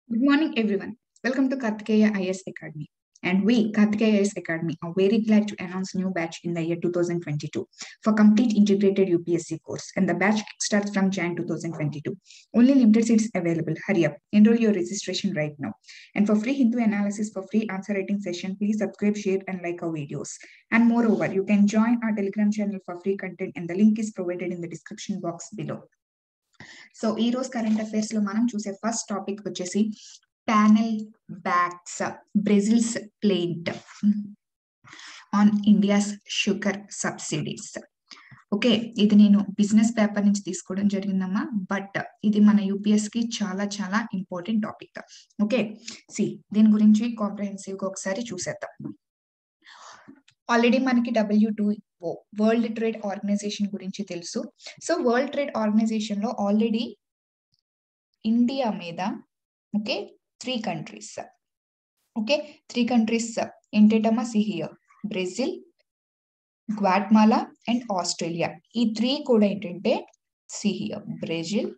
Good morning, everyone. Welcome to Kartikeya IS Academy. And we, Kartikeya IS Academy, are very glad to announce new batch in the year 2022 for complete integrated UPSC course. And the batch starts from Jan 2022. Only limited seats available. Hurry up. Enroll your registration right now. And for free Hindu analysis, for free answer writing session, please subscribe, share, and like our videos. And moreover, you can join our Telegram channel for free content, and the link is provided in the description box below. So ఈ రోజు current affairs లో మనం చూసే first topic వచ్చేసి panel backs Brazil's plaint on India's sugar subsidies okay ఇది నేను business paper నుంచి తీసుకోవడం జరిగిందమ్మా బట్ ఇది మన యూపీఎస్ కి చాలా చాలా ఇంపార్టెంట్ టాపిక్ ఓకే సి దీని గురించి కాంప్రహెన్సివ్ గా ఒకసారి చూసేద్దాం ఆల్రెడీ మనకి W to world trade organization గురించి తెలుసు సో వరల్డ్ ట్రేడ్ ఆర్గనైజేషన్ లో ఆల్రెడీ ఇండియా మీద okay three countries okay three countries ఏంటేటమ్మా see here Brazil Guatemala and Australia ఈ త్రీ కూడా ఏంటంటే see here Brazil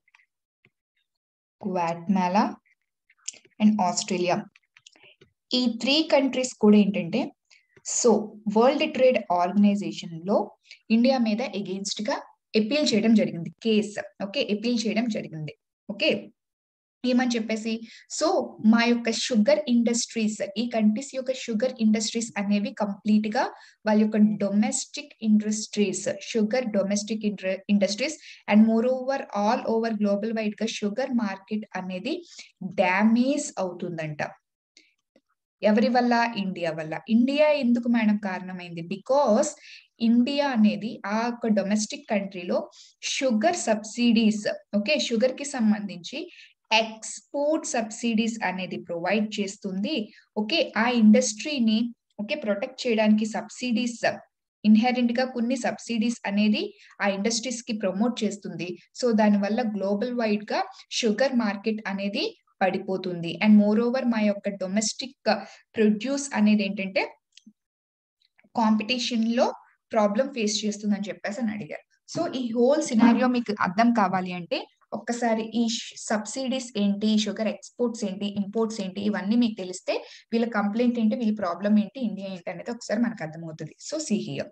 Guatemala and Australia ఈ త్రీ కంట్రీస్ కూడా ఏంటంటే సో వరల్డ్ ట్రేడ్ ఆర్గనైజేషన్ లో ఇండియా మీద ఎగెయిన్స్ట్ గా అపీల్ చేయడం జరిగింది కేస్ ఓకే అపీల్ చేయడం జరిగింది ఓకే ఏమని చెప్పేసి సో మా యొక్క షుగర్ ఇండస్ట్రీస్ ఈ కంట్రీస్ యొక్క షుగర్ ఇండస్ట్రీస్ అనేవి కంప్లీట్ గా వాళ్ళ యొక్క domestic industries sugar domestic industries and more moreover all over global wide గా షుగర్ మార్కెట్ అనేది డ్యామేజ్ అవుతుందంట ఎవరి వల్ల ఇండియా వల్ల ఇండియా ఎందుకు మేడం కారణమైంది బికాస్ ఇండియా అనేది ఆ యొక్క డొమెస్టిక్ కంట్రీలో షుగర్ సబ్సిడీస్ ఓకే షుగర్ కి సంబంధించి ఎక్స్పోర్ట్ సబ్సిడీస్ అనేది ప్రొవైడ్ చేస్తుంది ఓకే ఆ ఇండస్ట్రీని ఓకే ప్రొటెక్ట్ చేయడానికి సబ్సిడీస్ ఇన్హెరెంట్ గా కొన్ని సబ్సిడీస్ అనేది ఆ ఇండస్ట్రీస్ కి ప్రమోట్ చేస్తుంది సో దానివల్ల గ్లోబల్ వైడ్ గా షుగర్ మార్కెట్ అనేది పడిపోతుంది అండ్ మోర్ ఓవర్ మా యొక్క డొమెస్టిక్ ప్రొడ్యూస్ అనేది ఏంటంటే కాంపిటీషన్ లో ప్రాబ్లం ఫేస్ చేస్తుంది అని చెప్పేసి అని అడిగారు సో ఈ హోల్ సినారియో మీకు అర్థం కావాలి అంటే ఒక్కసారి ఈ సబ్సిడీస్ ఏంటి షుగర్ ఎక్స్పోర్ట్స్ ఏంటి ఇంపోర్ట్స్ ఏంటి ఇవన్నీ మీకు తెలిస్తే వీళ్ళ కంప్లైంట్ ఏంటి వీళ్ళ ప్రాబ్లం ఏంటి ఇండియా ఏంటి అనేది ఒకసారి మనకు అర్థమవుతుంది సో సిహియో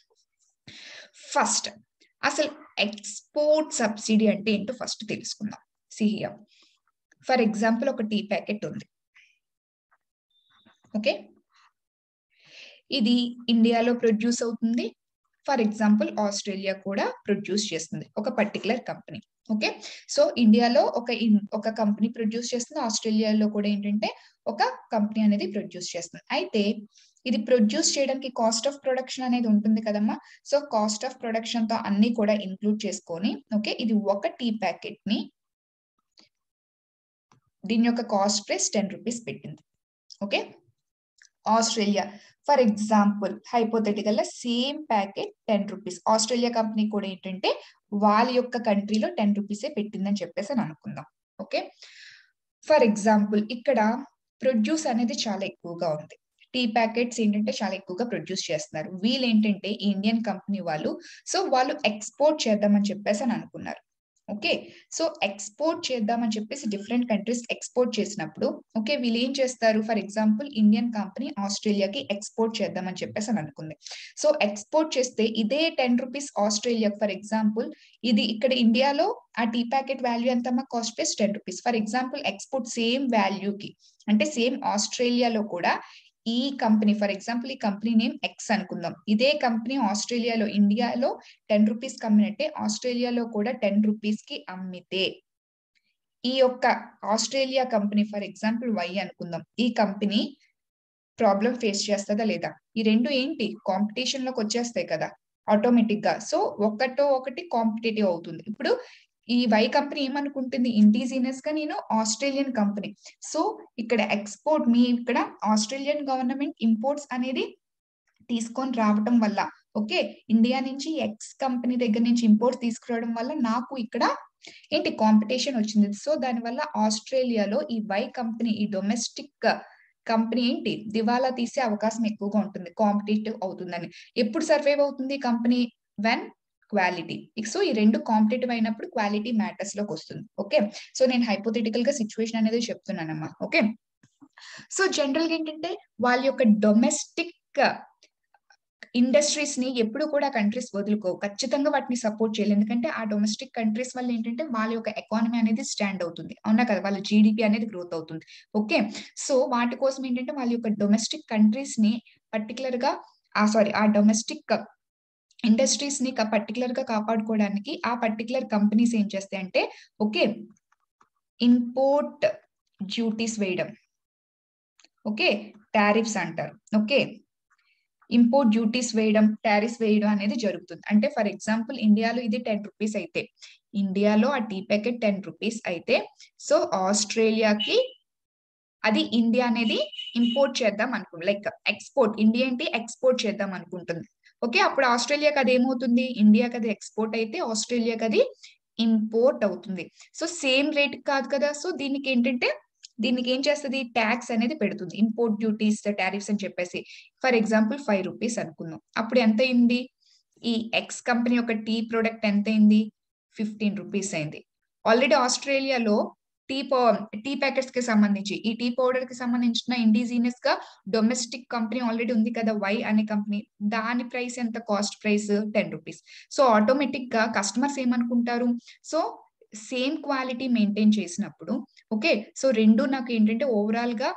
ఫస్ట్ అసలు ఎక్స్పోర్ట్ సబ్సిడీ అంటే ఏంటో ఫస్ట్ తెలుసుకుందాం సిహియో ఫర్ ఎగ్జాంపుల్ ఒక టీ ప్యాకెట్ ఉంది ఓకే ఇది ఇండియాలో ప్రొడ్యూస్ అవుతుంది ఫర్ ఎగ్జాంపుల్ ఆస్ట్రేలియా కూడా ప్రొడ్యూస్ చేస్తుంది ఒక పర్టికులర్ కంపెనీ ఓకే సో ఇండియాలో ఒక ఒక కంపెనీ ప్రొడ్యూస్ చేస్తుంది ఆస్ట్రేలియాలో కూడా ఏంటంటే ఒక కంపెనీ అనేది ప్రొడ్యూస్ చేస్తుంది అయితే ఇది ప్రొడ్యూస్ చేయడానికి కాస్ట్ ఆఫ్ ప్రొడక్షన్ అనేది ఉంటుంది కదమ్మా సో కాస్ట్ ఆఫ్ ప్రొడక్షన్ తో అన్ని కూడా ఇంక్లూడ్ చేసుకొని ఓకే ఇది ఒక టీ ప్యాకెట్ ని దీని యొక్క కాస్ట్ ప్రైస్ టెన్ రూపీస్ పెట్టింది okay Australia for example hypothetical same packet ten rupees Australia company కూడా ఏంటంటే వాళ్ళ యొక్క కంట్రీలో టెన్ రూపీసే పెట్టిందని చెప్పేసి అని అనుకుందాం ఓకే ఫర్ ఎగ్జాంపుల్ ఇక్కడ ప్రొడ్యూస్ అనేది చాలా ఎక్కువగా ఉంది టీ ప్యాకెట్స్ ఏంటంటే చాలా ఎక్కువగా ప్రొడ్యూస్ చేస్తున్నారు వీళ్ళు ఏంటంటే ఇండియన్ కంపెనీ వాళ్ళు సో వాళ్ళు ఎక్స్పోర్ట్ చేద్దామని చెప్పేసి అని అనుకున్నారు ఓకే సో ఎక్స్పోర్ట్ చేద్దామని చెప్పేసి డిఫరెంట్ కంట్రీస్ ఎక్స్పోర్ట్ చేసినప్పుడు ఓకే వీళ్ళు ఏం చేస్తారు ఫర్ ఎగ్జాంపుల్ ఇండియన్ కంపెనీ ఆస్ట్రేలియాకి ఎక్స్పోర్ట్ చేద్దామని చెప్పేసి అని అనుకుంది సో ఎక్స్పోర్ట్ చేస్తే ఇదే ten rupees Australia for example ఇది ఇక్కడ ఇండియాలో ఆ టీ ప్యాకెట్ వాల్యూ ఎంతమ్మా cost price ten rupees for example export same వాల్యూకి అంటే సేమ్ ఆస్ట్రేలియాలో కూడా ఈ కంపెనీ ఫర్ ఎగ్జాంపుల్ ఈ కంపెనీ నేమ్ ఎక్స్ అనుకుందాం ఇదే కంపెనీ ఆస్ట్రేలియాలో ఇండియాలో టెన్ రూపీస్ కమ్మినట్టే ఆస్ట్రేలియాలో కూడా టెన్ రూపీస్ కి అమ్మితే ఈ యొక్క Australia company for example Y అనుకుందాం ఈ కంపెనీ ప్రాబ్లం ఫేస్ చేస్తుందా లేదా ఈ రెండు ఏంటి కాంపిటీషన్ లోకి వచ్చేస్తాయి కదా ఆటోమేటిక్ గా సో ఒకటో ఒకటి కాంపిటేటివ్ అవుతుంది ఇప్పుడు ఈ వై కంపెనీ ఏమనుకుంటుంది ఇండిజినియస్ గా నేను ఆస్ట్రేలియన్ కంపెనీ సో ఇక్కడ ఎక్స్పోర్ట్ మీ ఇక్కడ ఆస్ట్రేలియన్ గవర్నమెంట్ ఇంపోర్ట్స్ అనేది తీసుకొని రావటం వల్ల ఓకే ఇండియా నుంచి ఎక్స్ కంపెనీ దగ్గర నుంచి ఇంపోర్ట్స్ తీసుకురావడం వల్ల నాకు ఇక్కడ ఏంటి కాంపిటీషన్ వచ్చింది సో దానివల్ల ఆస్ట్రేలియాలో ఈ వై కంపెనీ ఈ డొమెస్టిక్ కంపెనీ ఏంటి దివాలా తీసే అవకాశం ఎక్కువగా ఉంటుంది కాంపిటేటివ్ అవుతుందని ఎప్పుడు సర్వైవ్ అవుతుంది కంపెనీ వెన్ క్వాలిటీ సో ఈ రెండు కాంపిటేటివ్ అయినప్పుడు క్వాలిటీ మ్యాటర్స్ లోకి వస్తుంది ఓకే సో నేను హైపోథెటికల్ గా సిచ్యువేషన్ అనేది చెప్తున్నానమ్మా ఓకే సో జనరల్ గా ఏంటంటే వాళ్ళ యొక్క డొమెస్టిక్ ఇండస్ట్రీస్ ని ఎప్పుడు కూడా కంట్రీస్ వదులుకోవు ఖచ్చితంగా వాటిని సపోర్ట్ చేయాలి ఎందుకంటే ఆ డొమెస్టిక్ కంట్రీస్ వల్ల ఏంటంటే వాళ్ళ యొక్క ఎకానమీ అనేది స్టాండ్ అవుతుంది అవునా కదా వాళ్ళ జీడిపి అనేది గ్రోత్ అవుతుంది ఓకే సో వాటి కోసం ఏంటంటే వాళ్ళ యొక్క డొమెస్టిక్ కంట్రీస్ ని పర్టికులర్ గా ఆ సారీ ఆ డొమెస్టిక్ ఇండస్ట్రీస్ ని పర్టికులర్ గా కాపాడుకోవడానికి ఆ పర్టికులర్ కంపెనీస్ ఏం చేస్తాయి అంటే ఓకే ఇంపోర్ట్ డ్యూటీస్ వేయడం ఓకే టారిఫ్స్ అంటారు ఓకే ఇంపోర్ట్ డ్యూటీస్ వేయడం టారిఫ్స్ వేయడం అనేది జరుగుతుంది అంటే ఫర్ ఎగ్జాంపుల్ ఇండియాలో ఇది టెన్ రూపీస్ అయితే ఇండియాలో ఆ టీ ప్యాకెట్ టెన్ రూపీస్ అయితే సో ఆస్ట్రేలియాకి అది ఇండియా అనేది ఇంపోర్ట్ చేద్దాం అనుకుంటుంది లైక్ ఎక్స్పోర్ట్ ఇండియా ఏంటి ఎక్స్పోర్ట్ చేద్దాం అనుకుంటుంది ఓకే అప్పుడు ఆస్ట్రేలియాకి అది ఏమవుతుంది ఇండియాకి అది ఎక్స్పోర్ట్ అయితే ఆస్ట్రేలియాకి అది ఇంపోర్ట్ అవుతుంది సో సేమ్ రేట్ కాదు కదా సో దీనికి ఏంటంటే దీనికి ఏం చేస్తుంది ట్యాక్స్ అనేది పెడుతుంది ఇంపోర్ట్ డ్యూటీస్ టారిఫ్స్ అని చెప్పేసి ఫర్ ఎగ్జాంపుల్ ఫైవ్ రూపీస్ అనుకుందాం అప్పుడు ఎంత అయింది ఈ ఎక్స్ కంపెనీ యొక్క టీ ప్రోడక్ట్ ఎంత అయింది ఫిఫ్టీన్ రూపీస్ అయింది ఆల్రెడీ ఆస్ట్రేలియాలో టీ టీ ప్యాకెట్స్ కి సంబంధించి ఈ టీ పౌడర్ కి సంబంధించిన ఇండిజీనియస్ గా డొమెస్టిక్ కంపెనీ ఆల్రెడీ ఉంది కదా వై అనే కంపెనీ దాని ప్రైస్ ఎంత cost price ten rupees so automatic గా కస్టమర్స్ ఏమనుకుంటారు సో సేమ్ క్వాలిటీ మెయింటైన్ చేసినప్పుడు ఓకే సో రెండు నాకు ఏంటంటే ఓవరాల్ గా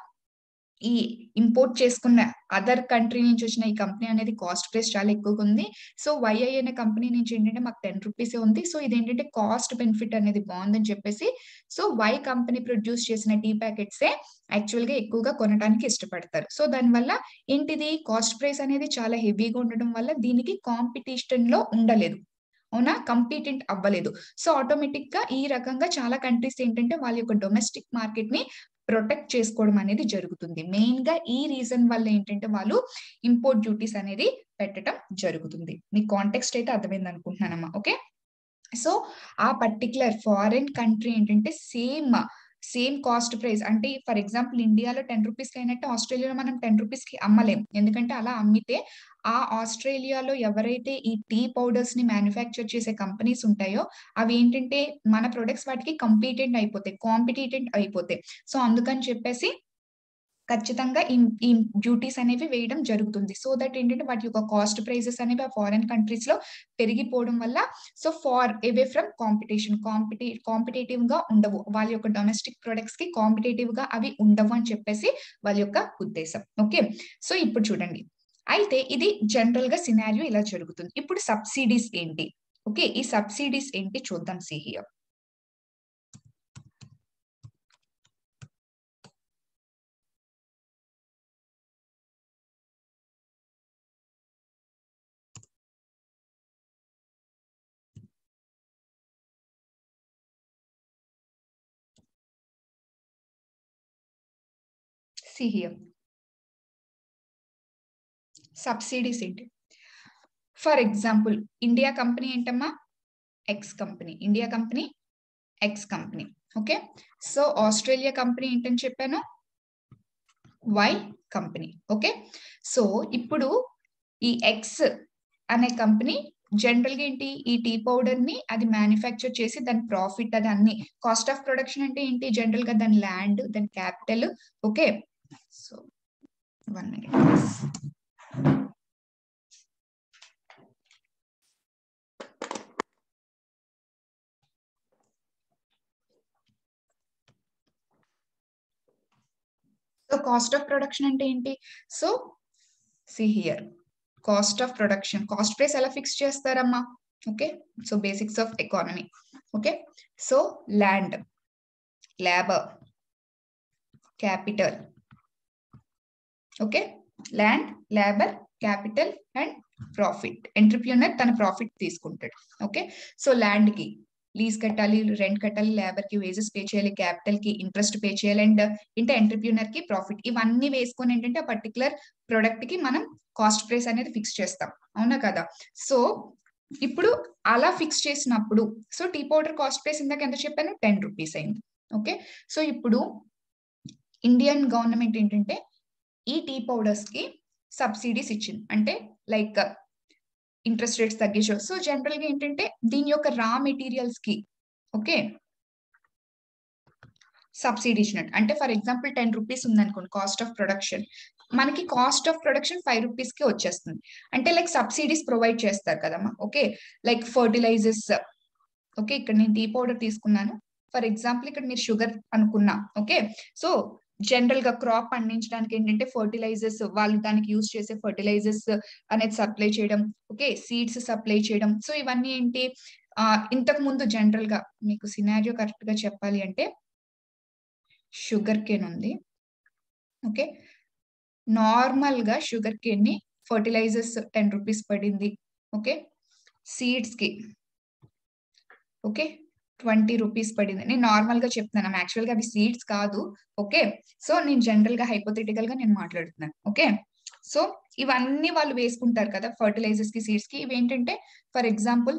ఈ ఇంపోర్ట్ చేసుకున్న అదర్ కంట్రీ నుంచి వచ్చిన ఈ కంపెనీ అనేది కాస్ట్ ప్రైస్ చాలా ఎక్కువగా ఉంది సో వైఐ అనే కంపెనీ నుంచి ఏంటంటే మాకు టెన్ రూపీసే ఉంది సో ఇదేంటంటే కాస్ట్ బెనిఫిట్ అనేది బాగుందని చెప్పేసి సో వై కంపెనీ ప్రొడ్యూస్ చేసిన టీ ప్యాకెట్సే యాక్చువల్ గా ఎక్కువగా కొనడానికి ఇష్టపడతారు సో దానివల్ల ఏంటిది కాస్ట్ ప్రైస్ అనేది చాలా హెవీగా ఉండడం వల్ల దీనికి కాంపిటీషన్ లో ఉండలేదు అవునా కంపీటెంట్ అవ్వలేదు సో ఆటోమేటిక్ గా ఈ రకంగా చాలా కంట్రీస్ ఏంటంటే వాళ్ళ యొక్క డొమెస్టిక్ మార్కెట్ ని ప్రొటెక్ట్ చేసుకోవడం అనేది జరుగుతుంది మెయిన్ గా ఈ రీజన్ వల్ల ఏంటంటే వాళ్ళు ఇంపోర్ట్ డ్యూటీస్ అనేది పెట్టడం జరుగుతుంది మీ కాంటెక్స్ట్ అయితే అర్థమైంది అనుకుంటున్నానమ్మా ఓకే సో ఆ పర్టికులర్ ఫారిన్ కంట్రీ ఏంటంటే సేమ్ సేమ్ కాస్ట్ ప్రైస్ అంటే ఫర్ ఎగ్జాంపుల్ ఇండియాలో టెన్ రూపీస్ కి అయినట్టు ఆస్ట్రేలియాలో మనం టెన్ రూపీస్ కి అమ్మలేం ఎందుకంటే అలా అమ్మితే ఆ ఆస్ట్రేలియాలో ఎవరైతే ఈ టీ పౌడర్స్ ని మ్యానుఫ్యాక్చర్ చేసే కంపెనీస్ ఉంటాయో అవి ఏంటంటే మన ప్రొడక్ట్స్ వాటికి కంపీటెంట్ అయిపోతాయి కాంపిటేటెంట్ అయిపోతాయి సో అందుకని చెప్పేసి ఖచ్చితంగా ఈ డ్యూటీస్ అనేవి వేయడం జరుగుతుంది సో దట్ ఏంటంటే వాటి యొక్క కాస్ట్ ప్రైజెస్ అనేవి ఆ ఫారెన్ కంట్రీస్ లో పెరిగిపోవడం వల్ల so far away from competition compete competitive గా ఉండవు వాళ్ళ యొక్క డొమెస్టిక్ ప్రొడక్ట్స్ కి కాంపిటేటివ్ గా అవి ఉండవు అని చెప్పేసి వాళ్ళ యొక్క ఉద్దేశం ఓకే సో ఇప్పుడు చూడండి అయితే ఇది జనరల్ గా సినారియో ఇలా జరుగుతుంది ఇప్పుడు సబ్సిడీస్ ఏంటి ఓకే ఈ సబ్సిడీస్ ఏంటి చూద్దాం సిహియర్ see here సబ్సిడీస్ ఏంటి ఫర్ ఎగ్జాంపుల్ ఇండియా కంపెనీ ఏంటమ్మా X company India company X company okay so Australia company ఏంటని చెప్పాను వై కంపెనీ ఓకే సో ఇప్పుడు ఈ ఎక్స్ అనే కంపెనీ జనరల్ గా ఏంటి ఈ టీ పౌడర్ ని అది మ్యానుఫ్యాక్చర్ చేసి దాని ప్రాఫిట్ అది అన్ని కాస్ట్ ఆఫ్ ప్రొడక్షన్ అంటే ఏంటి జనరల్ గా దాని ల్యాండ్ దాని capital okay so one minute so cost of production అంటే ఏంటి so see here cost of production cost price ఎలా ఫిక్స్ చేస్తారమ్మా okay so basics of economy okay so land labour capital okay land labour capital and profit entrepreneur తన profit తీసుకుంటాడు okay so land కి lease కట్టాలి rent కట్టాలి labour కి wages pay చేయాలి capital కి ఇంట్రెస్ట్ పే చేయాలి అండ్ ఇంటే ఎంటర్ప్రీనర్ కి ప్రాఫిట్ ఇవన్నీ వేసుకొని ఏంటంటే ఆ పర్టికులర్ ప్రొడక్ట్ కి మనం కాస్ట్ ప్రైస్ అనేది ఫిక్స్ చేస్తాం అవునా కదా సో ఇప్పుడు అలా ఫిక్స్ చేసినప్పుడు so tea powder cost price ఇందాక ఎంత చెప్పాను టెన్ రూపీస్ అయింది ఓకే సో ఇప్పుడు ఇండియన్ గవర్నమెంట్ ఏంటంటే ఈ టీ పౌడర్స్ కి సబ్సిడీస్ ఇచ్చింది అంటే లైక్ ఇంట్రెస్ట్ రేట్స్ తగ్గించు సో జనరల్ గా ఏంటంటే దీని యొక్క రా మెటీరియల్స్ కి ఓకే సబ్సిడీ ఇచ్చినట్టు అంటే ఫర్ ఎగ్జాంపుల్ టెన్ రూపీస్ ఉందనుకోండి కాస్ట్ ఆఫ్ ప్రొడక్షన్ మనకి cost of production five rupees కి వచ్చేస్తుంది అంటే లైక్ సబ్సిడీస్ ప్రొవైడ్ చేస్తారు కదమ్మా ఓకే లైక్ ఫర్టిలైజర్స్ ఓకే ఇక్కడ నేను టీ పౌడర్ తీసుకున్నాను ఫర్ ఎగ్జాంపుల్ ఇక్కడ మీరు షుగర్ అనుకున్నా ఓకే సో జనరల్ గా క్రాప్ పండించడానికి ఏంటంటే ఫర్టిలైజర్స్ వాళ్ళు దానికి యూజ్ చేసే ఫర్టిలైజర్స్ అనేది సప్లై చేయడం ఓకే సీడ్స్ సప్లై చేయడం సో ఇవన్నీ ఏంటి ఆ ఇంతకు ముందు జనరల్ గా మీకు సినారియో కరెక్ట్ గా చెప్పాలి అంటే షుగర్ కేన్ ఉంది ఓకే నార్మల్ గా షుగర్ కేన్ ని ఫర్టిలైజర్స్ టెన్ రూపీస్ పడింది ఓకే సీడ్స్ కి ఓకే ట్వంటీ రూపీస్ పడింది నేను నార్మల్ గా చెప్తున్నాను యాక్చువల్ గా అవి సీడ్స్ కాదు ఓకే సో నేను జనరల్ గా హైపోథెటికల్ గా నేను మాట్లాడుతున్నాను ఓకే సో ఇవన్నీ వాళ్ళు వేసుకుంటారు కదా ఫర్టిలైజర్స్ కి సీడ్స్ కి ఇవేంటంటే ఫర్ ఎగ్జాంపుల్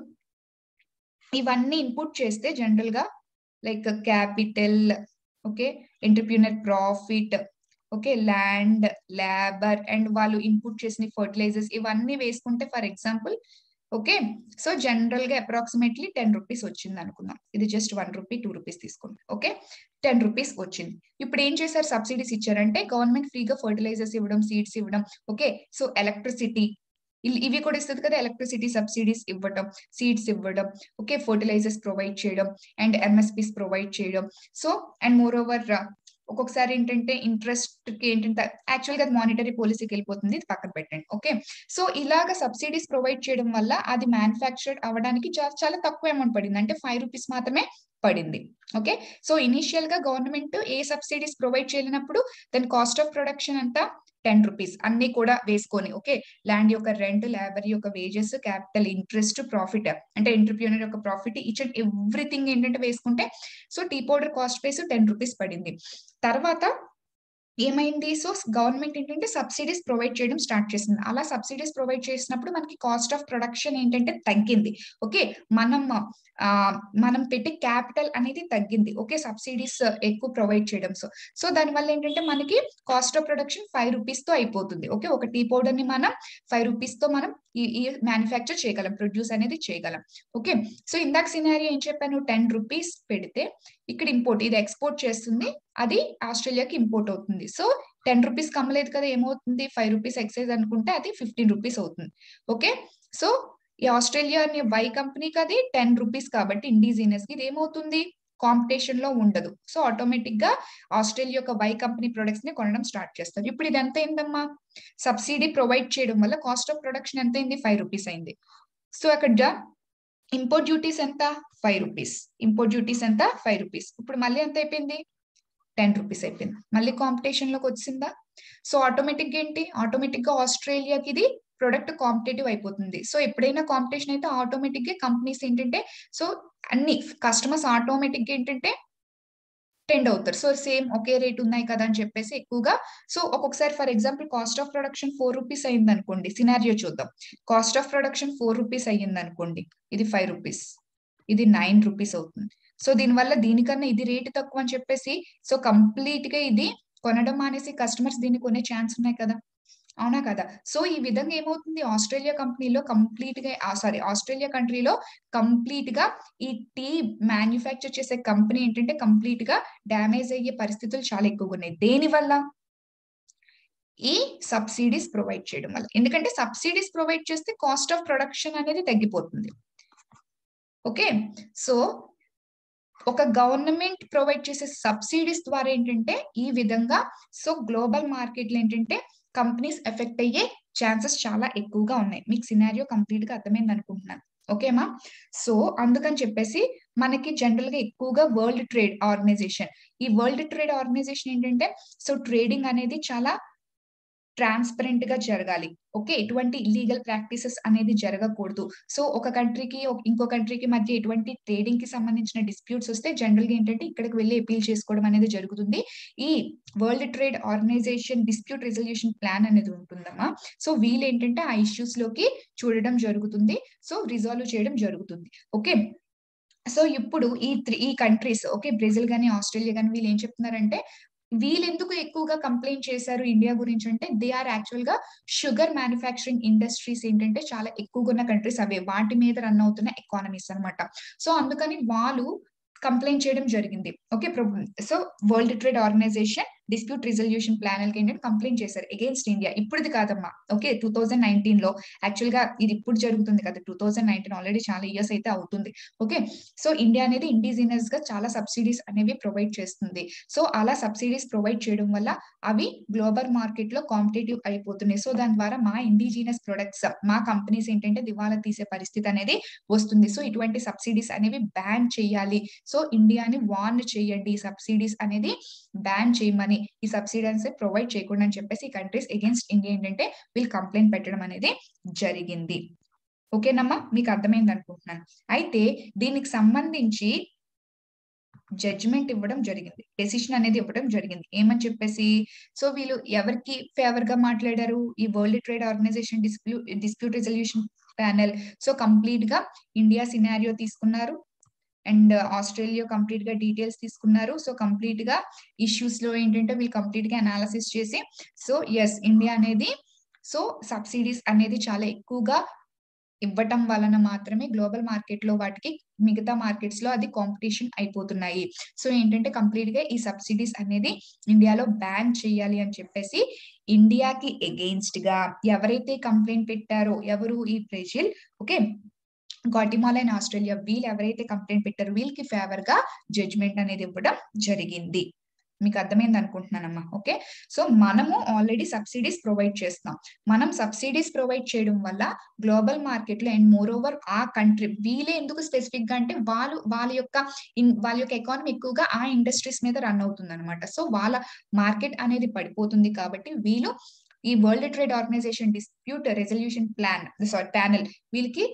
ఇవన్నీ ఇన్పుట్ చేస్తే జనరల్ గా like capital okay entrepreneur profit okay land labour and వాళ్ళు ఇన్పుట్ చేసిన ఫర్టిలైజర్స్ ఇవన్నీ వేసుకుంటే for example okay so general గా అప్రాక్సిమేట్లీ టెన్ రూపీస్ వచ్చింది అనుకుందాం ఇది just one rupee two rupees తీసుకోండి ఓకే టెన్ రూపీస్ వచ్చింది ఇప్పుడు ఏం చేశారు సబ్సిడీస్ ఇచ్చారంటే గవర్నమెంట్ ఫ్రీగా ఫర్టిలైజర్స్ ఇవ్వడం సీడ్స్ ఇవ్వడం ఓకే సో ఎలక్ట్రిసిటీ ఇవి కూడా ఇస్తుంది కదా ఎలక్ట్రిసిటీ సబ్సిడీస్ ఇవ్వడం సీడ్స్ ఇవ్వడం ఓకే ఫర్టిలైజర్స్ ప్రొవైడ్ చేయడం అండ్ ఎంఎస్పీస్ ప్రొవైడ్ చేయడం సో అండ్ మోర్ ఓవర్ ఒక్కొక్కసారి ఏంటంటే ఇంట్రెస్ట్ కి ఏంటంటే యాక్చువల్ గా మానిటరీ పాలసీకి వెళ్ళిపోతుంది ఇది పక్కన పెట్టండి ఓకే సో ఇలాగ సబ్సిడీస్ ప్రొవైడ్ చేయడం వల్ల అది మ్యానుఫ్యాక్చర్డ్ అవ్వడానికి చాలా తక్కువ అమౌంట్ పడింది అంటే ఫైవ్ రూపీస్ మాత్రమే పడింది ఓకే సో ఇనిషియల్ గా గవర్నమెంట్ ఏ సబ్సిడీస్ ప్రొవైడ్ చేయలేనప్పుడు దాని కాస్ట్ ఆఫ్ ప్రొడక్షన్ అంతా టెన్ రూపీస్ అన్ని కూడా వేసుకొని ఓకే ల్యాండ్ యొక్క రెంట్ లేబర్ యొక్క వేజెస్ క్యాపిటల్ ఇంట్రెస్ట్ ప్రాఫిట్ అంటే ఎంటర్ప్రీనర్ యొక్క ప్రాఫిట్ ఈచ్ అండ్ ఎవ్రీథింగ్ ఏంటంటే వేసుకుంటే so tea powder cost price ten rupees పడింది తర్వాత ఏమైంది సో గవర్నమెంట్ ఏంటంటే సబ్సిడీస్ ప్రొవైడ్ చేయడం స్టార్ట్ చేసింది అలా సబ్సిడీస్ ప్రొవైడ్ చేసినప్పుడు మనకి కాస్ట్ ఆఫ్ ప్రొడక్షన్ ఏంటంటే తగ్గింది ఓకే మనం ఆ మనం పెట్టే క్యాపిటల్ అనేది తగ్గింది ఓకే సబ్సిడీస్ ఎక్కువ ప్రొవైడ్ చేయడం సో సో దానివల్ల ఏంటంటే మనకి cost of production five rupees తో అయిపోతుంది ఓకే ఒక టీ పౌడర్ ని మనం ఫైవ్ రూపీస్ తో మనం ఈ మ్యానుఫ్యాక్చర్ చేయగలం ప్రొడ్యూస్ అనేది చేయగలం ఓకే సో ఇందాక సినారియో ఏం చెప్పాను టెన్ రూపీస్ పెడితే ఇక్కడ ఇంపోర్ట్ ఇది ఎక్స్పోర్ట్ చేస్తుంది అది ఆస్ట్రేలియాకి ఇంపోర్ట్ అవుతుంది సో టెన్ రూపీస్ కమ్మలేదు కదా ఏమవుతుంది ఫైవ్ రూపీస్ ఎక్సైజ్ అనుకుంటే అది ఫిఫ్టీన్ రూపీస్ అవుతుంది ఓకే సో ఈ ఆస్ట్రేలియా అనే వై కంపెనీకి అది టెన్ రూపీస్ కాబట్టి ఇండిజినియస్ కి ఇది ఏమవుతుంది కాంపిటీషన్ లో ఉండదు సో ఆటోమేటిక్ గా ఆస్ట్రేలియా యొక్క వై కంపెనీ ప్రొడక్ట్స్ ని కొనడం స్టార్ట్ చేస్తారు ఇప్పుడు ఇది ఎంత అయిందమ్మా సబ్సిడీ ప్రొవైడ్ చేయడం వల్ల కాస్ట్ ఆఫ్ ప్రొడక్షన్ ఎంత అయింది ఫైవ్ రూపీస్ అయింది సో అక్కడ ఇంపోర్ట్ డ్యూటీస్ ఎంత ఫైవ్ రూపీస్ ఇంపోర్ట్ డ్యూటీస్ ఎంత ఫైవ్ రూపీస్ ఇప్పుడు మళ్ళీ ఎంత అయిపోయింది టెన్ రూపీస్ అయిపోయింది మళ్ళీ కాంపిటీషన్ లోకి వచ్చిందా సో ఆటోమేటిక్ గా ఏంటి ఆటోమేటిక్ గా ఆస్ట్రేలియాకి ఇది ప్రొడక్ట్ కాంపిటేటివ్ అయిపోతుంది సో ఎప్పుడైనా కాంపిటీషన్ అయితే ఆటోమేటిక్ గా కంపెనీస్ ఏంటంటే సో అన్ని కస్టమర్స్ ఆటోమేటిక్ గా ఏంటంటే టెండ్ అవుతారు సో సేమ్ ఒకే రేట్ ఉన్నాయి కదా అని చెప్పేసి ఎక్కువగా సో ఒక్కొక్కసారి for example cost of production four rupees అయింది అనుకోండి సినారియో చూద్దాం cost of production four rupees అయ్యింది అనుకోండి ఇది ఫైవ్ రూపీస్ ఇది నైన్ రూపీస్ అవుతుంది సో దీనివల్ల దీనికన్నా ఇది రేట్ తక్కువ అని చెప్పేసి సో కంప్లీట్ గా ఇది కొనడం మానేసి కస్టమర్స్ దీన్ని కొనే ఛాన్స్ ఉన్నాయి కదా అవునా కదా సో ఈ విధంగా ఏమవుతుంది ఆస్ట్రేలియా కంపెనీలో కంప్లీట్ గా సారీ ఆస్ట్రేలియా కంట్రీలో కంప్లీట్ గా ఈ టీ మ్యానుఫ్యాక్చర్ చేసే కంపెనీ ఏంటంటే కంప్లీట్ గా డ్యామేజ్ అయ్యే పరిస్థితులు చాలా ఎక్కువగా ఉన్నాయి దేని వల్ల ఈ సబ్సిడీస్ ప్రొవైడ్ చేయడం వల్ల ఎందుకంటే సబ్సిడీస్ ప్రొవైడ్ చేస్తే కాస్ట్ ఆఫ్ ప్రొడక్షన్ అనేది తగ్గిపోతుంది ఓకే సో ఒక గవర్నమెంట్ ప్రొవైడ్ చేసే సబ్సిడీస్ ద్వారా ఏంటంటే ఈ విధంగా సో గ్లోబల్ మార్కెట్లు ఏంటంటే కంపెనీస్ ఎఫెక్ట్ అయ్యే ఛాన్సెస్ చాలా ఎక్కువగా ఉన్నాయి మీకు సినారియో కంప్లీట్ గా అర్థమైంది అనుకుంటున్నాను ఓకేమా సో అందుకని చెప్పేసి మనకి జనరల్ గా ఎక్కువగా వరల్డ్ ట్రేడ్ ఆర్గనైజేషన్ ఈ వరల్డ్ ట్రేడ్ ఆర్గనైజేషన్ ఏంటంటే సో ట్రేడింగ్ అనేది చాలా ట్రాన్స్పరెంట్ గా జరగాలి ఓకే ఎటువంటి ఇల్లీగల్ ప్రాక్టీసెస్ అనేది జరగకూడదు సో ఒక కంట్రీకి ఇంకో కంట్రీకి మధ్య ఎటువంటి ట్రేడింగ్ కి సంబంధించిన డిస్ప్యూట్స్ వస్తే జనరల్ గా ఏంటంటే ఇక్కడికి వెళ్ళి అపీల్ చేసుకోవడం అనేది జరుగుతుంది ఈ World trade Organization dispute resolution plan అనేది ఉంటుందమ్మా సో వీళ్ళు ఏంటంటే ఆ ఇష్యూస్ లోకి చూడడం జరుగుతుంది సో రిజాల్వ్ చేయడం జరుగుతుంది ఓకే సో ఇప్పుడు ఈ త్రీ ఈ కంట్రీస్ ఓకే బ్రెజిల్ గానీ ఆస్ట్రేలియా గానీ వీళ్ళు ఏం చెప్తున్నారంటే వీళ్ళు ఎందుకు ఎక్కువగా కంప్లైంట్ చేశారు ఇండియా గురించి అంటే దే ఆర్ యాక్చువల్ గా షుగర్ మ్యానుఫ్యాక్చరింగ్ ఇండస్ట్రీస్ ఏంటంటే చాలా ఎక్కువగా ఉన్న కంట్రీస్ అవే వాటి మీద రన్ అవుతున్న ఎకానమీస్ అన్నమాట సో అందుకని వాళ్ళు కంప్లైంట్ చేయడం జరిగింది okay so world trade Organization dispute resolution panel కి ఏంటంటే కంప్లైంట్ చేశారు అగేన్స్ట్ ఇండియా ఇప్పుడుది కాదమ్మా ఓకే టూ థౌజండ్ నైన్టీన్ లో యాక్చువల్ గా ఇది ఇప్పుడు జరుగుతుంది కదా టూ థౌజండ్ నైన్టీన్ ఆల్రెడీ చాలా ఇయర్స్ అయితే అవుతుంది ఓకే సో ఇండియా అనేది ఇండిజినస్ గా చాలా సబ్సిడీస్ అనేవి ప్రొవైడ్ చేస్తుంది సో అలా సబ్సిడీస్ ప్రొవైడ్ చేయడం వల్ల అవి గ్లోబల్ మార్కెట్ లో కాంపిటేటివ్ అయిపోతున్నాయి సో దాని ద్వారా మా ఇండిజినస్ ప్రొడక్ట్స్ మా కంపెనీస్ ఏంటంటే దివాలా తీసే పరిస్థితి అనేది వస్తుంది సో ఇటువంటి సబ్సిడీస్ అనేవి బ్యాన్ చేయాలి సో ఇండియాని వార్న్ చేయండి ఈ సబ్సిడీస్ అనేది బ్యాన్ చేయమని ఈ సబ్సిడీస్ ప్రొవైడ్ చేయకుండా అని చెప్పేసి ఈ కంట్రీస్ అగేన్స్ట్ ఇండియా ఏంటంటే వీళ్ళు కంప్లైంట్ పెట్టడం అనేది జరిగింది ఓకేనమ్మా మీకు అర్థమైంది అనుకుంటున్నాను అయితే దీనికి సంబంధించి జడ్జిమెంట్ ఇవ్వడం జరిగింది డెసిషన్ అనేది ఇవ్వడం జరిగింది ఏమని చెప్పేసి సో వీళ్ళు ఎవరికి ఫేవర్ గా మాట్లాడారు ఈ World trade Organization dispute dispute resolution panel so complete గా ఇండియా సినారియో తీసుకున్నారు అండ్ ఆస్ట్రేలియా కంప్లీట్ గా డీటెయిల్స్ తీసుకున్నారు సో కంప్లీట్ గా ఇష్యూస్ లో ఏంటంటే వీళ్ళు కంప్లీట్ గా అనాలిసిస్ చేసి సో ఎస్ ఇండియా అనేది సో సబ్సిడీస్ అనేది చాలా ఎక్కువగా ఇవ్వటం వలన మాత్రమే గ్లోబల్ మార్కెట్ లో వాటికి మిగతా మార్కెట్స్ లో అది కాంపిటీషన్ అయిపోతున్నాయి సో ఏంటంటే కంప్లీట్ గా ఈ సబ్సిడీస్ అనేది ఇండియాలో బ్యాన్ చేయాలి అని చెప్పేసి ఇండియాకి ఎగెయిన్స్ట్ గా ఎవరైతే కంప్లైంట్ పెట్టారో ఎవరు ఈ Brazil okay Guatemala and Australia వీళ్ళు ఎవరైతే కంప్లైంట్ పెట్టారో వీళ్ళకి ఫేవర్ గా జడ్జ్మెంట్ అనేది ఇవ్వడం జరిగింది మీకు అర్థమైంది అనుకుంటున్నానమ్మా ఓకే సో మనము ఆల్రెడీ సబ్సిడీస్ ప్రొవైడ్ చేస్తున్నాం మనం సబ్సిడీస్ ప్రొవైడ్ చేయడం వల్ల గ్లోబల్ మార్కెట్ లో అండ్ మోర్ ఓవర్ ఆ కంట్రీ వీలే ఎందుకు స్పెసిఫిక్ గా అంటే వాళ్ళు వాళ్ళ యొక్క వాళ్ళ యొక్క ఎకానమీ ఎక్కువగా ఆ ఇండస్ట్రీస్ మీద రన్ అవుతుంది అనమాట సో వాళ్ళ మార్కెట్ అనేది పడిపోతుంది కాబట్టి వీళ్ళు ఈ World trade Organization dispute resolution plan sorry panel వీళ్ళకి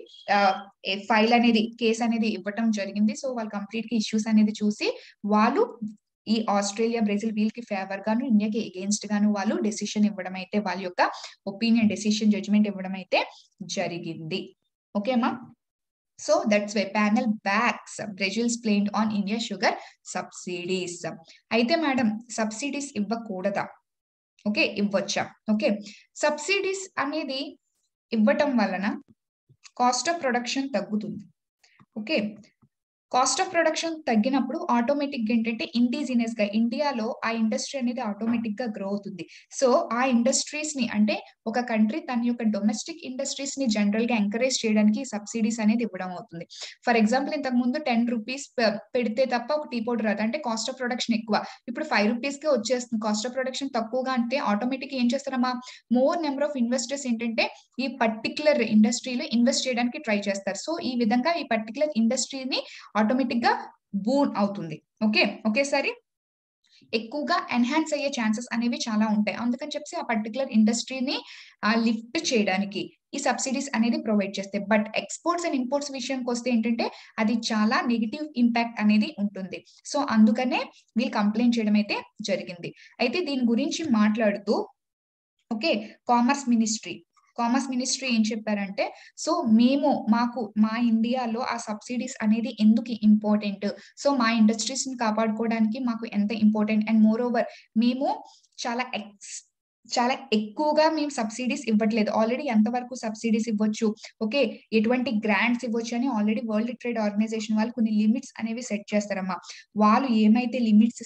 ఫైల్ అనేది కేసు అనేది ఇవ్వటం జరిగింది సో వాళ్ళు కంప్లీట్ గా ఇష్యూస్ అనేది చూసి వాళ్ళు ఈ ఆస్ట్రేలియా బ్రెజిల్ వీళ్ళకి ఫేవర్ గాను ఇండియాకి ఎగెన్స్ట్ గాను వాళ్ళు డెసిషన్ ఇవ్వడం అయితే వాళ్ళ యొక్క ఒపీనియన్ డెసిషన్ జడ్జ్మెంట్ ఇవ్వడం అయితే జరిగింది ఓకే అమ్మా so that's why panel backs Brazil's plaint on India sugar subsidies అయితే మేడం సబ్సిడీస్ ఇవ్వకూడదా ఓకే ఇవ్వచ్చా ఓకే సబ్సిడీస్ అనేది ఇవ్వటం వలన కాస్ట్ ఆఫ్ ప్రొడక్షన్ తగ్గుతుంది ఓకే కాస్ట్ ఆఫ్ ప్రొడక్షన్ తగ్గినప్పుడు ఆటోమేటిక్ గా ఏంటంటే ఇండిజినియస్ గా ఇండియాలో ఆ ఇండస్ట్రీ అనేది ఆటోమేటిక్ గా గ్రో అవుతుంది సో ఆ ఇండస్ట్రీస్ ని అంటే ఒక కంట్రీ తన యొక్క డొమెస్టిక్ ఇండస్ట్రీస్ ని జనరల్ గా ఎంకరేజ్ చేయడానికి సబ్సిడీస్ అనేది ఇవ్వడం అవుతుంది ఫర్ ఎగ్జాంపుల్ ఇంతకు ముందు టెన్ రూపీస్ పెడితే తప్ప ఒక టీ పౌడర్ రాదు అంటే కాస్ట్ ఆఫ్ ప్రొడక్షన్ ఎక్కువ ఇప్పుడు ఫైవ్ రూపీస్ కే వచ్చేస్తుంది కాస్ట్ ఆఫ్ ప్రొడక్షన్ తక్కువగా అంటే ఆటోమేటిక్ ఏం చేస్తారమ్మా మోర్ నెంబర్ ఆఫ్ ఇన్వెస్టర్స్ ఏంటంటే ఈ పర్టికులర్ ఇండస్ట్రీలో ఇన్వెస్ట్ చేయడానికి ట్రై చేస్తారు సో ఈ విధంగా ఈ పర్టికులర్ ఇండస్ట్రీని ఆటోమేటిక్ గా బూన్ అవుతుంది ఓకే ఒకేసారి ఎక్కువగా ఎన్హాన్స్ అయ్యే ఛాన్సెస్ అనేవి చాలా ఉంటాయి అందుకని చెప్పి ఆ పర్టికులర్ ఇండస్ట్రీని లిఫ్ట్ చేయడానికి ఈ సబ్సిడీస్ అనేది ప్రొవైడ్ చేస్తాయి బట్ ఎక్స్పోర్ట్స్ అండ్ ఇంపోర్ట్స్ విషయానికి వస్తే ఏంటంటే అది చాలా నెగిటివ్ ఇంపాక్ట్ అనేది ఉంటుంది సో అందుకనే వీళ్ళు కంప్లైంట్ చేయడం అయితే జరిగింది అయితే దీని గురించి మాట్లాడుతూ okay commerce ministry commerce ministry ఏం చెప్పారంటే సో మేము మాకు మా ఇండియాలో ఆ సబ్సిడీస్ అనేది ఎందుకు ఇంపార్టెంట్ సో మా ఇండస్ట్రీస్ ని కాపాడుకోవడానికి మాకు ఎంత ఇంపార్టెంట్ అండ్ మోర్ ఓవర్ మేము చాలా ఎక్స్ చాలా ఎక్కువగా మేము సబ్సిడీస్ ఇవ్వట్లేదు ఆల్రెడీ ఎంతవరకు సబ్సిడీస్ ఇవ్వచ్చు ఓకే ఎటువంటి గ్రాంట్స్ ఇవ్వచ్చు అని ఆల్రెడీ వరల్డ్ ట్రేడ్ ఆర్గనైజేషన్ వాళ్ళు కొన్ని లిమిట్స్ అనేవి సెట్ చేస్తారమ్మా వాళ్ళు ఏమైతే లిమిట్స్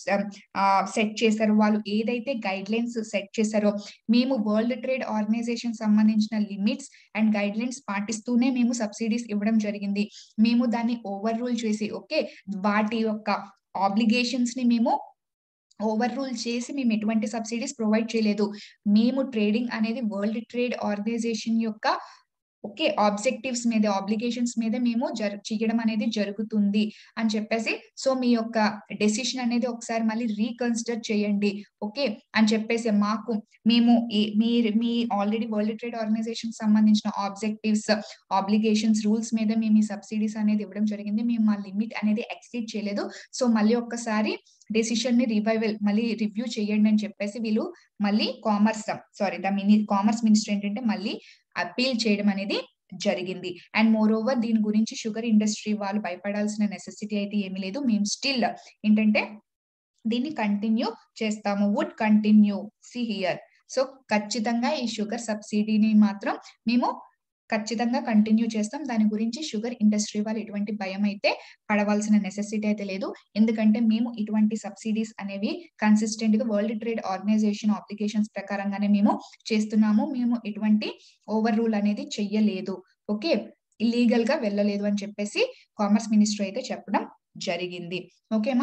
సెట్ చేశారో వాళ్ళు ఏదైతే గైడ్ లైన్స్ సెట్ చేశారో మేము వరల్డ్ ట్రేడ్ ఆర్గనైజేషన్ సంబంధించిన లిమిట్స్ అండ్ గైడ్ లైన్స్ పాటిస్తూనే మేము సబ్సిడీస్ ఇవ్వడం జరిగింది మేము దాన్ని ఓవర్ రూల్ చేసి ఓకే వాటి యొక్క ఆబ్లిగేషన్స్ ని మేము ఓవర్ రూల్ చేసి మేము ఎటువంటి సబ్సిడీస్ ప్రొవైడ్ చేయలేదు మేము ట్రేడింగ్ అనేది వరల్డ్ ట్రేడ్ ఆర్గనైజేషన్ యొక్క ఓకే ఆబ్జెక్టివ్స్ మీద ఆబ్లిగేషన్స్ మీద మేము జరు చేయడం అనేది జరుగుతుంది అని చెప్పేసి సో మీ యొక్క డెసిషన్ అనేది ఒకసారి మళ్ళీ రీకన్సిడర్ చేయండి ఓకే అని చెప్పేసి మాకు మేము మీ మీ ఆల్రెడీ వరల్డ్ ట్రేడ్ ఆర్గనైజేషన్ సంబంధించిన ఆబ్జెక్టివ్స్ ఆబ్లిగేషన్స్ రూల్స్ మీద మేము ఈ సబ్సిడీస్ అనేది ఇవ్వడం జరిగింది మేము మా లిమిట్ అనేది ఎక్సీడ్ చేయలేదు సో మళ్ళీ ఒక్కసారి డెసిషన్ ని రివైవల్ మళ్ళీ రివ్యూ చేయండి అని చెప్పేసి వీళ్ళు మళ్ళీ commerce sorry the mini commerce minister ఏంటంటే మళ్ళీ అపీల్ చేయడం అనేది జరిగింది అండ్ మోర్ ఓవర్ దీని గురించి షుగర్ ఇండస్ట్రీ వాళ్ళు భయపడాల్సిన నెసెసిటీ అయితే ఏమీ లేదు మేము స్టిల్ ఏంటంటే దీన్ని కంటిన్యూ చేస్తాము would continue see here so ఖచ్చితంగా ఈ షుగర్ సబ్సిడీని మాత్రం మేము ఖచ్చితంగా కంటిన్యూ చేస్తాం దాని గురించి షుగర్ ఇండస్ట్రీ వాళ్ళు ఎటువంటి భయం అయితే పడవలసిన నెసెసిటీ అయితే లేదు ఎందుకంటే మేము ఇటువంటి సబ్సిడీస్ అనేవి కన్సిస్టెంట్ గా వరల్డ్ ట్రేడ్ ఆర్గనైజేషన్ అప్లికేషన్స్ ప్రకారంగానే మేము చేస్తున్నాము మేము ఎటువంటి ఓవర్ రూల్ అనేది చెయ్యలేదు ఓకే ఇల్లీగల్ గా వెళ్ళలేదు అని చెప్పేసి కామర్స్ మినిస్టర్ అయితే చెప్పడం జరిగింది ఓకేమా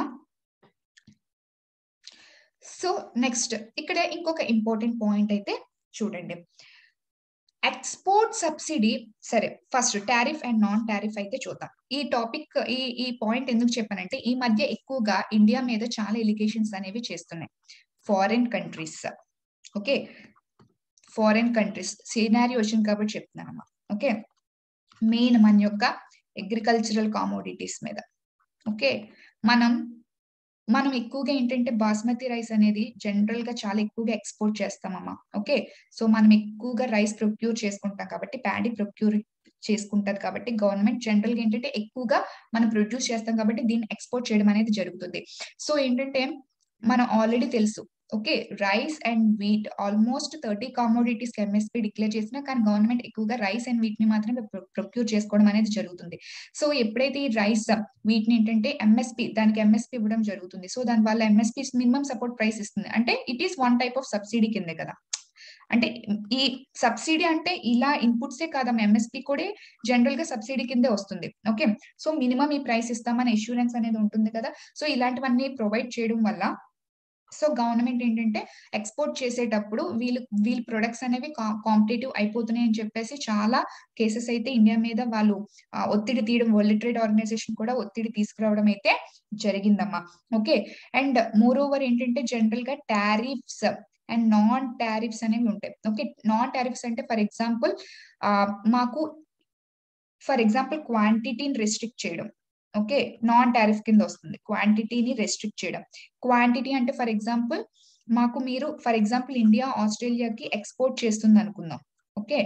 సో నెక్స్ట్ ఇక్కడ ఇంకొక ఇంపార్టెంట్ పాయింట్ అయితే చూడండి ఎక్స్పోర్ట్ సబ్సిడీ సరే first tariff and non tariff అయితే చూద్దాం ఈ టాపిక్ ఈ ఈ పాయింట్ ఎందుకు చెప్పానంటే ఈ మధ్య ఎక్కువగా ఇండియా మీద చాలా ఎలిగేషన్స్ అనేవి చేస్తున్నాయి foreign countries okay foreign countries scenario వచ్చింది కాబట్టి చెప్తున్నాను ఓకే మెయిన్ మన యొక్క అగ్రికల్చరల్ కామోడిటీస్ మీద ఓకే మనం మనం ఎక్కువగా ఏంటంటే బాస్మతి రైస్ అనేది జనరల్ గా చాలా ఎక్కువగా ఎక్స్పోర్ట్ చేస్తామమ్మా ఓకే సో మనం ఎక్కువగా రైస్ ప్రొక్యూర్ చేసుకుంటాం కాబట్టి ప్యాడీ ప్రొక్యూర్ చేసుకుంటది కాబట్టి గవర్నమెంట్ జనరల్ గా ఏంటంటే ఎక్కువగా మనం ప్రొడ్యూస్ చేస్తాం కాబట్టి దీన్ని ఎక్స్పోర్ట్ చేయడం అనేది జరుగుతుంది సో ఏంటంటే మనం ఆల్రెడీ తెలుసు okay rice and wheat almost thirty commodities MSP declare చేసినా కానీ గవర్నమెంట్ ఎక్కువగా రైస్ అండ్ వీట్ ని మాత్రమే ప్రొక్యూర్ చేసుకోవడం అనేది జరుగుతుంది సో ఎప్పుడైతే ఈ రైస్ వీటిని ఏంటంటే ఎంఎస్పి దానికి ఎంఎస్పి ఇవ్వడం జరుగుతుంది సో దాని వల్ల ఎంఎస్పి మినిమం సపోర్ట్ ప్రైస్ ఇస్తుంది అంటే it is one type of subsidy కిందే కదా అంటే ఈ సబ్సిడీ అంటే ఇలా ఇన్పుట్సే కాదమ్మా ఎంఎస్పి కూడా జనరల్ గా సబ్సిడీ కిందే వస్తుంది ఓకే సో మినిమం ఈ ప్రైస్ ఇస్తామని ఇన్సూరెన్స్ అనేది ఉంటుంది కదా సో ఇలాంటివన్నీ ప్రొవైడ్ చేయడం వల్ల సో గవర్నమెంట్ ఏంటంటే ఎక్స్పోర్ట్ చేసేటప్పుడు వీళ్ళు వీళ్ళ ప్రొడక్ట్స్ అనేవి కాంపిటేటివ్ అయిపోతున్నాయి అని చెప్పేసి చాలా కేసెస్ అయితే ఇండియా మీద వాళ్ళు ఒత్తిడి తీయడం వరల్డ్ ట్రేడ్ ఆర్గనైజేషన్ కూడా ఒత్తిడి తీసుకురావడం అయితే జరిగిందమ్మా ఓకే అండ్ మోర్ ఓవర్ ఏంటంటే జనరల్ గా టారిఫ్స్ అండ్ నాన్ టారిఫ్స్ అనేవి ఉంటాయి ఓకే నాన్ టారిఫ్స్ అంటే ఫర్ ఎగ్జాంపుల్ మాకు ఫర్ ఎగ్జాంపుల్ క్వాంటిటీని రెస్ట్రిక్ట్ చేయడం ఓకే నాన్ టారిఫ్ కింద వస్తుంది క్వాంటిటీని రెస్ట్రిక్ట్ చేయడం క్వాంటిటీ అంటే ఫర్ ఎగ్జాంపుల్ మాకు మీరు ఫర్ ఎగ్జాంపుల్ ఇండియా ఆస్ట్రేలియాకి ఎక్స్పోర్ట్ చేస్తుంది అనుకుందాం ఓకే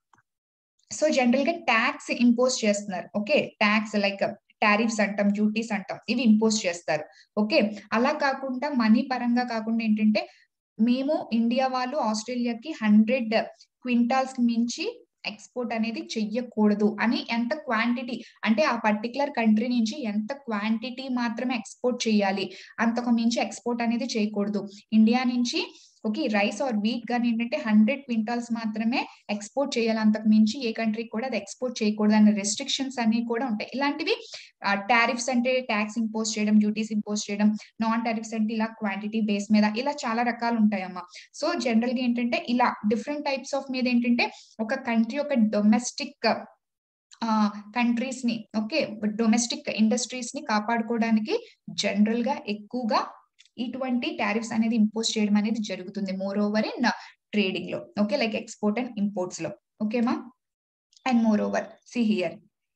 సో జనరల్ గా ట్యాక్స్ ఇంపోజ్ చేస్తున్నారు ఓకే ట్యాక్స్ లైక్ టారిఫ్స్ అంటాం డ్యూటీస్ అంటాం ఇవి ఇంపోజ్ చేస్తారు ఓకే అలా కాకుండా మనీ పరంగా కాకుండా ఏంటంటే మేము ఇండియా వాళ్ళు ఆస్ట్రేలియాకి హండ్రెడ్ క్వింటాల్స్ మించి ఎక్స్పోర్ట్ అనేది చెయ్యకూడదు అని ఎంత క్వాంటిటీ అంటే ఆ పర్టికులర్ కంట్రీ నుంచి ఎంత క్వాంటిటీ మాత్రమే ఎక్స్పోర్ట్ చేయాలి అంతకు మించి ఎక్స్పోర్ట్ అనేది చేయకూడదు ఇండియా నుంచి ఓకే రైస్ ఆర్ వీట్ కానీ ఏంటంటే హండ్రెడ్ క్వింటాల్స్ మాత్రమే ఎక్స్పోర్ట్ చేయాలి అంతకు మించి ఏ కంట్రీకి కూడా అది ఎక్స్పోర్ట్ చేయకూడదు అనే రెస్ట్రిక్షన్స్ అన్ని కూడా ఉంటాయి ఇలాంటివి టారిఫ్స్ అంటే ట్యాక్స్ ఇంపోజ్ చేయడం డ్యూటీస్ ఇంపోజ్ చేయడం నాన్ టారిఫ్స్ అంటే ఇలా క్వాంటిటీ బేస్ మీద ఇలా చాలా రకాలు ఉంటాయమ్మా సో జనరల్ గా ఏంటంటే ఇలా డిఫరెంట్ టైప్స్ ఆఫ్ మీద ఏంటంటే ఒక కంట్రీ ఒక డొమెస్టిక్ కంట్రీస్ ని ఓకే డొమెస్టిక్ ఇండస్ట్రీస్ ని కాపాడుకోవడానికి జనరల్ గా ఎక్కువగా ఇటువంటి టారిఫ్స్ అనేది ఇంపోజ్ చేయడం అనేది జరుగుతుంది మోర్ ఓవర్ ఇన్ ట్రేడింగ్ లో okay like export and imports లో ఓకేమా and more moreover see here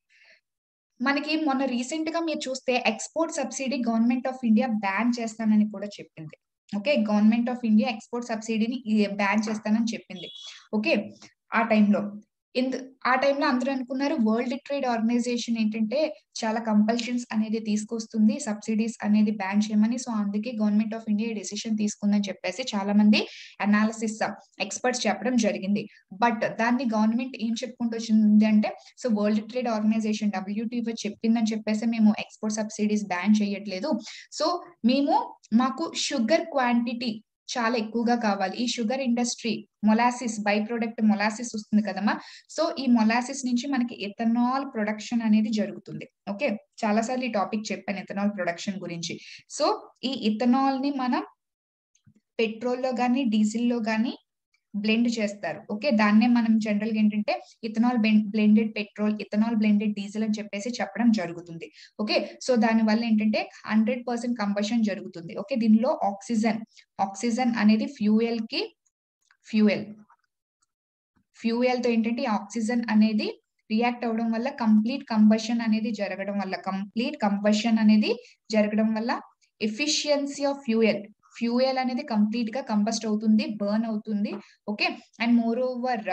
మనకి మొన్న రీసెంట్ గా మీరు చూస్తే export subsidy government of India ban చేస్తానని కూడా చెప్పింది okay government of India export సబ్సిడీని బ్యాన్ చేస్తానని చెప్పింది ఓకే ఆ టైంలో ఇందు ఆ టైంలో అందరూ అనుకున్నారు వరల్డ్ ట్రేడ్ ఆర్గనైజేషన్ ఏంటంటే చాలా కంపల్షన్స్ అనేది తీసుకొస్తుంది సబ్సిడీస్ అనేది బ్యాన్ చేయమని సో అందుకే గవర్నమెంట్ ఆఫ్ ఇండియా డెసిషన్ తీసుకుందని చెప్పేసి చాలా మంది అనాలిసిస్ ఎక్స్పర్ట్స్ చెప్పడం జరిగింది బట్ దాన్ని గవర్నమెంట్ ఏం చెప్పుకుంటూ వచ్చింది అంటే so world trade organization WTO చెప్పిందని చెప్పేసి మేము ఎక్స్పోర్ట్ సబ్సిడీస్ బ్యాన్ చేయట్లేదు సో మేము మాకు షుగర్ క్వాంటిటీ చాలా ఎక్కువగా కావాలి ఈ sugar industry molasses byproduct molasses వస్తుంది కదమ్మా సో ఈ మొలాసిస్ నుంచి మనకి ఎథనాల్ ప్రొడక్షన్ అనేది జరుగుతుంది ఓకే చాలా సార్లు ఈ టాపిక్ చెప్పాను ఎథనాల్ ప్రొడక్షన్ గురించి సో ఈ ఇథనాల్ ని మనం పెట్రోల్లో కానీ డీజిల్లో కానీ బ్లెండ్ చేస్తారు ఓకే దాన్నే మనం జనరల్ గా ఏంటంటే ethanol blended petrol ethanol blended diesel అని చెప్పేసి చెప్పడం జరుగుతుంది ఓకే సో దాని వల్ల ఏంటంటే హండ్రెడ్ పర్సెంట్ కంబషన్ జరుగుతుంది ఓకే దీనిలో ఆక్సిజన్ ఆక్సిజన్ అనేది ఫ్యూయల్ కి ఫ్యూయల్ ఫ్యూయల్ తో ఏంటంటే ఆక్సిజన్ అనేది రియాక్ట్ అవడం వల్ల కంప్లీట్ కంబషన్ అనేది జరగడం వల్ల కంప్లీట్ కంబషన్ అనేది జరగడం వల్ల ఎఫిషియన్సీ ఆఫ్ ఫ్యూయల్ ఫ్యూయల్ అనేది కంప్లీట్ గా కంబస్ట్ అవుతుంది బర్న్ అవుతుంది okay and more moreover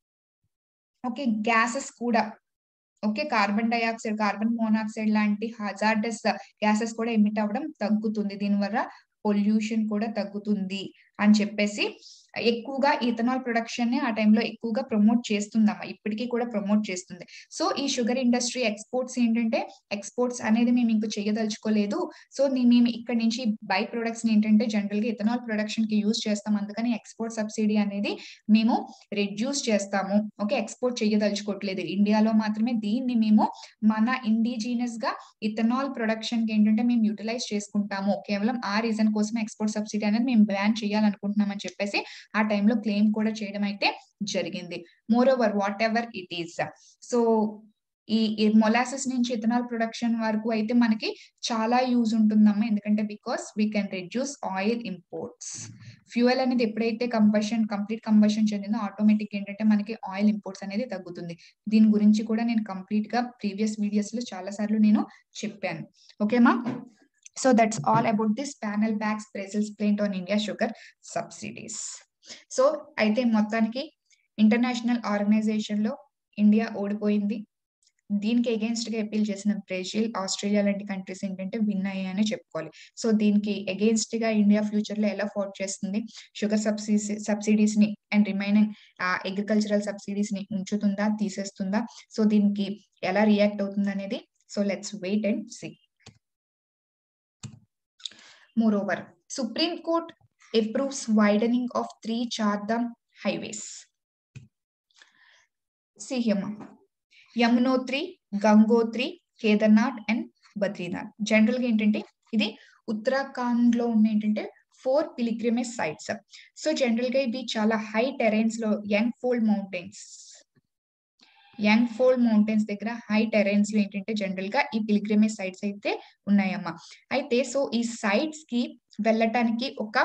okay gases కూడా okay carbon dioxide carbon monoxide లాంటి హజార్డస్ గ్యాసెస్ కూడా ఎమిట్ అవ్వడం తగ్గుతుంది దీనివల్ల పొల్యూషన్ కూడా తగ్గుతుంది అని చెప్పేసి ఎక్కువగా ఇథనాల్ ప్రొడక్షన్ ని ఆ టైంలో ఎక్కువగా ప్రమోట్ చేస్తుందమ్మా ఇప్పటికీ కూడా ప్రమోట్ చేస్తుంది సో ఈ షుగర్ ఇండస్ట్రీ ఎక్స్పోర్ట్స్ ఏంటంటే ఎక్స్పోర్ట్స్ అనేది మేము ఇంక చేయదలుచుకోలేదు సో మేము ఇక్కడ నుంచి బై ప్రొడక్ట్స్ ని ఏంటంటే జనరల్ గా ఇథనాల్ ప్రొడక్షన్ కి యూజ్ చేస్తాం అందుకని ఎక్స్పోర్ట్ సబ్సిడీ అనేది మేము రెడ్యూస్ చేస్తాము ఓకే ఎక్స్పోర్ట్ చేయదలుచుకోవట్లేదు ఇండియాలో మాత్రమే దీన్ని మేము మన ఇండిజినస్ గా ఇథనాల్ ప్రొడక్షన్ కి ఏంటంటే మేము యూటిలైజ్ చేసుకుంటాము కేవలం ఆ రీజన్ కోసం ఎక్స్పోర్ట్ సబ్సిడీ అనేది మేము బ్యాన్ చేయాలనుకుంటున్నామని చెప్పేసి ఆ టైంలో క్లెయిమ్ కూడా చేయడం అయితే జరిగింది moreover whatever it is so ఈ మొలాసెస్ నుంచి ఇథనాల్ ప్రొడక్షన్ వరకు అయితే మనకి చాలా యూజ్ ఉంటుందమ్మా ఎందుకంటే because we can reduce oil imports fuel అనేది ఎప్పుడైతే కంబషన్ కంప్లీట్ కంబషన్ చెందిందో ఆటోమేటిక్ ఏంటంటే మనకి ఆయిల్ ఇంపోర్ట్స్ అనేది తగ్గుతుంది దీని గురించి కూడా నేను కంప్లీట్ గా ప్రీవియస్ వీడియోస్ లో చాలా సార్లు నేను చెప్పాను ఓకేమా so that's all about this panel backs Brazil's plaint on India sugar subsidies so అయితే మొత్తానికి ఇంటర్నేషనల్ ఆర్గనైజేషన్ లో ఇండియా ఓడిపోయింది దీనికి అగేన్స్ట్ గా అపీల్ చేసిన బ్రెజిల్ ఆస్ట్రేలియా లాంటి కంట్రీస్ ఏంటంటే విన్ అయ్యాయని చెప్పుకోవాలి సో దీనికి అగేన్స్ట్ గా ఇండియా ఫ్యూచర్ లో ఎలా ఫోర్ట్ చేస్తుంది షుగర్ సబ్సిడీస్ సబ్సిడీస్ ని అండ్ రిమైనింగ్ అగ్రికల్చరల్ సబ్సిడీస్ ని ఉంచుతుందా తీసేస్తుందా సో దీనికి ఎలా రియాక్ట్ అవుతుంది అనేది so let's wait and see Moreover, Supreme Court approves widening of three Chardham highways. See here, ma. Yamunotri, Gangotri, Kedarnath and Badrinath general గా ఏంటంటే ఇది ఉత్తరాఖండ్ లో ఉన్న ఏంటంటే four pilgrimage sites so general గా ఇవి చాలా హై టెరైన్స్ లో young fold mountains young fold mountains దగ్గర హై టెరైన్స్ లో ఏంటంటే జనరల్ గా ఈ పిలిగ్రిమేజ్ సైట్స్ అయితే ఉన్నాయమ్మా అయితే సో ఈ సైట్స్ కి వెళ్ళటానికి ఒక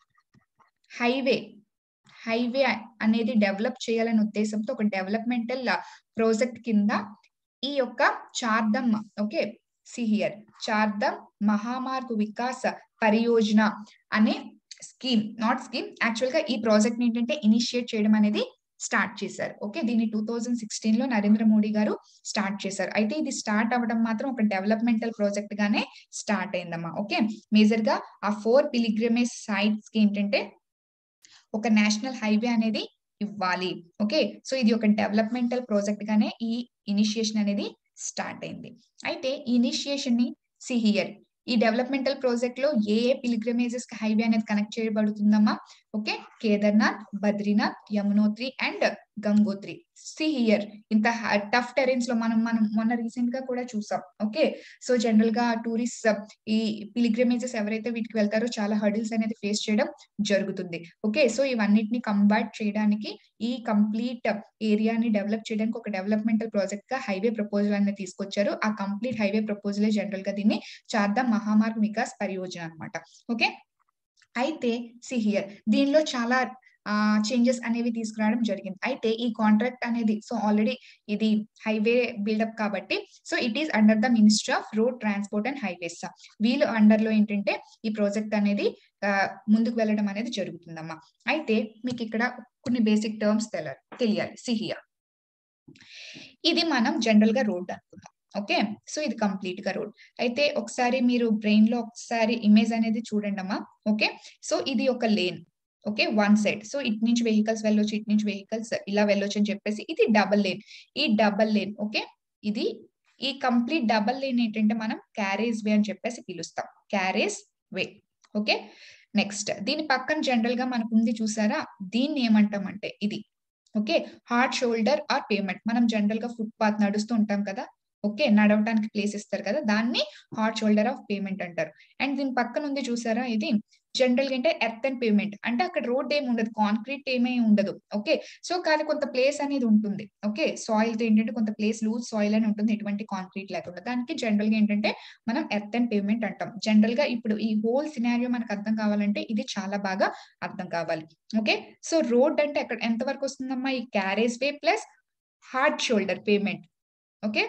హైవే హైవే అనేది డెవలప్ చేయాలనే ఉద్దేశంతో ఒక డెవలప్మెంటల్ ప్రాజెక్ట్ కింద ఈ యొక్క చార్దమ్ ఓకే సిహియర్ చార్దమ్ మహామార్గ్ వికాస్ పరియోజన అనే స్కీమ్ నాట్ స్కీమ్ యాక్చువల్ గా ఈ ప్రాజెక్ట్ ఏంటంటే ఇనిషియేట్ చేయడం అనేది స్టార్ట్ చేశారు ఓకే దీన్ని టూ థౌజండ్ సిక్స్టీన్ లో నరేంద్ర మోడీ గారు స్టార్ట్ చేశారు అయితే ఇది స్టార్ట్ అవ్వడం మాత్రం ఒక డెవలప్మెంటల్ ప్రాజెక్ట్ గానే స్టార్ట్ అయిందమ్మా ఓకే మేజర్ గా ఆ ఫోర్ పిలిగ్రమేజ్ సైట్స్ కి ఏంటంటే ఒక నేషనల్ హైవే అనేది ఇవ్వాలి ఓకే సో ఇది ఒక డెవలప్మెంటల్ ప్రాజెక్ట్ గానే ఈ ఇనిషియేషన్ అనేది స్టార్ట్ అయింది అయితే ఈ ఇనిషియేషన్ ని సిహియర్ ఈ డెవలప్మెంటల్ ప్రాజెక్ట్ లో ఏ ఏ పిలిగ్రమేజెస్ కి హైవే అనేది కనెక్ట్ చేయబడుతుందమ్మా okay Kedarnath Badrinath Yamunotri and Gangotri see here ఇంత టఫ్ టెరెన్స్ లో మనం మనం మొన్న రీసెంట్ గా కూడా చూసాం ఓకే సో జనరల్ గా టూరిస్ట్ ఈ పిలిగ్రమేజెస్ ఎవరైతే వీటికి వెళ్తారో చాలా హర్డిల్స్ అనేది ఫేస్ చేయడం జరుగుతుంది ఓకే సో ఇవన్నిటిని కంబైట్ చేయడానికి ఈ కంప్లీట్ ఏరియాని డెవలప్ చేయడానికి ఒక డెవలప్మెంటల్ ప్రాజెక్ట్ గా హైవే ప్రపోజల్ అనేది తీసుకొచ్చారు ఆ కంప్లీట్ హైవే ప్రపోజల్ జనరల్ గా దీన్ని చార్దా మహామార్గ్ వికాస్ పరియోజన అనమాట ఓకే అయితే సిహియర్ దీనిలో చాలా చేంజెస్ అనేవి తీసుకురావడం జరిగింది అయితే ఈ కాంట్రాక్ట్ అనేది సో ఆల్రెడీ ఇది హైవే బిల్డప్ కాబట్టి so it is under the ministry of road transport and highways వీళ్ళు అండర్ లో ఏంటంటే ఈ ప్రాజెక్ట్ అనేది ముందుకు వెళ్ళడం అనేది జరుగుతుందమ్మా అయితే మీకు ఇక్కడ కొన్ని బేసిక్ టర్మ్స్ తెల తెలియాలి సిహియా ఇది మనం జనరల్ గా రోడ్ అనుకుందాం ఓకే సో ఇది కంప్లీట్ గా రోడ్ అయితే ఒకసారి మీరు బ్రెయిన్ లో ఒకసారి ఇమేజ్ అనేది చూడండి అమ్మా ఓకే సో ఇది ఒక lane okay one side so ఇటు నుంచి వెహికల్స్ వెళ్ళొచ్చు ఇటు నుంచి వెహికల్స్ ఇలా వెళ్ళొచ్చు అని చెప్పేసి ఇది డబల్ లేన్ ఈ డబల్ లేన్ ఓకే ఇది ఈ కంప్లీట్ డబల్ లేన్ ఏంటంటే మనం క్యారేజ్ వే అని చెప్పేసి పిలుస్తాం క్యారేజ్ వే ఓకే నెక్స్ట్ దీని పక్కన జనరల్ గా మనకు ఉంది చూసారా దీన్ని ఏమంటామంటే ఇది okay hard shoulder or pavement మనం జనరల్ గా ఫుట్పాత్ నడుస్తూ ఉంటాం కదా ఓకే నడవటానికి ప్లేస్ ఇస్తారు కదా దాన్ని హార్డ్ షోల్డర్ ఆఫ్ పేమెంట్ అంటారు అండ్ దీని పక్కన ఉంది చూసారా ఇది జనరల్ గా అంటే ఎర్త్ అండ్ పేమెంట్ అంటే అక్కడ రోడ్ ఏమి ఉండదు కాంక్రీట్ ఏమీ ఉండదు ఓకే సో కానీ కొంత ప్లేస్ అనేది ఉంటుంది ఓకే సాయిల్ తో ఏంటంటే కొంత ప్లేస్ లూజ్ సాయిల్ అని ఉంటుంది ఎటువంటి కాంక్రీట్ లేకుండా దానికి జనరల్ గా ఏంటంటే మనం ఎర్త్ అండ్ పేమెంట్ అంటాం జనరల్ గా ఇప్పుడు ఈ హోల్ సినారియో మనకు అర్థం కావాలంటే ఇది చాలా బాగా అర్థం కావాలి ఓకే సో రోడ్ అంటే అక్కడ ఎంత వరకు వస్తుందమ్మా ఈ carriage carriageway plus hard shoulder pavement okay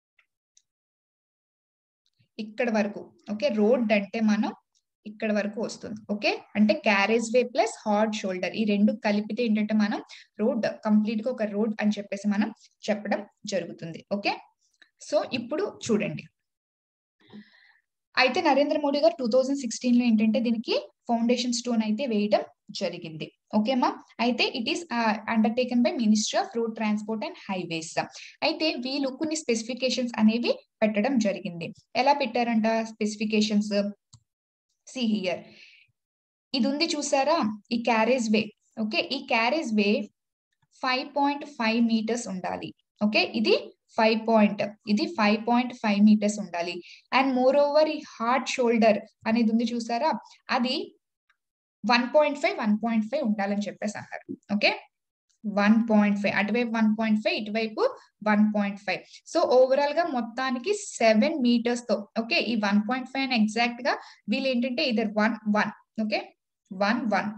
ఇక్కడ వరకు ఓకే రోడ్ అంటే మనం ఇక్కడ వరకు వస్తుంది ఓకే అంటే carriage carriageway plus hard shoulder ఈ రెండు కలిపితే ఏంటంటే మనం రోడ్ కంప్లీట్ గా ఒక రోడ్ అని చెప్పేసి మనం చెప్పడం జరుగుతుంది ఓకే సో ఇప్పుడు చూడండి అయితే నరేంద్ర మోడీ గారు టూ థౌజండ్ సిక్స్టీన్ లో ఏంటంటే దీనికి ఫౌండేషన్ స్టోన్ అయితే వేయడం జరిగింది ఓకేమా అయితే it is undertaken by ministry of road transport and highways అయితే వీళ్ళు కొన్ని స్పెసిఫికేషన్స్ అనేవి పెట్టడం జరిగింది ఎలా పెట్టారంట స్పెసిఫికేషన్స్ సి హియర్ ఇది ఉంది చూసారా ఈ క్యారేజ్ వే ఓకే ఈ క్యారేజ్ వే ఫైవ్ పాయింట్ ఫైవ్ మీటర్స్ ఉండాలి ఓకే ఇది ఫైవ్ పాయింట్ ఇది ఫైవ్ పాయింట్ ఫైవ్ మీటర్స్ ఉండాలి అండ్ మోర్ ఓవర్ ఈ హార్డ్ షోల్డర్ అనేది ఉంది చూసారా అది one point five one point five ఉండాలని చెప్పేసి అన్నారు ఓకే వన్ పాయింట్ ఫైవ్ అటువైపు వన్ పాయింట్ ఫైవ్ ఇటువైపు one point five so overall గా మొత్తానికి సెవెన్ మీటర్స్ తో ఓకే ఈ వన్ పాయింట్ ఫైవ్ అని ఎగ్జాక్ట్ గా వీళ్ళు ఏంటంటే ఇదర్ one one okay one one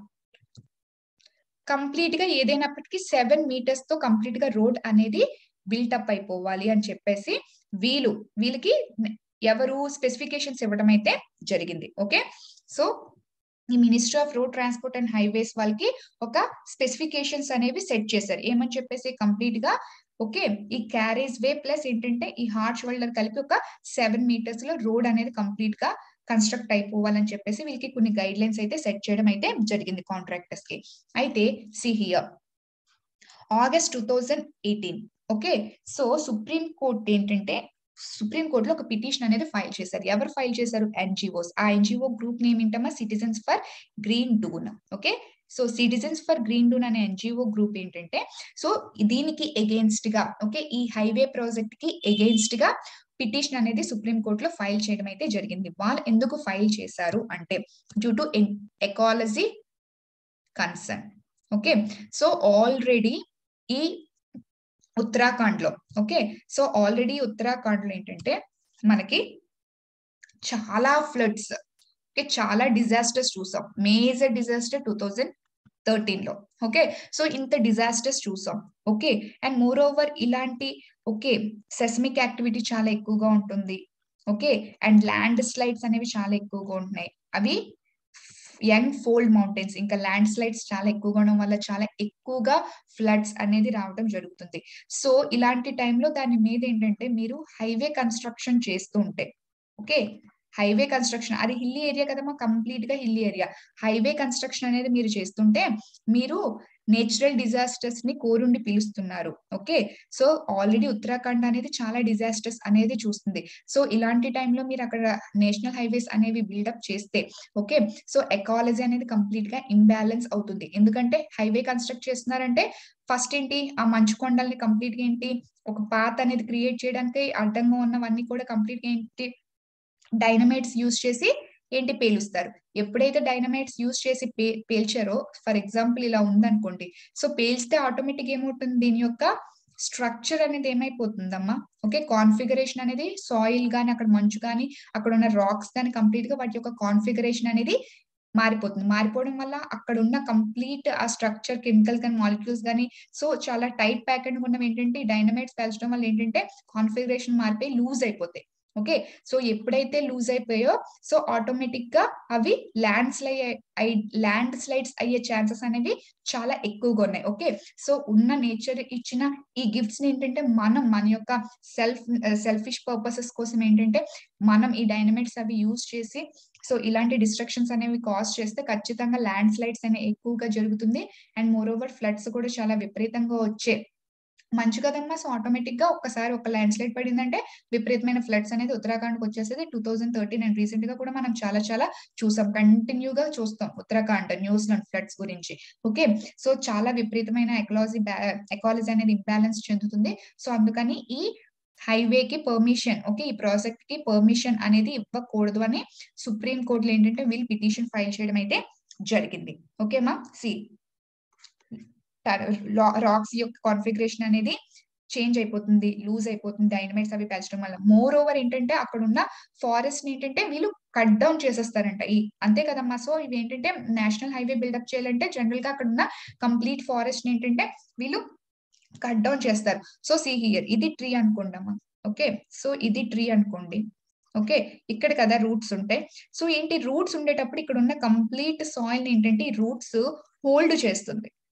complete గా ఏదైనప్పటికీ సెవెన్ మీటర్స్ తో కంప్లీట్ గా రోడ్ అనేది బిల్టప్ అయిపోవాలి అని చెప్పేసి వీళ్ళు వీళ్ళకి ఎవరు స్పెసిఫికేషన్స్ ఇవ్వడం అయితే జరిగింది ఓకే సో ఈ ministry of road transport and highways వాళ్ళకి ఒక స్పెసిఫికేషన్స్ అనేవి సెట్ చేశారు ఏమని చెప్పేసి కంప్లీట్ గా ఓకే ఈ క్యారేజ్ వే ప్లస్ ఏంటంటే ఈ హార్ట్ షోల్డర్ కలిపి ఒక సెవెన్ మీటర్స్ లో రోడ్ అనేది కంప్లీట్ గా కన్స్ట్రక్ట్ అయిపోవాలని చెప్పేసి వీళ్ళకి కొన్ని గైడ్ లైన్స్ అయితే సెట్ చేయడం అయితే జరిగింది కాంట్రాక్టర్స్ కి అయితే see here August two thousand eighteen okay so supreme court ఏంటంటే సుప్రీం కోర్ట్ లో ఒక పిటిషన్ అనేది ఫైల్ చేశారు ఎవరు ఫైల్ చేశారు ఎన్జిఓస్ ఆ ఎన్జిఓ గ్రూప్ నేమ్ ఏంటమ్మా citizens for green Doon okay so citizens for green Doon అనే ఎన్జిఓ గ్రూప్ ఏంటంటే సో దీనికి ఎగెయిన్స్ట్ గా ఓకే ఈ హైవే ప్రాజెక్ట్ కి ఎగెయిన్స్ట్ గా పిటిషన్ అనేది సుప్రీం కోర్టులో ఫైల్ చేయడం అయితే జరిగింది వాళ్ళు ఎందుకు ఫైల్ చేశారు అంటే due to ecology concern okay so already ఈ ఉత్తరాఖండ్ లో ఓకే సో ఆల్రెడీ ఉత్తరాఖండ్ లో ఏంటంటే మనకి చాలా ఫ్లడ్స్ ఓకే చాలా డిజాస్టర్స్ చూసాం major disaster two thousand thirteen లో ఓకే సో ఇంత డిజాస్టర్స్ చూసాం ఓకే అండ్ మోర్ ఓవర్ ఇలాంటి ఓకే సెస్మిక్ యాక్టివిటీ చాలా ఎక్కువగా ఉంటుంది ఓకే అండ్ ల్యాండ్ స్లైడ్స్ అనేవి చాలా ఎక్కువగా ఉంటున్నాయి అవి యంగ్ ఫోల్డ్ మౌంటైన్స్ ఇంకా ల్యాండ్ స్లైడ్స్ చాలా ఎక్కువగా ఉండడం వల్ల చాలా ఎక్కువగా ఫ్లడ్స్ అనేది రావడం జరుగుతుంది సో ఇలాంటి టైంలో దాని మీద ఏంటంటే మీరు హైవే కన్స్ట్రక్షన్ చేస్తూ ఉంటే ఓకే హైవే కన్స్ట్రక్షన్ అది హిల్లీ ఏరియా కదమ్మా కంప్లీట్ గా హిల్లీ ఏరియా హైవే కన్స్ట్రక్షన్ అనేది మీరు చేస్తుంటే మీరు నేచురల్ డిజాస్టర్స్ ని కోరుండి పిలుస్తున్నారు ఓకే సో ఆల్రెడీ ఉత్తరాఖండ్ అనేది చాలా డిజాస్టర్స్ అనేది చూస్తుంది సో ఇలాంటి టైంలో మీరు అక్కడ నేషనల్ హైవేస్ అనేవి బిల్డప్ చేస్తే ఓకే సో ఎకాలజీ అనేది కంప్లీట్ గా ఇంబ్యాలెన్స్ అవుతుంది ఎందుకంటే హైవే కన్స్ట్రక్ట్ చేస్తున్నారంటే ఫస్ట్ ఏంటి ఆ మంచు కొండల్ని కంప్లీట్ గా ఏంటి ఒక పాత్ అనేది క్రియేట్ చేయడానికి అడ్డంగా ఉన్నవన్నీ కూడా కంప్లీట్ గా ఏంటి డైనమైట్స్ యూజ్ చేసి ఏంటి పేలుస్తారు ఎప్పుడైతే డైనమైట్స్ యూజ్ చేసి పే పేల్చారో ఫర్ ఎగ్జాంపుల్ ఇలా ఉందనుకోండి సో పేల్స్తే ఆటోమేటిక్ ఏమవుతుంది దీని యొక్క స్ట్రక్చర్ అనేది ఏమైపోతుందమ్మా ఓకే కాన్ఫిగరేషన్ అనేది సాయిల్ గాని అక్కడ మంచు గాని అక్కడ ఉన్న రాక్స్ గాని కంప్లీట్ గా వాటి యొక్క కాన్ఫిగరేషన్ అనేది మారిపోతుంది మారిపోవడం వల్ల అక్కడ ఉన్న కంప్లీట్ ఆ స్ట్రక్చర్ కెమికల్ కానీ మాలిక్యూల్స్ కానీ సో చాలా టైట్ ప్యాకెట్ ఉన్నవి ఏంటంటే డైనమైట్స్ పేల్చడం వల్ల ఏంటంటే కాన్ఫిగరేషన్ మారిపోయి లూజ్ అయిపోతాయి ఓకే సో ఎప్పుడైతే లూజ్ అయిపోయో సో ఆటోమేటిక్ గా అవి ల్యాండ్ స్లైడ్ ల్యాండ్ స్లైడ్స్ అయ్యే ఛాన్సెస్ అనేవి చాలా ఎక్కువగా ఉన్నాయి ఓకే సో ఉన్న నేచర్ ఇచ్చిన ఈ గిఫ్ట్స్ ని ఏంటంటే మనం మన యొక్క సెల్ఫ్ సెల్ఫిష్ పర్పసెస్ కోసం ఏంటంటే మనం ఈ డైనమైట్స్ అవి యూజ్ చేసి సో ఇలాంటి డిస్ట్రక్షన్స్ అనేవి కాజ్ చేస్తే ఖచ్చితంగా ల్యాండ్ స్లైడ్స్ అనేవి ఎక్కువగా జరుగుతుంది అండ్ మోర్ ఓవర్ ఫ్లడ్స్ కూడా చాలా విపరీతంగా వచ్చే మంచు కదమ్మా సో ఆటోమేటిక్ గా ఒక్కసారి ఒక ల్యాండ్ స్లైడ్ పడిందంటే విపరీతమైన ఫ్లడ్స్ అనేది ఉత్తరాఖండ్ వచ్చేసేది two thousand thirteen and recent గా కూడా మనం చాలా చాలా చూసాం కంటిన్యూగా చూస్తాం ఉత్తరాఖండ్ న్యూస్ లో ఫ్లడ్స్ గురించి ఓకే సో చాలా విపరీతమైన ఎకాలజీ ఎకాలజీ అనేది ఇంబ్యాలెన్స్ చెందుతుంది సో అందుకని ఈ హైవేకి పర్మిషన్ ఓకే ఈ ప్రాజెక్ట్ కి పర్మిషన్ అనేది ఇవ్వకూడదు అని సుప్రీం కోర్టులో ఏంటంటే వీళ్ళు పిటిషన్ ఫైల్ చేయడం అయితే జరిగింది ఓకేమా సి రాక్స్ యొక్క కాన్ఫిగరేషన్ అనేది చేంజ్ అయిపోతుంది లూజ్ అయిపోతుంది డైనమైట్స్ అవి పెంచడం వల్ల మోర్ ఓవర్ ఏంటంటే అక్కడ ఉన్న ఫారెస్ట్ ఏంటంటే వీళ్ళు కట్ డౌన్ చేసేస్తారంట ఈ అంతే కదమ్మా సో ఇవి ఏంటంటే నేషనల్ హైవే బిల్డప్ చేయాలంటే జనరల్ గా అక్కడ ఉన్న కంప్లీట్ ఫారెస్ట్ ఏంటంటే వీళ్ళు కట్ డౌన్ చేస్తారు సో సీ హియర్ ఇది ట్రీ అనుకోండమ్మా ఓకే సో ఇది ట్రీ అనుకోండి ఓకే ఇక్కడ కదా రూట్స్ ఉంటాయి సో ఏంటి రూట్స్ ఉండేటప్పుడు ఇక్కడ ఉన్న కంప్లీట్ సాయిల్ ఏంటంటే ఈ రూట్స్ హోల్డ్ చేస్తుంది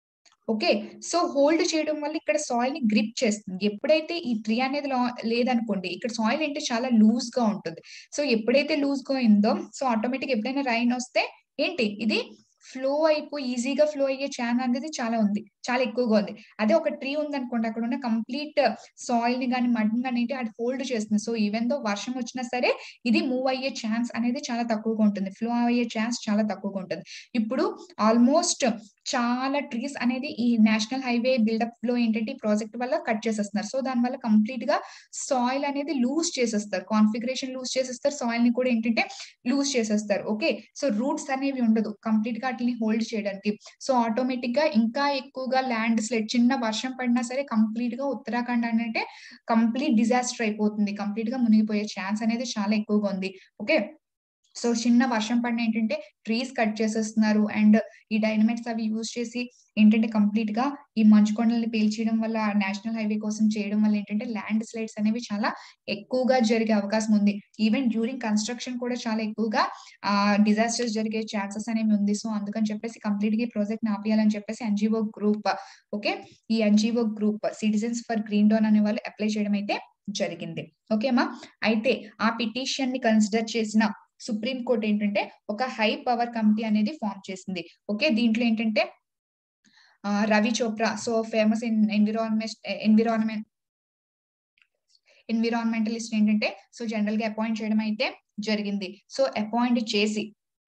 ఓకే సో హోల్డ్ చేయడం వల్ల ఇక్కడ సాయిల్ ని గ్రిప్ చేస్తుంది ఎప్పుడైతే ఈ ట్రీ అనేది లా- లేదనుకోండి ఇక్కడ సాయిల్ ఏంటి చాలా లూజ్ గా ఉంటుంది సో ఎప్పుడైతే లూజ్ గా అయిందో సో ఆటోమేటిక్ ఎప్పుడైనా రైన్ వస్తే ఏంటి ఇది ఫ్లో అయిపోయి ఈజీగా ఫ్లో అయ్యే ఛాన్ అనేది చాలా ఉంది చాలా ఎక్కువగా ఉంది అదే ఒక ట్రీ ఉంది అనుకోండి అక్కడ ఉన్న కంప్లీట్ సాయిల్ ని కానీ మడ్ కానీ ఏంటి అది హోల్డ్ చేస్తుంది సో ఈవెన్ దో వర్షం వచ్చినా సరే ఇది మూవ్ అయ్యే ఛాన్స్ అనేది చాలా తక్కువగా ఉంటుంది ఫ్లో అయ్యే ఛాన్స్ చాలా తక్కువగా ఉంటుంది ఇప్పుడు ఆల్మోస్ట్ చాలా ట్రీస్ అనేది ఈ నేషనల్ హైవే బిల్డప్ లో ఏంటంటే ఈ ప్రాజెక్ట్ వల్ల కట్ చేసేస్తున్నారు సో దాని వల్ల కంప్లీట్ గా సాయిల్ అనేది లూజ్ చేసేస్తారు కాన్ఫిగరేషన్ లూజ్ చేసేస్తారు సాయిల్ ని కూడా ఏంటంటే లూజ్ చేసేస్తారు ఓకే సో రూట్స్ అనేవి ఉండదు కంప్లీట్ గా వాటిని హోల్డ్ చేయడానికి సో ఆటోమేటిక్ గా ఇంకా ఎక్కువగా ల్యాండ్ స్లైడ్ చిన్న వర్షం పడినా సరే కంప్లీట్ గా ఉత్తరాఖండ్ అంటే కంప్లీట్ డిజాస్టర్ అయిపోతుంది కంప్లీట్ గా మునిగిపోయే ఛాన్స్ అనేది చాలా ఎక్కువగా ఉంది ఓకే సో చిన్న వర్షం పడిన ఏంటంటే ట్రీస్ కట్ చేసేస్తున్నారు అండ్ ఈ డైనమైట్స్ అవి యూజ్ చేసి ఏంటంటే కంప్లీట్ గా ఈ మంచు కొండల్ని పేల్చేయడం వల్ల నేషనల్ హైవే కోసం చేయడం వల్ల ఏంటంటే ల్యాండ్ స్లైడ్స్ అనేవి చాలా ఎక్కువగా జరిగే అవకాశం ఉంది ఈవెన్ డ్యూరింగ్ కన్స్ట్రక్షన్ కూడా చాలా ఎక్కువగా ఆ డిజాస్టర్స్ జరిగే ఛాన్సెస్ అనేవి ఉంది సో అందుకని చెప్పేసి కంప్లీట్ గా ఈ ప్రాజెక్ట్ ఆపేయాలని చెప్పేసి ఎన్జిఓ గ్రూప్ ఓకే ఈ NGO group citizens for green Doon అనే వాళ్ళు అప్లై చేయడం అయితే జరిగింది ఓకేమా అయితే ఆ పిటిషన్ ని కన్సిడర్ చేసిన సుప్రీం కోర్ట్ ఏంటంటే ఒక హై పవర్ కమిటీ అనేది ఫామ్ చేసింది ఓకే దీంట్లో ఏంటంటే ఆ, Ravi Chopra so famous in environment environment environmentalist ఏంటంటే సో జనరల్ గా అపాయింట్ చేయడం అయితే జరిగింది సో అపాయింట్ చేసి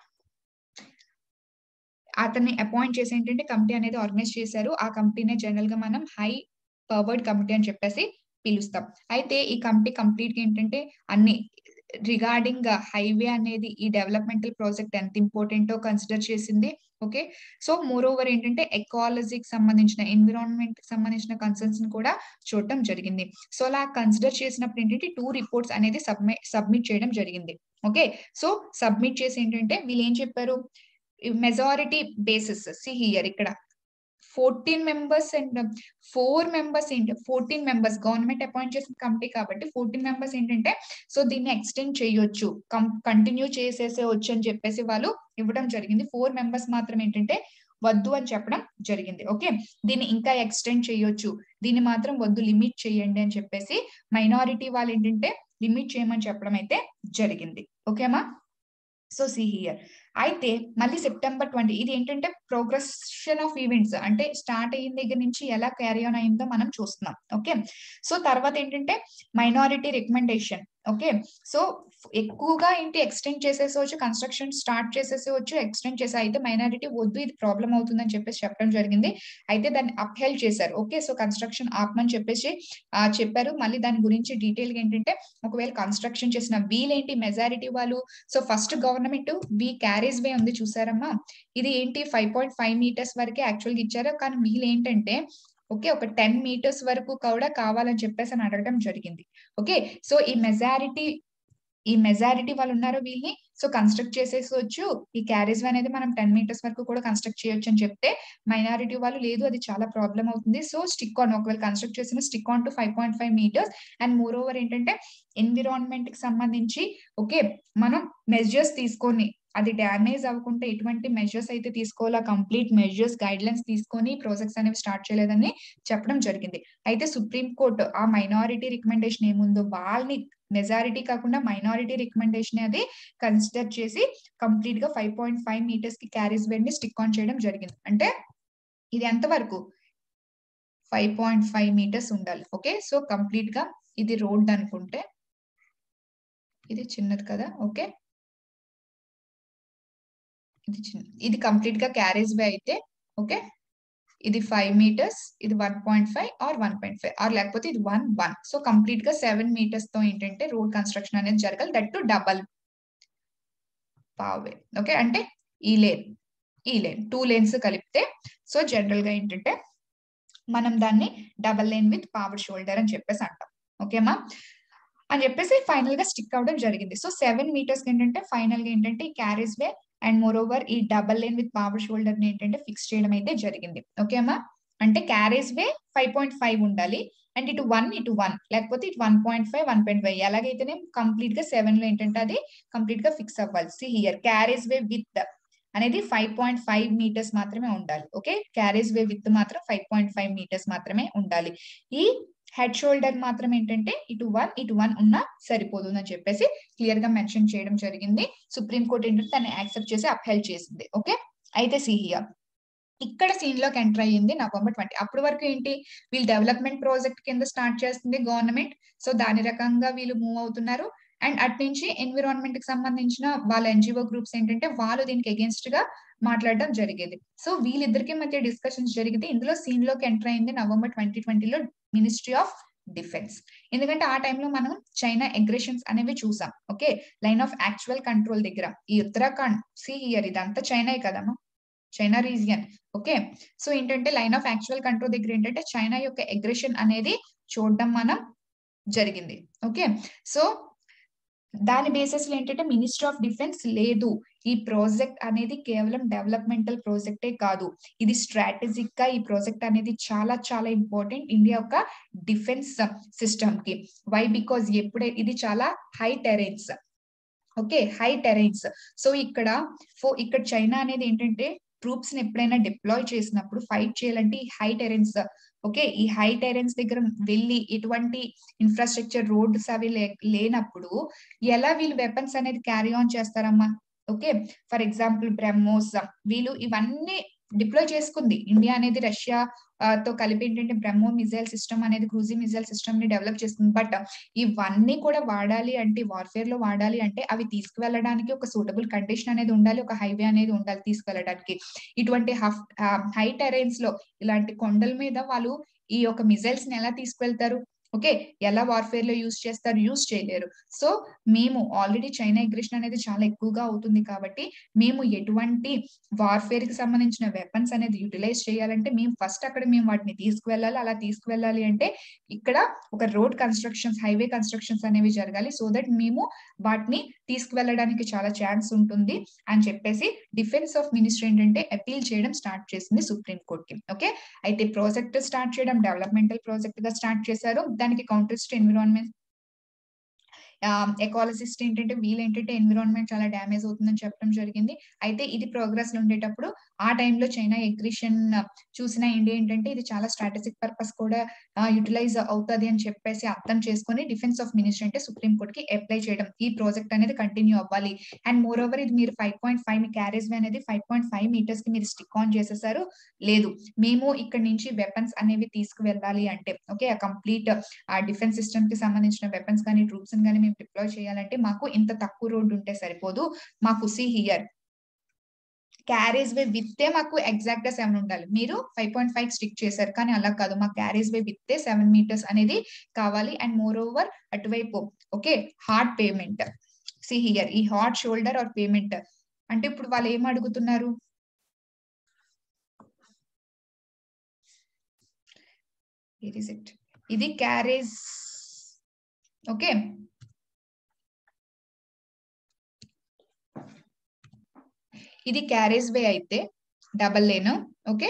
అతన్ని అపాయింట్ చేసి ఏంటంటే కమిటీ అనేది ఆర్గనైజ్ చేశారు ఆ కమిటీనే జనరల్ గా మనం హై పవర్డ్ కమిటీ అని చెప్పేసి పిలుస్తాం అయితే ఈ కమిటీ కంప్లీట్ గా ఏంటంటే అన్ని రిగార్డింగ్ హైవే అనేది ఈ డెవలప్మెంటల్ ప్రాజెక్ట్ ఎంత ఇంపార్టెంటో కన్సిడర్ చేసింది ఓకే సో మోర్ ఓవర్ ఏంటంటే ఎకాలజీకి సంబంధించిన ఎన్విరాన్మెంట్ కి సంబంధించిన కన్సర్న్స్ ని కూడా చూడటం జరిగింది సో అలా కన్సిడర్ చేసినప్పుడు ఏంటంటే టూ రిపోర్ట్స్ అనేది సబ్మిట్ సబ్మిట్ చేయడం జరిగింది ఓకే సో సబ్మిట్ చేసి ఏంటంటే వీళ్ళు ఏం చెప్పారు మెజారిటీ బేసిస్ సి హియర్ ఇక్కడ fourteen members and four members ఏంటి ఫోర్టీన్ మెంబర్స్ గవర్నమెంట్ అపాయింట్ చేసిన కమిటీ కాబట్టి ఫోర్టీన్ మెంబర్స్ ఏంటంటే సో దీన్ని ఎక్స్టెండ్ చేయొచ్చు కంటిన్యూ చేసేసేయచ్చు అని చెప్పేసి వాళ్ళు ఇవ్వడం జరిగింది ఫోర్ మెంబర్స్ మాత్రం ఏంటంటే వద్దు అని చెప్పడం జరిగింది ఓకే దీన్ని ఇంకా ఎక్స్టెండ్ చేయొచ్చు దీన్ని మాత్రం వద్దు లిమిట్ చేయండి అని చెప్పేసి మైనారిటీ వాళ్ళు ఏంటంటే లిమిట్ చేయమని చెప్పడం అయితే జరిగింది ఓకేమా సో సి హియర్ అయితే మళ్ళీ సెప్టెంబర్ ట్వంటీ ఇది ఏంటంటే ప్రోగ్రెషన్ ఆఫ్ ఈవెంట్స్ అంటే స్టార్ట్ అయిన దగ్గర నుంచి ఎలా క్యారీ ఆన్ అయిందో మనం చూస్తున్నాం ఓకే సో తర్వాత ఏంటంటే మైనారిటీ రికమెండేషన్ ఓకే సో ఎక్కువగా ఏంటి ఎక్స్టెండ్ చేసేసవచ్చు కన్స్ట్రక్షన్ స్టార్ట్ చేసేసేవచ్చు ఎక్స్టెండ్ చేసే అయితే మైనారిటీ వద్దు ఇది ప్రాబ్లం అవుతుందని చెప్పేసి చెప్పడం జరిగింది అయితే దాన్ని అప్హెల్డ్ చేశారు ఓకే సో కన్స్ట్రక్షన్ ఆపమని చెప్పేసి ఆ చెప్పారు మళ్ళీ దాని గురించి డీటెయిల్ గా ఏంటంటే ఒకవేళ కన్స్ట్రక్షన్ చేసిన వీలేంటి మెజారిటీ వాళ్ళు సో ఫస్ట్ గవర్నమెంట్ వి క్యారేజ్ వే ఉంది చూసారమ్మా ఇది ఏంటి ఫైవ్ పాయింట్ ఫైవ్ మీటర్స్ వరకే యాక్చువల్ గా ఇచ్చారు కానీ వీళ్ళు ఏంటంటే ఓకే ఒక టెన్ మీటర్స్ వరకు కూడా కావాలని చెప్పేసి అని అడగడం జరిగింది ఓకే సో ఈ మెజారిటీ ఈ మెజారిటీ వాళ్ళు ఉన్నారు వీళ్ళని సో కన్స్ట్రక్ట్ చేసేసొచ్చు ఈ క్యారేజ్ వే అనేది మనం టెన్ మీటర్స్ వరకు కూడా కన్స్ట్రక్ట్ చేయొచ్చు అని చెప్తే మైనారిటీ వాళ్ళు లేదు అది చాలా ప్రాబ్లం అవుతుంది సో స్టిక్ ఆన్ ఒకవేళ కన్స్ట్రక్ట్ చేసిన stick on to five point five metres and more over ఏంటంటే ఎన్విరాన్మెంట్ కి సంబంధించి ఓకే మనం మెజర్స్ తీసుకొని అది డ్యామేజ్ అవ్వకుండా ఎటువంటి మెజర్స్ అయితే తీసుకోవాలా కంప్లీట్ మెజర్స్ గైడ్ లైన్స్ తీసుకొని ప్రాజెక్ట్స్ అనేవి స్టార్ట్ చేయలేదని చెప్పడం జరిగింది అయితే సుప్రీం కోర్టు ఆ మైనారిటీ రికమెండేషన్ ఏముందో వాళ్ళని మెజారిటీ కాకుండా మైనారిటీ రికమెండేషన్ అది కన్సిడర్ చేసి కంప్లీట్ గా ఫైవ్ పాయింట్ ఫైవ్ మీటర్స్ కి క్యారీస్ బెడ్ ని స్టిక్ ఆన్ చేయడం జరిగింది అంటే ఇది ఎంత వరకు ఫైవ్ పాయింట్ ఫైవ్ మీటర్స్ ఉండాలి ఓకే సో కంప్లీట్ గా ఇది రోడ్ అనుకుంటే ఇది చిన్నది కదా ఓకే ఇది చిన్న ఇది కంప్లీట్ గా క్యారేజ్ వే అయితే ఓకే ఇది ఫైవ్ మీటర్స్ ఇది one point five or one point five or లేకపోతే ఇది వన్ వన్ సో కంప్లీట్ గా సెవెన్ మీటర్స్ తో ఏంటంటే రోడ్ కన్స్ట్రక్షన్ అనేది జరగాలి that to double paved okay అంటే ఈ లేన్ ఈ లేన్ టూ లేన్స్ కలిపితే సో జనరల్ గా ఏంటంటే మనం దాన్ని double lane with paved shoulder అని చెప్పేసి అంటాం ఓకేమా అని చెప్పేసి ఫైనల్ గా స్టిక్ అవడం జరిగింది సో సెవెన్ మీటర్స్ ఏంటంటే ఫైనల్ గా ఏంటంటే ఈ carriage way and more over ఈ double lane with paved shoulder ని ఏంటంటే ఫిక్స్ చేయడం అయితే జరిగింది ఓకే అమ్మా అంటే క్యారేజ్ వే ఫైవ్ పాయింట్ ఫైవ్ ఉండాలి అండ్ ఇటు వన్ ఇటు వన్ లేకపోతే ఇటు one point five one point five ఎలాగైతేనే కంప్లీట్ గా సెవెన్ లో ఏంటంటే అది కంప్లీట్ గా ఫిక్స్ అవ్వాలి see here carriage way width అనేది ఫైవ్ పాయింట్ ఫైవ్ మీటర్స్ మాత్రమే ఉండాలి ఓకే క్యారేజ్ వే విత్ మాత్రం ఫైవ్ పాయింట్ ఫైవ్ మీటర్స్ మాత్రమే ఉండాలి ఈ హెడ్ షోల్డర్ మాత్రం ఏంటంటే ఇటు వన్ ఇటు వన్ ఉన్నా సరిపోతుంది అని చెప్పేసి క్లియర్ గా మెన్షన్ చేయడం జరిగింది సుప్రీం కోర్ట్ ఏంటంటే దాన్ని యాక్సెప్ట్ చేసి అప్హెల్డ్ చేసింది ఓకే అయితే సిహియా ఇక్కడ సీన్ లోకి ఎంటర్ అయ్యింది నవంబర్ ట్వంటీ అప్పటి వరకు ఏంటి వీళ్ళు డెవలప్మెంట్ ప్రాజెక్ట్ కింద స్టార్ట్ చేస్తుంది గవర్నమెంట్ సో దాని రకంగా వీళ్ళు మూవ్ అవుతున్నారు అండ్ అటు నుంచి ఎన్విరాన్మెంట్ కి సంబంధించిన వాళ్ళ ఎన్జిఓ గ్రూప్స్ ఏంటంటే వాళ్ళు దీనికి అగేన్స్ట్ గా మాట్లాడడం జరిగేది సో వీళ్ళిద్దరికి మధ్య డిస్కషన్స్ జరిగితే ఇందులో సీన్ లోకి ఎంటర్ అయింది నవంబర్ ట్వంటీ ట్వంటీలో మినిస్ట్రీ ఆఫ్ డిఫెన్స్ ఎందుకంటే ఆ టైంలో మనం చైనా అగ్రెషన్స్ అనేవి చూసాం okay line of actual control దగ్గర ఈ ఉత్తరాఖండ్ సి ఇయర్ ఇదంతా చైనా కదమ్మా చైనా రీజియన్ ఓకే సో ఏంటంటే లైన్ ఆఫ్ యాక్చువల్ కంట్రోల్ దగ్గర ఏంటంటే చైనా యొక్క అగ్రెషన్ అనేది చూడడం మనం జరిగింది ఓకే సో దాని బేసిస్ లో ఏంటంటే మినిస్టర్ ఆఫ్ డిఫెన్స్ లేదు ఈ ప్రాజెక్ట్ అనేది కేవలం డెవలప్మెంటల్ ప్రాజెక్టే కాదు ఇది స్ట్రాటజిక్ గా ఈ ప్రాజెక్ట్ అనేది చాలా చాలా ఇంపార్టెంట్ ఇండియా యొక్క డిఫెన్స్ సిస్టమ్ కి వై బికాజ్ ఎప్పుడే ఇది చాలా high terrains okay high terrains so ఇక్కడ ఫో ఇక్కడ చైనా అనేది ఏంటంటే ట్రూప్స్ ని ఎప్పుడైనా డిప్లాయ్ చేసినప్పుడు ఫైట్ చేయాలంటే ఈ హై టెరెన్స్ ఓకే ఈ హై టెరెన్స్ దగ్గర వెళ్ళి ఎటువంటి ఇన్ఫ్రాస్ట్రక్చర్ రోడ్స్ అవి లేనప్పుడు ఎలా వీళ్ళు వెపన్స్ అనేది క్యారీ ఆన్ చేస్తారమ్మా ఓకే ఫర్ ఎగ్జాంపుల్ బ్రహ్మోస్ వీళ్ళు ఇవన్నీ డిప్లాయ్ చేసుకుంది ఇండియా అనేది రష్యా తో కలిపి ఏంటంటే బ్రహ్మో మిజైల్ సిస్టమ్ అనేది క్రూజీ మిజైల్ సిస్టమ్ ని డెవలప్ చేస్తుంది బట్ ఇవన్నీ కూడా వాడాలి అంటే వార్ఫేర్ లో వాడాలి అంటే అవి తీసుకువెళ్ళడానికి ఒక సూటబుల్ కండిషన్ అనేది ఉండాలి ఒక హైవే అనేది ఉండాలి తీసుకువెళ్ళడానికి ఇటువంటి హై టెరైన్స్ లో ఇలాంటి కొండల మీద వాళ్ళు ఈ యొక్క మిజైల్స్ ని ఎలా తీసుకువెళ్తారు ఓకే ఎలా వార్ఫేర్ లో యూజ్ చేస్తారు యూజ్ చేయలేరు సో మేము ఆల్రెడీ చైనా అగ్రెషన్ అనేది చాలా ఎక్కువగా అవుతుంది కాబట్టి మేము ఎటువంటి వార్ఫేర్ కి సంబంధించిన వెపన్స్ అనేది యూటిలైజ్ చేయాలంటే మేము ఫస్ట్ అక్కడ మేము వాటిని తీసుకువెళ్ళాలి అలా తీసుకువెళ్ళాలి అంటే ఇక్కడ ఒక రోడ్ కన్స్ట్రక్షన్స్ హైవే కన్స్ట్రక్షన్స్ అనేవి జరగాలి సో దట్ మేము వాటిని తీసుకువెళ్ళడానికి చాలా ఛాన్స్ ఉంటుంది అని చెప్పేసి డిఫెన్స్ ఆఫ్ మినిస్ట్రీ ఏంటంటే అపీల్ చేయడం స్టార్ట్ చేసింది సుప్రీం కోర్ట్ కి ఓకే అయితే ప్రాజెక్ట్ స్టార్ట్ చేయడం డెవలప్మెంటల్ ప్రాజెక్ట్ గా స్టార్ట్ చేశారు దానికి కౌంటరిస్ట్ ఎన్విరాన్మెంట్ ఎకాలజిస్ట్ ఏంటంటే వీళ్ళు ఏంటంటే ఎన్విరాన్మెంట్ చాలా డ్యామేజ్ అవుతుందని చెప్పడం జరిగింది అయితే ఇది ప్రోగ్రెస్ లో ఉండేటప్పుడు ఆ టైంలో చైనా ఎగ్రిషన్ చూసిన ఇండియా ఏంటంటే ఇది చాలా స్ట్రాటజిక్ పర్పస్ కూడా యూటిలైజ్ అవుతుంది అని చెప్పేసి అర్థం చేసుకొని డిఫెన్స్ ఆఫ్ మినిస్ట్రీ అంటే సుప్రీం కోర్ట్ కి అప్లై చేయడం ఈ ప్రాజెక్ట్ అనేది కంటిన్యూ అవ్వాలి అండ్ మోర్ ఓవర్ ఇది మీరు ఫైవ్ పాయింట్ ఫైవ్ మీ క్యారేజ్ వే అనేది ఫైవ్ పాయింట్ ఫైవ్ మీటర్స్ కి మీరు స్టిక్ ఆన్ చేసేసారు లేదు మేము ఇక్కడ నుంచి వెపన్స్ అనేవి తీసుకువెళ్ళాలి అంటే ఓకే ఆ కంప్లీట్ ఆ డిఫెన్స్ సిస్టమ్ కి సంబంధించిన వెపన్స్ కానీ ట్రూప్స్ కానీ మేము డిప్లాయ్ చేయాలంటే మాకు ఇంత తక్కువ రోడ్డు ఉంటే సరిపోదు మాకు సి హియర్ క్యారేజ్ వే విత్తే మాకు ఎగ్జాక్ట్ గా సెవెన్ ఉండాలి మీరు ఫైవ్ పాయింట్ ఫైవ్ స్టిక్ చేశారు కానీ అలా కాదు మాకు క్యారేజ్ వే విత్తే సెవెన్ మీటర్స్ అనేది కావాలి అండ్ మోర్ ఓవర్ అటువైపు okay hard pavement see here ఈ హార్డ్ షోల్డర్ ఆర్ పేమెంట్ అంటే ఇప్పుడు వాళ్ళు ఏం అడుగుతున్నారు ఇది క్యారేజ్ ఓకే ఇది క్యారేజ్ వే అయితే డబల్ లేన్ ఓకే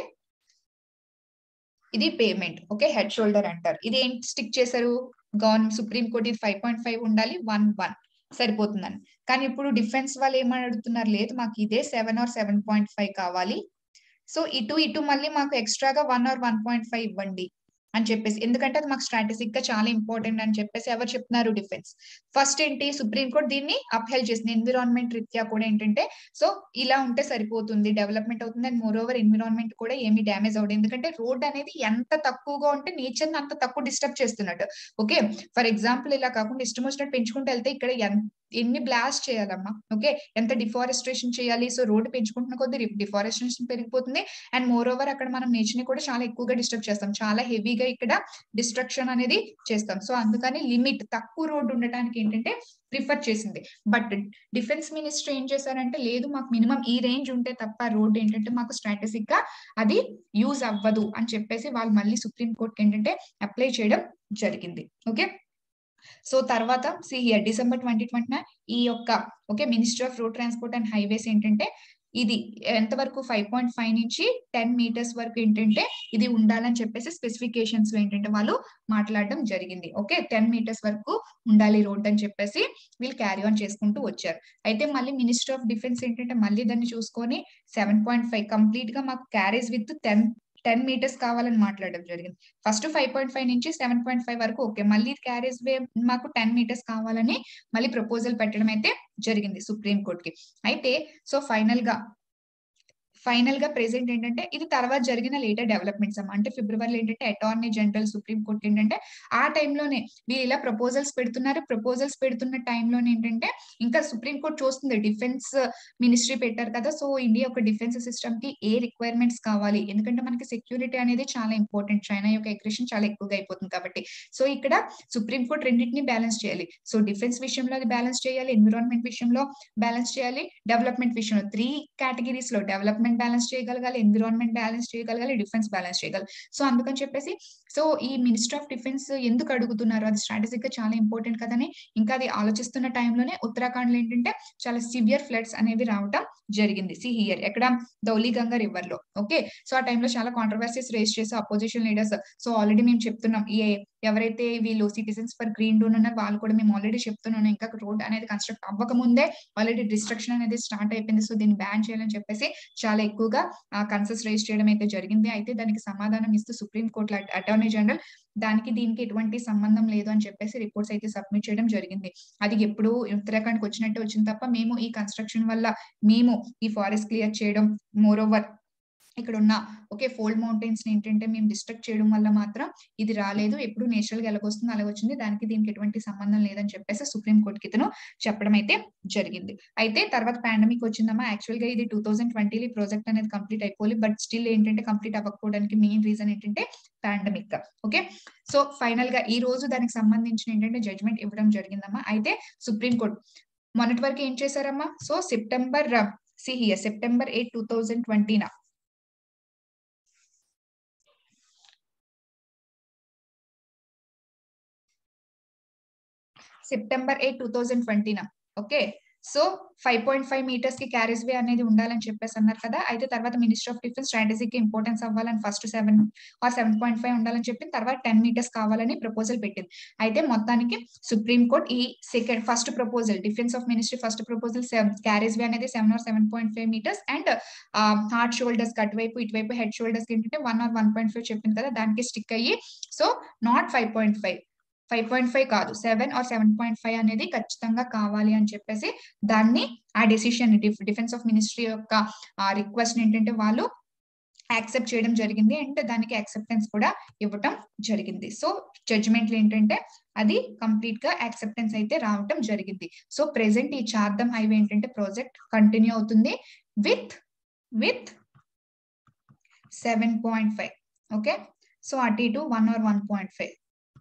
ఇది పేమెంట్ ఓకే హెడ్ షోల్డర్ అంటారు ఇది ఏం స్టిక్ చేశారు గవర్నమెంట్ సుప్రీం కోర్ట్ ఇది ఫైవ్ పాయింట్ ఫైవ్ ఉండాలి వన్ వన్ సరిపోతుందని కానీ ఇప్పుడు డిఫెన్స్ వాళ్ళు ఏమని అడుగుతున్నారు లేదు మాకు ఇదే seven or seven point five కావాలి సో ఇటు ఇటు మళ్ళీ మాకు ఎక్స్ట్రాగా one or one point five ఇవ్వండి అని చెప్పేసి ఎందుకంటే అది మాకు స్ట్రాటజిక్ గా చాలా ఇంపార్టెంట్ అని చెప్పేసి ఎవరు చెప్తున్నారు డిఫెన్స్ ఫస్ట్ ఏంటి సుప్రీం కోర్ట్ దీన్ని అప్హెల్డ్ చేసింది ఎన్విరాన్మెంట్ రీత్యా కూడా ఏంటంటే సో ఇలా ఉంటే సరిపోతుంది డెవలప్మెంట్ అవుతుంది అండ్ మోర్ ఓవర్ ఎన్విరాన్మెంట్ కూడా ఏమి డ్యామేజ్ అవ్వదు ఎందుకంటే రోడ్ అనేది ఎంత తక్కువగా ఉంటే నేచర్ అంత తక్కువ డిస్టర్బ్ చేస్తున్నట్టు ఓకే ఫర్ ఎగ్జాంపుల్ ఇలా కాకుండా ఇష్టం వచ్చినట్టు పెంచుకుంటూ వెళ్తే ఇక్కడ ఎన్ని బ్లాస్ట్ చేయాలమ్మా ఓకే ఎంత డిఫారెస్ట్రేషన్ చేయాలి సో రోడ్డు పెంచుకుంటున్న కొద్ది డిఫారెస్ట్రేషన్ పెరిగిపోతుంది అండ్ మోర్ ఓవర్ అక్కడ మనం నేచర్ ని కూడా చాలా ఎక్కువగా డిస్టర్బ్ చేస్తాం చాలా హెవీగా ఇక్కడ డిస్ట్రక్షన్ అనేది చేస్తాం సో అందుకని లిమిట్ తక్కువ రోడ్డు ఉండటానికి ఏంటంటే ప్రిఫర్ చేసింది బట్ డిఫెన్స్ మినిస్ట్రీ ఏం చేశారంటే లేదు మాకు మినిమం ఈ రేంజ్ ఉంటే తప్ప రోడ్ ఏంటంటే మాకు స్ట్రాటజిక్ గా అది యూజ్ అవ్వదు అని చెప్పేసి వాళ్ళు మళ్ళీ సుప్రీం కోర్ట్ ఏంటంటే అప్లై చేయడం జరిగింది ఓకే సో తర్వాత see here December twenty twenty ఈ యొక్క okay ministry of road transport and highways ఏంటంటే ఇది ఎంతవరకు ఫైవ్ పాయింట్ ఫైవ్ నుంచి టెన్ మీటర్స్ వరకు ఏంటంటే ఇది ఉండాలని చెప్పేసి స్పెసిఫికేషన్స్ లో ఏంటంటే వాళ్ళు మాట్లాడడం జరిగింది ఓకే టెన్ మీటర్స్ వరకు ఉండాలి రోడ్ అని చెప్పేసి వీళ్ళు క్యారీ ఆన్ చేసుకుంటూ వచ్చారు అయితే మళ్ళీ మినిస్టర్ ఆఫ్ డిఫెన్స్ ఏంటంటే మళ్ళీ దాన్ని చూసుకొని సెవెన్ పాయింట్ ఫైవ్ కంప్లీట్ గా మాకు carriage width ten ten metres కావాలని మాట్లాడడం జరిగింది ఫస్ట్ ఫైవ్ పాయింట్ ఫైవ్ నుంచి సెవెన్ పాయింట్ ఫైవ్ వరకు ఓకే మళ్ళీ క్యారేజ్ వే మాకు టెన్ మీటర్స్ కావాలని మళ్ళీ ప్రపోజల్ పెట్టడం అయితే జరిగింది సుప్రీం కోర్ట్ కి అయితే సో ఫైనల్ గా ఫైనల్ గా ప్రెసెంట్ ఏంటంటే ఇది తర్వాత జరిగిన లేటర్ డెవలప్మెంట్స్ అమ్మ అంటే ఫిబ్రవరిలో ఏంటంటే అటార్నీ జనరల్ సుప్రీం కోర్ట్ ఏంటంటే ఆ టైంలోనే వీళ్ళు ఇలా ప్రపోజల్స్ పెడుతున్నారు ప్రపోజల్స్ పెడుతున్న టైంలోనే ఏంటంటే ఇంకా సుప్రీం కోర్ట్ చూస్తుంది డిఫెన్స్ మినిస్ట్రీ పెట్టారు కదా సో ఇండియా ఒక డిఫెన్స్ సిస్టమ్ కి ఏ రిక్వైర్మెంట్స్ కావాలి ఎందుకంటే మనకి సెక్యూరిటీ అనేది చాలా ఇంపార్టెంట్ చైనా యొక్క అగ్రెషన్ చాలా ఎక్కువగా అయిపోతుంది కాబట్టి సో ఇక్కడ సుప్రీం కోర్ట్ రెండింటిని బ్యాలెన్స్ చేయాలి సో డిఫెన్స్ విషయంలో అది బ్యాలెన్స్ చేయాలి ఎన్విరాన్మెంట్ విషయంలో బ్యాలెన్స్ చేయాలి డెవలప్మెంట్ విషయంలో త్రీ కేటగిరీస్ లో డెవలప్మెంట్ బ్యాలెన్స్ చేయగలగాలి ఎన్విరాన్మెంట్ బ్యాలెన్స్ చేయగలగాలి డిఫెన్స్ బ్యాలెన్స్ చేయగలగాలి సో అందుకని చెప్పేసి సో ఈ మినిస్టర్ ఆఫ్ డిఫెన్స్ ఎందుకు అడుగుతున్నారు అది స్ట్రాటజిక్ గా చాలా ఇంపార్టెంట్ కదని ఇంకా అది ఆలోచిస్తున్న టైంలోనే ఉత్తరాఖండ్ లో ఏంటంటే చాలా సివియర్ ఫ్లడ్స్ అనేవి రావటం జరిగింది సి హియర్ ఎక్కడ దౌలి గంగా రివర్ లో ఓకే సో ఆ టైంలో చాలా కాంట్రవర్సీస్ రేస్ చేసే అపోజిషన్ లీడర్స్ సో ఆల్రెడీ మేము చెప్తున్నాం ఈ ఎవరైతే వీళ్ళు సిటిజన్స్ ఫర్ గ్రీన్ డోన్ ఉన్నారో వాళ్ళు కూడా మేము ఆల్రెడీ చెప్తున్నాను ఇంకా రోడ్ అనేది కన్స్ట్రక్ట్ అవ్వక ముందే ఆల్రెడీ డిస్ట్రక్షన్ అనేది స్టార్ట్ అయిపోయింది సో దీన్ని బ్యాన్ చేయాలని చెప్పేసి చాలా ఎక్కువగా కన్సెస్ రైజ్ చేయడం అయితే జరిగింది అయితే దానికి సమాధానం ఇస్తూ సుప్రీం కోర్టు అటార్నీ జనరల్ దానికి దీనికి ఎటువంటి సంబంధం లేదు అని చెప్పేసి రిపోర్ట్స్ అయితే సబ్మిట్ చేయడం జరిగింది అది ఎప్పుడు ఉత్తరాఖండ్కి వచ్చినట్టే వచ్చింది తప్ప మేము ఈ కన్స్ట్రక్షన్ వల్ల మేము ఈ ఫారెస్ట్ క్లియర్ చేయడం మోర్ ఓవర్ ఇక్కడ ఉన్న ఓకే ఫోల్డ్ మౌంటైన్స్ ని ఏంటంటే మేము డిస్ట్రక్ట్ చేయడం వల్ల మాత్రం ఇది రాలేదు ఎప్పుడు నేచురల్ గా ఎలాగొస్తుంది అలాగ వచ్చింది దానికి దీనికి ఎటువంటి సంబంధం లేదని చెప్పేసి సుప్రీం కోర్టుకి ఇతను చెప్పడం అయితే జరిగింది అయితే తర్వాత పాండమిక్ వచ్చిందమ్మా యాక్చువల్ గా ఇది టూ థౌసండ్ ట్వంటీలో ప్రాజెక్ట్ అనేది కంప్లీట్ అయిపోయి బట్ స్టిల్ ఏంటంటే కంప్లీట్ అవ్వకపోవడానికి మెయిన్ రీజన్ ఏంటంటే పాండమిక్ ఓకే సో ఫైనల్ గా ఈ రోజు దానికి సంబంధించిన ఏంటంటే జడ్జ్మెంట్ ఇవ్వడం జరిగిందమ్మా అయితే సుప్రీం కోర్ట్ మొన్నటి వరకు ఏం చేశారమ్మా so September see here September eight two thousand ట్వంటీనా సెప్టెంబర్ ఎయిట్ టూ థౌజండ్ ట్వంటీనా okay so five point five metres కి క్యారేజ్ వే అనేది ఉండాలని చెప్పేసి అన్నారు కదా అయితే తర్వాత మినిస్టర్ ఆఫ్ డిఫెన్స్ స్ట్రాటజీకి ఇంపార్టెన్స్ అవ్వాలని first seven or seven point five ఉండాలని చెప్పి తర్వాత టెన్ మీటర్స్ కావాలని ప్రపోజల్ పెట్టింది అయితే మొత్తానికి సుప్రీం కోర్ట్ ఈ second first proposal defence of ministry first proposal carriage way అనేది seven or seven point five metres and hard shoulders అటువైపు ఇటువైపు హెడ్ షోల్డర్స్ ఏంటంటే one or one point five చెప్పింది కదా దానికి స్టిక్ అయ్యి so not five point five five point five కాదు seven or seven point five అనేది ఖచ్చితంగా కావాలి అని చెప్పేసి దాన్ని ఆ డెసిషన్ డిఫెన్స్ ఆఫ్ మినిస్ట్రీ యొక్క ఆ రిక్వెస్ట్ ఏంటంటే వాళ్ళు యాక్సెప్ట్ చేయడం జరిగింది అండ్ దానికి యాక్సెప్టెన్స్ కూడా ఇవ్వటం జరిగింది సో జడ్జిమెంట్లు ఏంటంటే అది కంప్లీట్ గా యాక్సెప్టెన్స్ అయితే రావటం జరిగింది సో ప్రెసెంట్ ఈ చార్దం హైవే ఏంటంటే ప్రాజెక్ట్ కంటిన్యూ అవుతుంది with with seven point five okay so అటు ఇటు one or one point five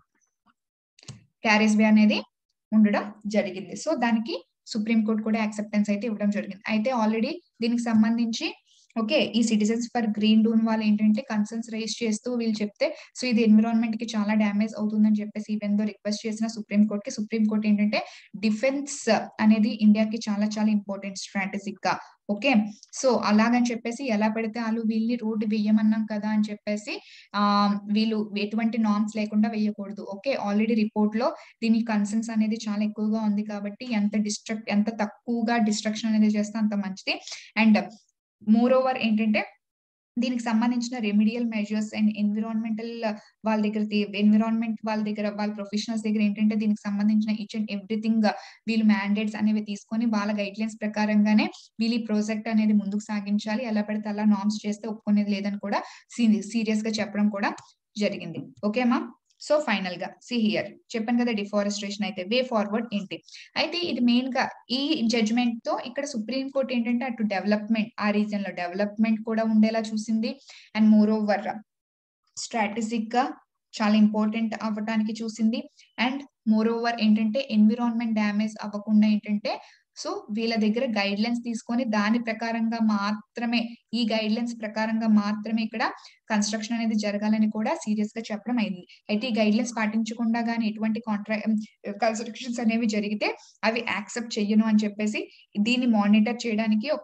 carriage way అనేది ఉండడం జరిగింది సో దానికి సుప్రీం కోర్ట్ కూడా యాక్సెప్టెన్స్ అయితే ఇవ్వడం జరిగింది అయితే ఆల్రెడీ దీనికి సంబంధించి ఓకే ఈ సిటిజన్స్ ఫర్ గ్రీన్ డూన్ వాళ్ళు ఏంటంటే కన్సర్న్స్ రైజ్ చేస్తూ వీళ్ళు చెప్తే సో ఇది ఎన్విరాన్మెంట్ కి చాలా డ్యామేజ్ అవుతుందని చెప్పేసి ఈవెన్ దో రిక్వెస్ట్ చేసిన సుప్రీం కోర్ట్ కి సుప్రీం కోర్ట్ ఏంటంటే డిఫెన్స్ అనేది ఇండియాకి చాలా చాలా ఇంపార్టెంట్ స్ట్రాటజిక్ గా ఓకే సో అలాగని చెప్పేసి ఎలా పెడితే వాళ్ళు వీళ్ళని రోడ్డు వేయమన్నాం కదా అని చెప్పేసి ఆ వీళ్ళు ఎటువంటి నామ్స్ లేకుండా వేయకూడదు ఓకే ఆల్రెడీ రిపోర్ట్ లో దీని కన్సర్న్స్ అనేది చాలా ఎక్కువగా ఉంది కాబట్టి ఎంత డిస్ట్రక్ట్ ఎంత తక్కువగా డిస్ట్రక్షన్ అనేది చేస్తే అంత మంచిది అండ్ మోర్ ఓవర్ ఏంటంటే దీనికి సంబంధించిన రెమిడియల్ మెజర్స్ అండ్ ఎన్విరాన్మెంటల్ వాళ్ళ దగ్గర ఎన్విరాన్మెంట్ వాళ్ళ దగ్గర వాళ్ళ ప్రొఫెషనల్స్ దగ్గర ఏంటంటే దీనికి సంబంధించిన ఈచ్ అండ్ ఎవ్రీథింగ్ వీళ్ళు మ్యాండేట్స్ అనేవి తీసుకొని వాళ్ళ గైడ్ లైన్స్ ప్రకారంగానే వీళ్ళు ఈ ప్రాజెక్ట్ అనేది ముందుకు సాగించాలి ఎలా పడితే అలా నామ్స్ చేస్తే ఒప్పుకునేది లేదని కూడా సీరియస్ గా చెప్పడం కూడా జరిగింది ఓకేమా సో ఫైనల్ గా సి హియర్ చెప్పాను కదా డిఫారెస్ట్రేషన్ అయితే వే ఫార్వర్డ్ ఏంటి అయితే ఇది మెయిన్ గా ఈ జడ్జ్మెంట్ తో ఇక్కడ సుప్రీం కోర్ట్ ఏంటంటే అటు డెవలప్మెంట్ ఆ రీజన్ లో డెవలప్మెంట్ కూడా ఉండేలా చూసింది అండ్ మోర్ ఓవర్ స్ట్రాటజిక్ గా చాలా ఇంపార్టెంట్ అవ్వటానికి చూసింది అండ్ మోర్ ఓవర్ ఏంటంటే ఎన్విరాన్మెంట్ డ్యామేజ్ అవ్వకుండా ఏంటంటే సో వీళ్ళ దగ్గర గైడ్ లైన్స్ తీసుకొని దాని ప్రకారంగా మాత్రమే ఈ గైడ్ లైన్స్ ప్రకారంగా మాత్రమే ఇక్కడ కన్స్ట్రక్షన్ అనేది జరగాలని కూడా సీరియస్ గా చెప్పడం అయింది అయితే ఈ గైడ్ లైన్స్ పాటించకుండా కానీ ఎటువంటి కాంట్రా కన్స్ట్రక్షన్స్ అనేవి జరిగితే అవి యాక్సెప్ట్ చెయ్యను అని చెప్పేసి దీన్ని మానిటర్ చేయడానికి ఒక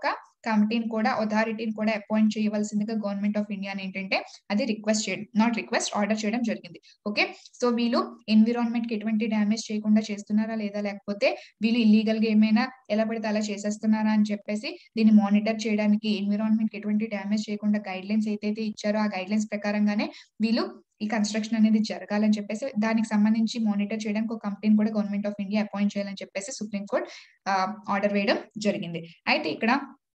కమిటీని కూడా అథారిటీని కూడా అపాయింట్ చేయవలసిందిగా గవర్నమెంట్ ఆఫ్ ఇండియా ఏంటంటే అది రిక్వెస్ట్ చేయడం నాట్ రిక్వెస్ట్ ఆర్డర్ చేయడం జరిగింది ఓకే సో వీళ్ళు ఎన్విరాన్మెంట్ కి ఎటువంటి డ్యామేజ్ చేయకుండా చేస్తున్నారా లేదా లేకపోతే వీళ్ళు ఇల్లీగల్ గా ఏమైనా ఎలా పడితే అలా చేసేస్తున్నారా అని చెప్పేసి దీన్ని మానిటర్ చేయడానికి ఎన్విరాన్మెంట్ కి ఎటువంటి డ్యామేజ్ చేయకుండా గైడ్ లైన్స్ ఏదైతే ఇచ్చారో ఆ గైడ్ లైన్స్ ప్రకారంగానే వీళ్ళు ఈ కన్స్ట్రక్షన్ అనేది జరగాలని చెప్పేసి దానికి సంబంధించి మానిటర్ చేయడానికి ఒక కంపెనీని కూడా గవర్నమెంట్ ఆఫ్ ఇండియా అపాయింట్ చేయాలని చెప్పేసి సుప్రీంకోర్టు ఆర్డర్ వేయడం జరిగింది అయితే ఇక్కడ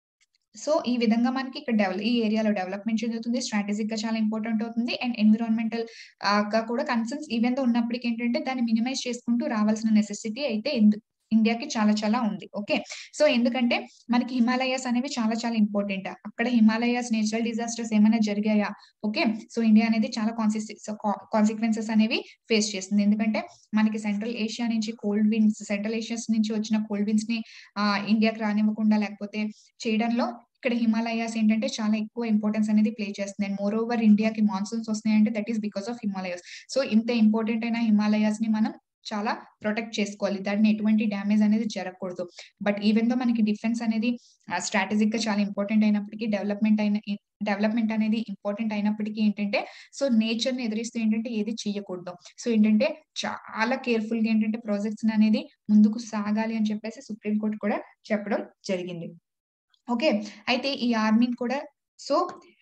సో ఈ విధంగా మనకి ఇక్కడ డెవలప్ ఈ ఏరియాలో డెవలప్మెంట్ చెందుతుంది స్ట్రాటజిక్ గా చాలా ఇంపార్టెంట్ అవుతుంది అండ్ ఎన్విరాన్మెంటల్ గా కూడా కన్సర్న్స్ ఈవెన్ తో ఉన్నప్పటికీ ఏంటంటే దాన్ని మినిమైజ్ చేసుకుంటూ రావాల్సిన నెసెసిటీ అయితే ఇండియాకి చాలా చాలా ఉంది ఓకే సో ఎందుకంటే మనకి హిమాలయాస్ అనేవి చాలా చాలా ఇంపార్టెంట్ అక్కడ హిమాలయాస్ నేచురల్ డిజాస్టర్స్ ఏమైనా జరిగాయా ఓకే సో ఇండియా అనేది చాలా కాన్సిక్వెన్సెస్ అనేవి ఫేస్ చేస్తుంది ఎందుకంటే మనకి సెంట్రల్ ఏషియా నుంచి కోల్డ్ విండ్స్ సెంట్రల్ ఏషియాస్ నుంచి వచ్చిన కోల్డ్ విండ్స్ ని ఆ ఇండియాకి రానివ్వకుండా లేకపోతే చేయడంలో ఇక్కడ హిమాలయాస్ ఏంటంటే చాలా ఎక్కువ ఇంపార్టెన్స్ అనేది ప్లే చేస్తుంది అండ్ మోర్ ఓవర్ ఇండియాకి మాన్సూన్స్ వస్తున్నాయంటే that is because of Himalayas so ఇంత ఇంపార్టెంట్ అయిన హిమాలయాస్ ని మనం చాలా ప్రొటెక్ట్ చేసుకోవాలి దాన్ని ఎటువంటి డ్యామేజ్ అనేది జరగకూడదు బట్ ఈవెన్ దో మనకి డిఫెన్స్ అనేది స్ట్రాటజిక్ గా చాలా ఇంపార్టెంట్ అయినప్పటికీ డెవలప్మెంట్ అయిన డెవలప్మెంట్ అనేది ఇంపార్టెంట్ అయినప్పటికీ ఏంటంటే సో నేచర్ ని ఎదురిస్తూ ఏంటంటే ఏది చేయకూడదు సో ఏంటంటే చాలా కేర్ఫుల్ గా ఏంటంటే ప్రాజెక్ట్స్ అనేది ముందుకు సాగాలి అని చెప్పేసి సుప్రీంకోర్టు కూడా చెప్పడం జరిగింది ఓకే అయితే ఈ ఆర్మీని కూడా సో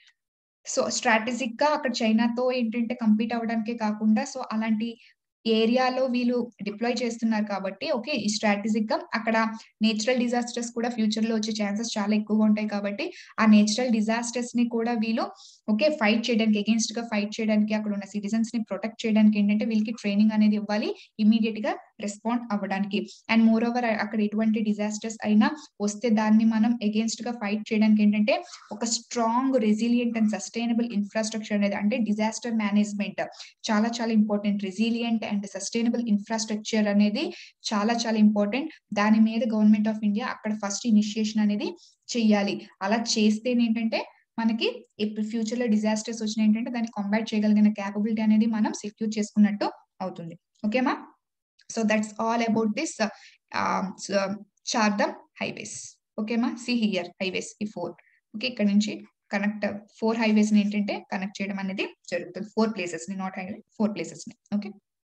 సో స్ట్రాటజిక్ గా అక్కడ చైనాతో ఏంటంటే కంపీట్ అవ్వడానికే కాకుండా సో అలాంటి ఏరియాలో వీళ్ళు డిప్లాయ్ చేస్తున్నారు కాబట్టి ఓకే ఈ స్ట్రాటజిక్ గా అక్కడ నేచురల్ డిజాస్టర్స్ కూడా ఫ్యూచర్ లో వచ్చే ఛాన్సెస్ చాలా ఎక్కువగా ఉంటాయి కాబట్టి ఆ నేచురల్ డిజాస్టర్స్ ని కూడా వీళ్ళు ఓకే ఫైట్ చేయడానికి అగేన్స్ట్ గా ఫైట్ చేయడానికి అక్కడ ఉన్న సిటిజన్స్ ని ప్రొటెక్ట్ చేయడానికి ఏంటంటే వీళ్ళకి ట్రైనింగ్ అనేది ఇవ్వాలి ఇమీడియట్ గా రెస్పాండ్ అవ్వడానికి అండ్ మోర్ ఓవర్ అక్కడ ఎటువంటి డిజాస్టర్స్ అయినా వస్తే దాన్ని మనం అగేన్స్ట్ గా ఫైట్ చేయడానికి ఏంటంటే ఒక strong resilient and sustainable infrastructure అనేది అంటే డిజాస్టర్ మేనేజ్మెంట్ చాలా చాలా important resilient and sustainable infrastructure అనేది చాలా చాలా ఇంపార్టెంట్ దాని మీద గవర్నమెంట్ ఆఫ్ ఇండియా అక్కడ ఫస్ట్ ఇనిషియేషన్ అనేది చెయ్యాలి అలా చేస్తే ఏంటంటే మనకి ఇప్పుడు ఫ్యూచర్ లో డిజాస్టర్స్ వచ్చిన ఏంటంటే దాన్ని కంబాట్ చేయగలిగిన క్యాపబిలిటీ అనేది మనం సెక్యూర్ చేసుకున్నట్టు అవుతుంది ఓకేమా so that's all about this Char Dham highways ఓకేమా సి హియర్ హైవేస్ ఈ ఫోర్ ఓకే ఇక్కడ నుంచి కనెక్ట్ ఫోర్ హైవేస్ ని ఏంటంటే కనెక్ట్ చేయడం అనేది జరుగుతుంది ఫోర్ ప్లేసెస్ ని నాట్ హైవే ఫోర్ ప్లేసెస్ ని ఓకే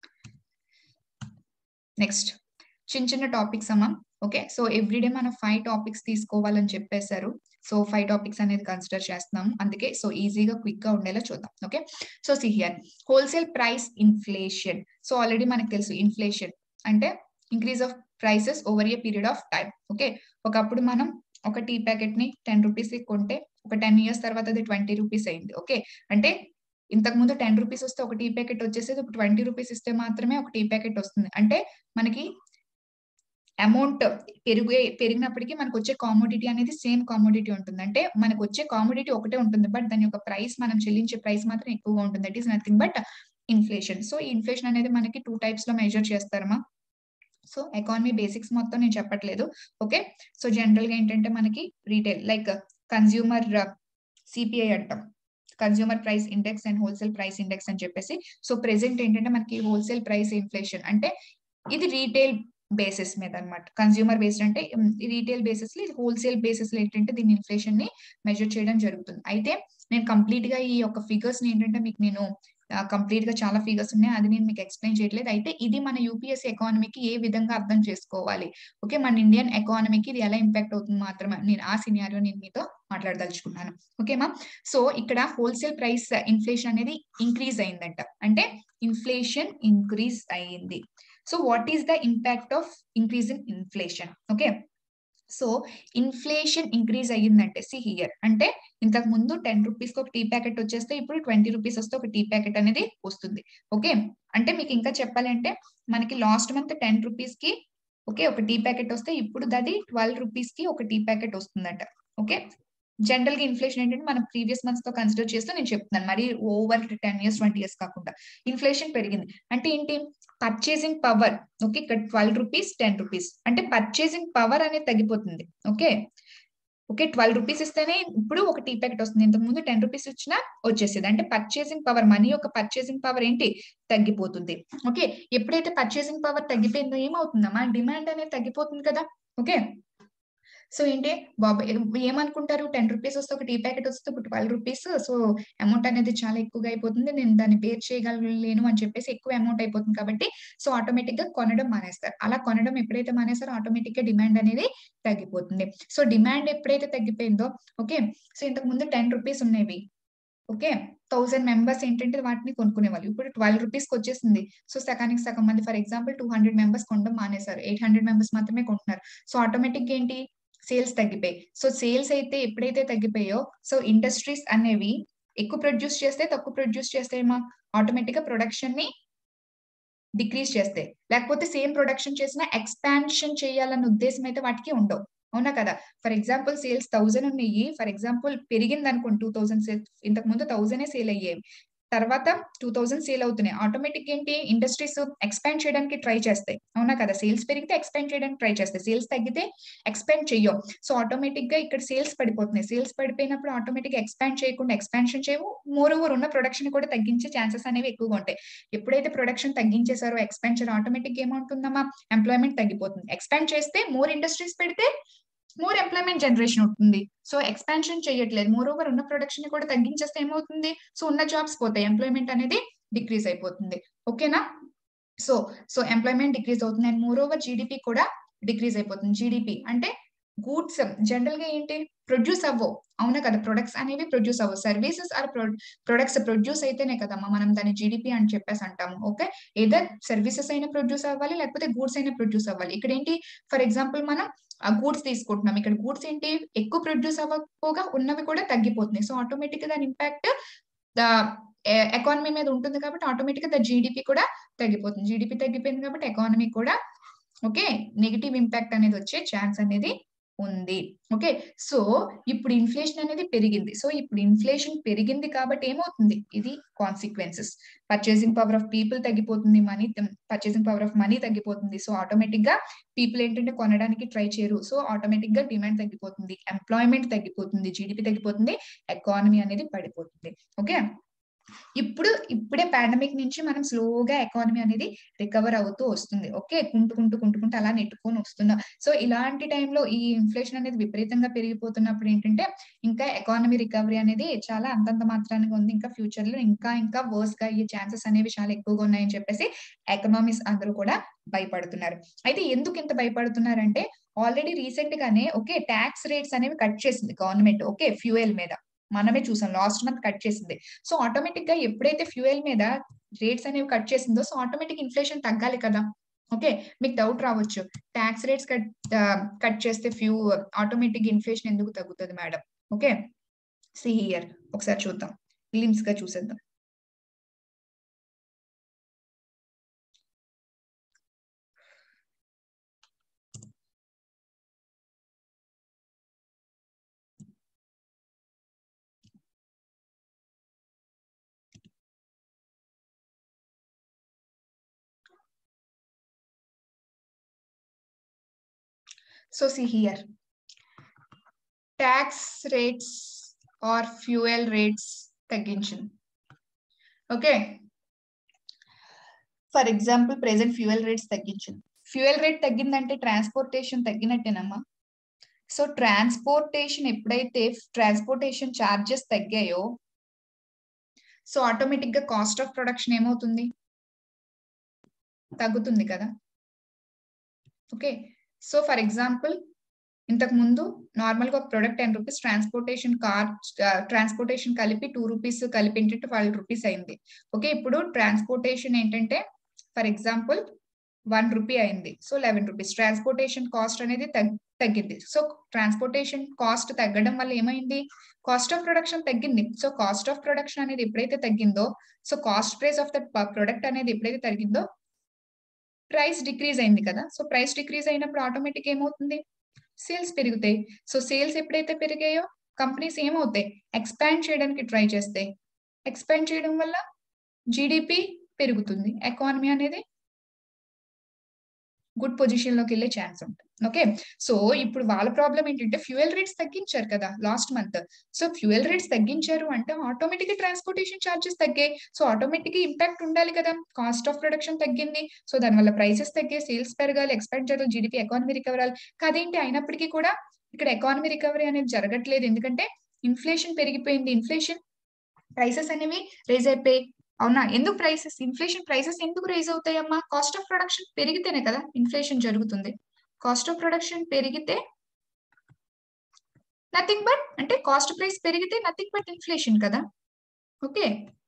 నెక్స్ట్ చిన్న చిన్న టాపిక్స్ అమ్మా ఓకే సో ఎవ్రీడే మనం ఫైవ్ టాపిక్స్ తీసుకోవాలని చెప్పేశారు సో ఫైవ్ టాపిక్స్ అనేది కన్సిడర్ చేస్తున్నాం అందుకే సో ఈజీగా క్విక్ గా ఉండేలా చూద్దాం okay so see here wholesale price inflation so already మనకు తెలుసు ఇన్ఫ్లేషన్ అంటే increase of prices over a period of time okay ఒకప్పుడు మనం ఒక టీ ప్యాకెట్ ని టెన్ రూపీస్ కొంటే ఒక టెన్ ఇయర్స్ తర్వాత అది ట్వంటీ రూపీస్ అయింది ఓకే అంటే ఇంతకు ముందు టెన్ రూపీస్ వస్తే ఒక టీ ప్యాకెట్ వచ్చేసేది ఒక ట్వంటీ రూపీస్ ఇస్తే మాత్రమే ఒక టీ ప్యాకెట్ వస్తుంది అంటే మనకి అమౌంట్ పెరిగే పెరిగినప్పటికీ మనకు వచ్చే కామోడిటీ అనేది సేమ్ కామోడిటీ ఉంటుంది అంటే మనకు వచ్చే కామోడిటీ ఒకటే ఉంటుంది బట్ దాని యొక్క ప్రైస్ మనం చెల్లించే ప్రైస్ మాత్రం ఎక్కువగా ఉంటుంది that is nothing but inflation so ఈ ఇన్ఫ్లేషన్ అనేది మనకి టూ టైప్స్ లో మెజర్ చేస్తారమ్మా సో ఎకానమీ బేసిక్స్ మొత్తం నేను చెప్పట్లేదు ఓకే సో జనరల్ గా ఏంటంటే మనకి రీటైల్ లైక్ కన్జ్యూమర్ సిపిఐ అంటాం consumer price index and wholesale price index అని చెప్పేసి సో ప్రెసెంట్ ఏంటంటే మనకి హోల్సేల్ ప్రైస్ ఇన్ఫ్లేషన్ అంటే ఇది రీటైల్ బేసిస్ మీద అనమాట కన్స్యూమర్ బేస్డ్ అంటే రీటైల్ బేసిస్ లో హోల్సేల్ బేసిస్ లో ఏంటంటే దీని ఇన్ఫ్లేషన్ ని మెజర్ చేయడం జరుగుతుంది అయితే నేను కంప్లీట్ గా ఈ యొక్క ఫిగర్స్ ని ఏంటంటే మీకు నేను కంప్లీట్ గా చాలా ఫిగర్స్ ఉన్నాయి అది నేను మీకు ఎక్స్ప్లెయిన్ చేయట్లేదు అయితే ఇది మన యూపీఎస్సీ ఎకానమీకి ఏ విధంగా అర్థం చేసుకోవాలి ఓకే మన ఇండియన్ ఎకానమీకి ఇది ఎలా ఇంపాక్ట్ అవుతుంది మాత్రమే నేను ఆ సినియారియో నేను మీతో మాట్లాడదలుచుకున్నాను ఓకేమా సో ఇక్కడ హోల్సేల్ ప్రైస్ ఇన్ఫ్లేషన్ అనేది ఇంక్రీజ్ అయిందంట అంటే ఇన్ఫ్లేషన్ ఇంక్రీజ్ అయ్యింది so what is the impact of increase in inflation okay so inflation increase అయ్యిందంటే సి హియర్ అంటే ఇంతకు ముందు టెన్ రూపీస్ ఒక టీ ప్యాకెట్ వచ్చేస్తే ఇప్పుడు ట్వంటీ రూపీస్ వస్తే ఒక టీ ప్యాకెట్ అనేది వస్తుంది ఓకే అంటే మీకు ఇంకా చెప్పాలంటే మనకి లాస్ట్ మంత్ టెన్ రూపీస్ కి ఓకే ఒక టీ ప్యాకెట్ వస్తే ఇప్పుడు అది ట్వెల్వ్ రూపీస్ కి ఒక టీ ప్యాకెట్ వస్తుందట ఓకే జనరల్ గా ఇన్ఫ్లేషన్ ఏంటంటే మనం ప్రీవియస్ మంత్స్ తో కన్సిడర్ చేస్తూ నేను చెప్తున్నాను మరి over ten years twenty years కాకుండా ఇన్ఫ్లేషన్ పెరిగింది అంటే ఏంటి పర్చేసింగ్ పవర్ ఓకే ఇక్కడ ట్వెల్వ్ రూపీస్ టెన్ రూపీస్ అంటే పర్చేసింగ్ పవర్ అనేది తగ్గిపోతుంది ఓకే ఓకే ట్వెల్వ్ రూపీస్ ఇస్తేనే ఇప్పుడు ఒక టీ ప్యాకెట్ వస్తుంది ఇంతకు ముందు టెన్ రూపీస్ ఇచ్చినా వచ్చేసేది అంటే పర్చేసింగ్ పవర్ మనీ యొక్క పర్చేసింగ్ పవర్ ఏంటి తగ్గిపోతుంది ఓకే ఎప్పుడైతే పర్చేసింగ్ పవర్ తగ్గిపోయిందో ఏమవుతుందమ్మా డిమాండ్ అనేది తగ్గిపోతుంది కదా ఓకే సో ఏంటి బాబా ఏమనుకుంటారు టెన్ రూపీస్ వస్తే ఒక టీ ప్యాకెట్ వస్తే ఇప్పుడు ట్వెల్వ్ రూపీస్ సో అమౌంట్ అనేది చాలా ఎక్కువగా అయిపోతుంది నేను దాన్ని బేర్ చేయగలను అని చెప్పేసి ఎక్కువ అమౌంట్ అయిపోతుంది కాబట్టి సో ఆటోమేటిక్ గా కొనడం మానేస్తారు అలా కొనడం ఎప్పుడైతే మానేస్తారో ఆటోమేటిక్ గా డిమాండ్ అనేది తగ్గిపోతుంది సో డిమాండ్ ఎప్పుడైతే తగ్గిపోయిందో ఓకే సో ఇంతకు ముందు టెన్ రూపీస్ ఉండేవి ఓకే థౌసండ్ మెంబర్స్ ఏంటంటే వాటిని కొనుక్కునే వాళ్ళు ఇప్పుడు ట్వెల్వ్ రూపీస్ కి వచ్చేసింది సో సగానికి సగం మంది for example two hundred members కొనడం మానేశారు ఎయిట్ హండ్రెడ్ మెంబర్స్ మాత్రమే కొంటున్నారు సో ఆటోమేటిక్ గా ఏంటి సేల్స్ తగ్గిపోయి సో సేల్స్ అయితే ఎప్పుడైతే తగ్గిపోయో సో ఇండస్ట్రీస్ అనేవి ఎక్కువ ప్రొడ్యూస్ చేస్తే తక్కువ ప్రొడ్యూస్ చేస్తే ఏమో ఆటోమేటిక్ గా ప్రొడక్షన్ ని డిక్రీజ్ చేస్తాయి లేకపోతే సేమ్ ప్రొడక్షన్ చేసిన ఎక్స్పాన్షన్ చేయాలన్న ఉద్దేశం అయితే వాటికి ఉండవు అవునా కదా ఫర్ ఎగ్జాంపుల్ సేల్స్ థౌసండ్ ఉన్నాయి ఫర్ ఎగ్జాంపుల్ పెరిగింది అనుకోండి టూ థౌసండ్ సేల్ ఇంతకు ముందు థౌసండ్ సేల్ అయ్యేవి తర్వాత టూ థౌసండ్ సేల్ అవుతున్నాయి ఆటోమేటిక్ ఏంటి ఇండస్ట్రీస్ ఎక్స్పాండ్ చేయడానికి ట్రై చేస్తాయి అవునా కదా సేల్స్ పెరిగితే ఎక్స్పాండ్ చేయడానికి ట్రై చేస్తాయి సేల్స్ తగ్గితే ఎక్స్పాండ్ చెయ్యం సో ఆటోమేటిక్ గా ఇక్కడ సేల్స్ పడిపోతున్నాయి సేల్స్ పడిపోయినప్పుడు ఆటోమేటిక్ గా ఎక్స్పాండ్ చేయకుండా ఎక్స్పాన్షన్ చేయవు మోర్ ఓవర్ ఉన్న ప్రొడక్షన్ కూడా తగ్గించే ఛాన్సెస్ అనేవి ఎక్కువగా ఉంటాయి ఎప్పుడైతే ప్రొడక్షన్ తగ్గించేసారో ఎక్స్పాండ్ చేయడం ఆటోమేటిక్ ఏమవుతుందమ్మా ఎంప్లాయ్మెంట్ తగ్గిపోతుంది ఎక్స్పాండ్ చేస్తే మోర్ ఇండస్ట్రీస్ పెడితే మోర్ ఎంప్లాయ్మెంట్ జనరేషన్ అవుతుంది సో ఎక్స్పాన్షన్ చేయట్లేదు మోర్ ఓవర్ ఉన్న ప్రొడక్షన్ కూడా తగ్గించేస్తే ఏమవుతుంది సో ఉన్న జాబ్స్ పోతాయి ఎంప్లాయ్మెంట్ అనేది డిక్రీజ్ అయిపోతుంది ఓకేనా సో సో ఎంప్లాయ్మెంట్ డిక్రీజ్ అవుతుంది అండ్ మోర్ ఓవర్ జీడిపి కూడా డిక్రీజ్ అయిపోతుంది జీడిపి అంటే గూడ్స్ జనరల్ గా ఏంటి ప్రొడ్యూస్ అవ్వవు అవునా కదా ప్రొడక్ట్స్ అనేవి ప్రొడ్యూస్ అవ్వవు సర్వీసెస్ ఆర్ ప్రొడక్ట్స్ ప్రొడ్యూస్ అయితేనే కదమ్మా మనం దాన్ని జీడిపి అని చెప్పేసి అంటాము ఓకే ఏదర్ సర్వీసెస్ అయినా ప్రొడ్యూస్ అవ్వాలి లేకపోతే గూడ్స్ అయినా ప్రొడ్యూస్ అవ్వాలి ఇక్కడ ఏంటి ఫర్ ఎగ్జాంపుల్ మనం ఆ గూడ్స్ తీసుకుంటున్నాం ఇక్కడ గూడ్స్ ఏంటి ఎక్కువ ప్రొడ్యూస్ అవ్వకపోగా ఉన్నవి కూడా తగ్గిపోతున్నాయి సో ఆటోమేటిక్ గా దాని ఇంపాక్ట్ ఎకానమీ మీద ఉంటుంది కాబట్టి ఆటోమేటిక్ గా ద జీడిపి కూడా తగ్గిపోతుంది జీడిపి తగ్గిపోయింది కాబట్టి ఎకానమీ కూడా ఓకే నెగిటివ్ ఇంపాక్ట్ అనేది వచ్చే ఛాన్స్ అనేది ఉంది ఓకే సో ఇప్పుడు ఇన్ఫ్లేషన్ అనేది పెరిగింది సో ఇప్పుడు ఇన్ఫ్లేషన్ పెరిగింది కాబట్టి ఏమవుతుంది ఇది consequences purchasing power of people తగ్గిపోతుంది money purchasing power of money తగ్గిపోతుంది సో ఆటోమేటిక్ గా పీపుల్ ఏంటంటే కొనడానికి ట్రై చేయరు సో ఆటోమేటిక్ గా డిమాండ్ తగ్గిపోతుంది ఎంప్లాయ్మెంట్ తగ్గిపోతుంది జీడిపి తగ్గిపోతుంది ఎకానమీ అనేది పడిపోతుంది ఓకే ఇప్పుడు ఇప్పుడే పాండమిక్ నుంచి మనం స్లోగా ఎకానమీ అనేది రికవర్ అవుతూ వస్తుంది ఓకే కుంటుకుంటూ కుంటుకుంటూ అలా నెట్టుకొని వస్తున్నాం సో ఇలాంటి టైంలో ఈ ఇన్ఫ్లేషన్ అనేది విపరీతంగా పెరిగిపోతున్నప్పుడు ఏంటంటే ఇంకా ఎకానమీ రికవరీ అనేది చాలా అంతంత మాత్రానికి ఉంది ఇంకా ఫ్యూచర్ లో ఇంకా ఇంకా వర్స్ గా అయ్యే ఛాన్సెస్ అనేవి చాలా ఎక్కువగా ఉన్నాయని చెప్పేసి ఎకనామిక్స్ అందరూ కూడా భయపడుతున్నారు అయితే ఎందుకు ఇంత భయపడుతున్నారంటే ఆల్రెడీ రీసెంట్ గానే ఓకే ట్యాక్స్ రేట్స్ అనేవి కట్ చేసింది గవర్నమెంట్ ఓకే ఫ్యూయల్ మీద మనమే చూసాం లాస్ట్ మంత్ కట్ చేసింది సో ఆటోమేటిక్ గా ఎప్పుడైతే ఫ్యూయల్ మీద రేట్స్ అనేవి కట్ చేసిందో సో ఆటోమేటిక్ ఇన్ఫ్లేషన్ తగ్గాలి కదా ఓకే మీకు డౌట్ రావచ్చు ట్యాక్స్ రేట్స్ కట్ కట్ చేస్తే ఫ్యూ ఆటోమేటిక్ ఇన్ఫ్లేషన్ ఎందుకు తగ్గుతుంది మేడం ఓకే సి హియర్ ఒకసారి చూద్దాం గ్లిమ్స్ గా చూసేద్దాం So see here, tax rates or fuel rates తగ్గించింది okay for example present fuel rates తగ్గించింది ఫ్యూయల్ రేట్ తగ్గిందంటే ట్రాన్స్పోర్టేషన్ తగ్గినట్టేనమ్మా సో ట్రాన్స్పోర్టేషన్ ఎప్పుడైతే ట్రాన్స్పోర్టేషన్ ఛార్జెస్ తగ్గాయో సో ఆటోమేటిక్ గా కాస్ట్ ఆఫ్ ప్రొడక్షన్ ఏమవుతుంది తగ్గుతుంది కదా ఓకే సో ఫర్ ఎగ్జాంపుల్ ఇంతకు ముందు నార్మల్ గా ఒక product ten rupees transportation car transportation కలిపి టూ రూపీస్ కలిపి ఏంటంటే ట్వెల్వ్ రూపీస్ అయింది ఓకే ఇప్పుడు ట్రాన్స్పోర్టేషన్ ఏంటంటే ఫర్ ఎగ్జాంపుల్ వన్ రూపీ అయింది so eleven rupees transportation cost అనేది తగ్గింది సో ట్రాన్స్పోర్టేషన్ కాస్ట్ తగ్గడం వల్ల ఏమైంది కాస్ట్ ఆఫ్ ప్రొడక్షన్ తగ్గింది సో కాస్ట్ ఆఫ్ ప్రొడక్షన్ అనేది ఎప్పుడైతే తగ్గిందో so cost price of the product అనేది ఎప్పుడైతే తగ్గిందో ప్రైస్ డిక్రీజ్ అయింది కదా సో ప్రైస్ డిక్రీజ్ అయినప్పుడు ఆటోమేటిక్ ఏమవుతుంది సేల్స్ పెరుగుతాయి సో సేల్స్ ఎప్పుడైతే పెరిగాయో కంపెనీస్ ఏమవుతాయి ఎక్స్పాండ్ చేయడానికి ట్రై చేస్తాయి ఎక్స్పాండ్ చేయడం వల్ల జీడిపి పెరుగుతుంది ఎకానమీ అనేది గుడ్ పొజిషన్ లోకి వెళ్ళే ఛాన్స్ ఉంటుంది ఓకే సో ఇప్పుడు వాళ్ళ ప్రాబ్లం ఏంటంటే ఫ్యూయల్ రేట్స్ తగ్గించారు కదా last month so fuel rates తగ్గించారు అంటే ఆటోమేటిక్ ట్రాన్స్పోర్టేషన్ ఛార్జెస్ తగ్గాయి సో ఆటోమేటిక్ ఇంపాక్ట్ ఉండాలి కదా కాస్ట్ ఆఫ్ ప్రొడక్షన్ తగ్గింది సో దానివల్ల ప్రైసెస్ తగ్గాయి సేల్స్ పెరగాలి ఎక్స్పాండ్ చేయాలి జీడిపి ఎకానమీ రికవర్ అవ్వాలి కదేంటి అయినప్పటికీ కూడా ఇక్కడ ఎకానమీ రికవరీ అనేది జరగట్లేదు ఎందుకంటే ఇన్ఫ్లేషన్ పెరిగిపోయింది ఇన్ఫ్లేషన్ ప్రైసెస్ అనేవి రేజ్ అయిపోయి అవునా ఎందుకు ప్రైసెస్ ఇన్ఫ్లేషన్ ప్రైసెస్ ఎందుకు రేజ్ అవుతాయమ్మా కాస్ట్ ఆఫ్ ప్రొడక్షన్ పెరిగితేనే కదా ఇన్ఫ్లేషన్ జరుగుతుంది కాస్ట్ ఆఫ్ ప్రొడక్షన్ పెరిగితే నథింగ్ బట్ అంటే కాస్ట్ ప్రైస్ పెరిగితే నథింగ్ బట్ ఇన్ఫ్లేషన్ కదా ఓకే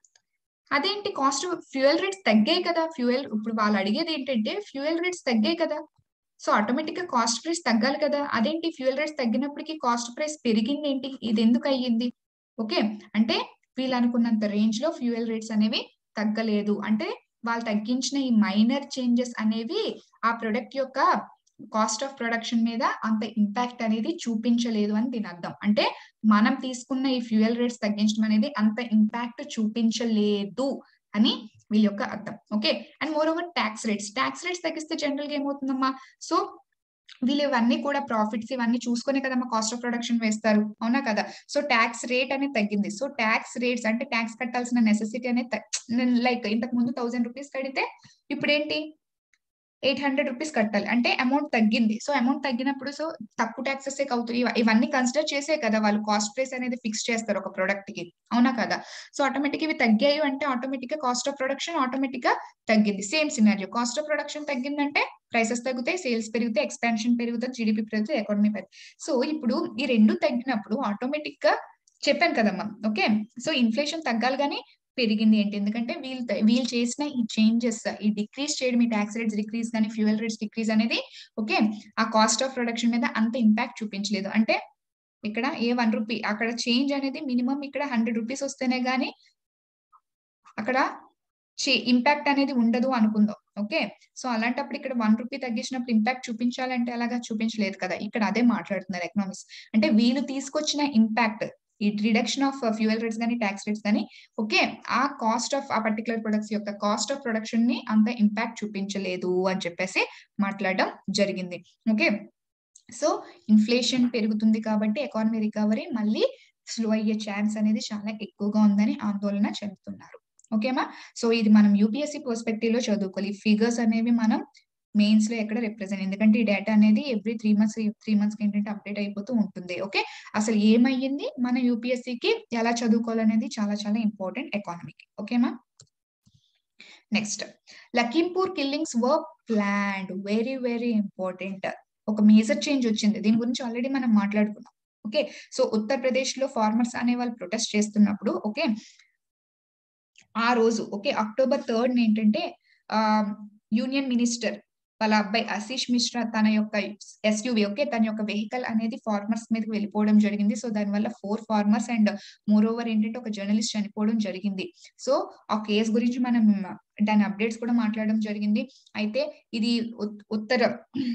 అదేంటి కాస్ట్ ఫ్యూయల్ రేట్స్ తగ్గాయి కదా ఫ్యూయల్ ఇప్పుడు వాళ్ళు అడిగేది ఏంటంటే ఫ్యూయల్ రేట్స్ తగ్గాయి కదా సో ఆటోమేటిక్ గా కాస్ట్ ప్రైస్ తగ్గాలి కదా అదేంటి ఫ్యూయల్ రేట్స్ తగ్గినప్పటికీ కాస్ట్ ప్రైస్ పెరిగింది ఏంటి ఇది ఎందుకు అయ్యింది ఓకే అంటే వీళ్ళు అనుకున్నంత రేంజ్ లో ఫ్యూయల్ రేట్స్ అనేవి తగ్గలేదు అంటే వాళ్ళు తగ్గించిన ఈ మైనర్ చేంజెస్ అనేవి ఆ ప్రొడక్ట్ యొక్క కాస్ట్ ఆఫ్ ప్రొడక్షన్ మీద అంత ఇంపాక్ట్ అనేది చూపించలేదు అని దీని అర్థం అంటే మనం తీసుకున్న ఈ ఫ్యూయల్ రేట్స్ తగ్గించడం అనేది అంత ఇంపాక్ట్ చూపించలేదు అని వీళ్ళ యొక్క అర్థం okay and more over tax rates tax rates తగ్గిస్తే జనరల్ గా ఏమవుతుందమ్మా సో వీళ్ళు ఇవన్నీ కూడా ప్రాఫిట్స్ ఇవన్నీ చూసుకునే కదమ్మా కాస్ట్ ఆఫ్ ప్రొడక్షన్ వేస్తారు అవునా కదా సో ట్యాక్స్ రేట్ అనేది తగ్గింది సో ట్యాక్స్ రేట్స్ అంటే ట్యాక్స్ కట్టాల్సిన నెసెసిటీ అనేది లైక్ ఇంతకు ముందు థౌసండ్ రూపీస్ కడితే ఇప్పుడు ఏంటి ఎయిట్ హండ్రెడ్ రూపీస్ కట్టాలి అంటే అమౌంట్ తగ్గింది సో అమౌంట్ తగ్గినప్పుడు సో తక్కువ ట్యాక్సెస్ అవుతాయి ఇవ- ఇవన్నీ కన్సిడర్ చేసే కదా వాళ్ళు కాస్ట్ ప్రైస్ అనేది ఫిక్స్ చేస్తారు ఒక ప్రొడక్ట్ కి అవునా కదా సో ఆటోమేటిక్ ఇవి తగ్గాయి అంటే ఆటోమేటిక్ గా కాస్ట్ ఆఫ్ ప్రొడక్షన్ ఆటోమేటిక్ గా తగ్గింది same scenario cost of production తగ్గిందంటే ప్రైసెస్ తగ్గుతాయి సేల్స్ పెరిగితే ఎక్స్పాన్షన్ పెరుగుతుంది జీడిపి పెరుగుతుంది ఎకానమీ పెరుగుతుంది సో ఇప్పుడు ఈ రెండు తగ్గినప్పుడు ఆటోమేటిక్ గా చెప్పాను కదమ్మా ఓకే సో ఇన్ఫ్లేషన్ తగ్గాలి కానీ పెరిగింది ఏంటి ఎందుకంటే వీళ్ళు త- వీళ్ళు చేసిన ఈ చేంజెస్ ఈ డిక్రీజ్ చేయడం ఈ ట్యాక్స్ రేట్స్ డిక్రీజ్ కానీ ఫ్యూయల్ రేట్స్ డిక్రీజ్ అనేది ఓకే ఆ కాస్ట్ ఆఫ్ ప్రొడక్షన్ మీద అంత ఇంపాక్ట్ చూపించలేదు అంటే ఇక్కడ ఏ వన్ రూపీ అక్కడ చేంజ్ అనేది మినిమం ఇక్కడ హండ్రెడ్ రూపీస్ వస్తేనే గానీ అక్కడ ఇంపాక్ట్ అనేది ఉండదు అనుకుందాం ఓకే సో అలాంటప్పుడు ఇక్కడ వన్ రూపీ తగ్గించినప్పుడు ఇంపాక్ట్ చూపించాలంటే అలాగా చూపించలేదు కదా ఇక్కడ అదే మాట్లాడుతున్నారు ఎకనామిక్స్ అంటే వీళ్ళు తీసుకొచ్చిన ఇంపాక్ట్ ఈ రిడక్షన్ ఆఫ్ ఫ్యూయల్ రేట్స్ కానీ ట్యాక్స్ రేట్స్ కానీ ఓకే ఆ కాస్ట్ ఆఫ్ ఆ పర్టికులర్ ప్రొడక్ట్స్ యొక్క కాస్ట్ ఆఫ్ ప్రొడక్షన్ ని అంత ఇంపాక్ట్ చూపించలేదు అని చెప్పేసి మాట్లాడడం జరిగింది ఓకే సో ఇన్ఫ్లేషన్ పెరుగుతుంది కాబట్టి ఎకానమీ రికవరీ మళ్ళీ స్లో అయ్యే ఛాన్స్ అనేది చాలా ఎక్కువగా ఉందని ఆందోళన చెందుతున్నారు ఓకేమా సో ఇది మనం యూపీఎస్సీ పర్స్పెక్టివ్ లో చదువుకోవాలి ఈ ఫిగర్స్ అనేవి మనం మెయిన్స్ లో ఎక్కడ రిప్రజెంట్ ఎందుకంటే ఈ డేటా అనేది every three months three months కి ఏంటంటే అప్డేట్ అయిపోతూ ఉంటుంది ఓకే అసలు ఏమయ్యింది మన యూపీఎస్సీకి ఎలా చదువుకోవాలనేది చాలా చాలా ఇంపార్టెంట్ ఎకానమీకి ఓకేమా next Lakhimpur killings were planned very very important ఒక మేజర్ చేంజ్ వచ్చింది దీని గురించి ఆల్రెడీ మనం మాట్లాడుకున్నాం ఓకే సో ఉత్తరప్రదేశ్ లో ఫార్మర్స్ అనే వాళ్ళు ప్రొటెస్ట్ చేస్తున్నప్పుడు ఓకే ఆ రోజు ఓకే అక్టోబర్ థర్డ్ ఏంటంటే ఆ యూనియన్ మినిస్టర్ వాళ్ళ అబ్బాయి ఆశీష్ మిశ్రా తన యొక్క ఎస్యూవి ఓకే తన యొక్క వెహికల్ అనేది ఫార్మర్స్ మీదకి వెళ్ళిపోవడం జరిగింది సో దానివల్ల four farmers and more over ఏంటంటే ఒక జర్నలిస్ట్ చనిపోవడం జరిగింది సో ఆ కేసు గురించి మనం దాని అప్డేట్స్ కూడా మాట్లాడడం జరిగింది అయితే ఇది ఉత్- ఉత్తర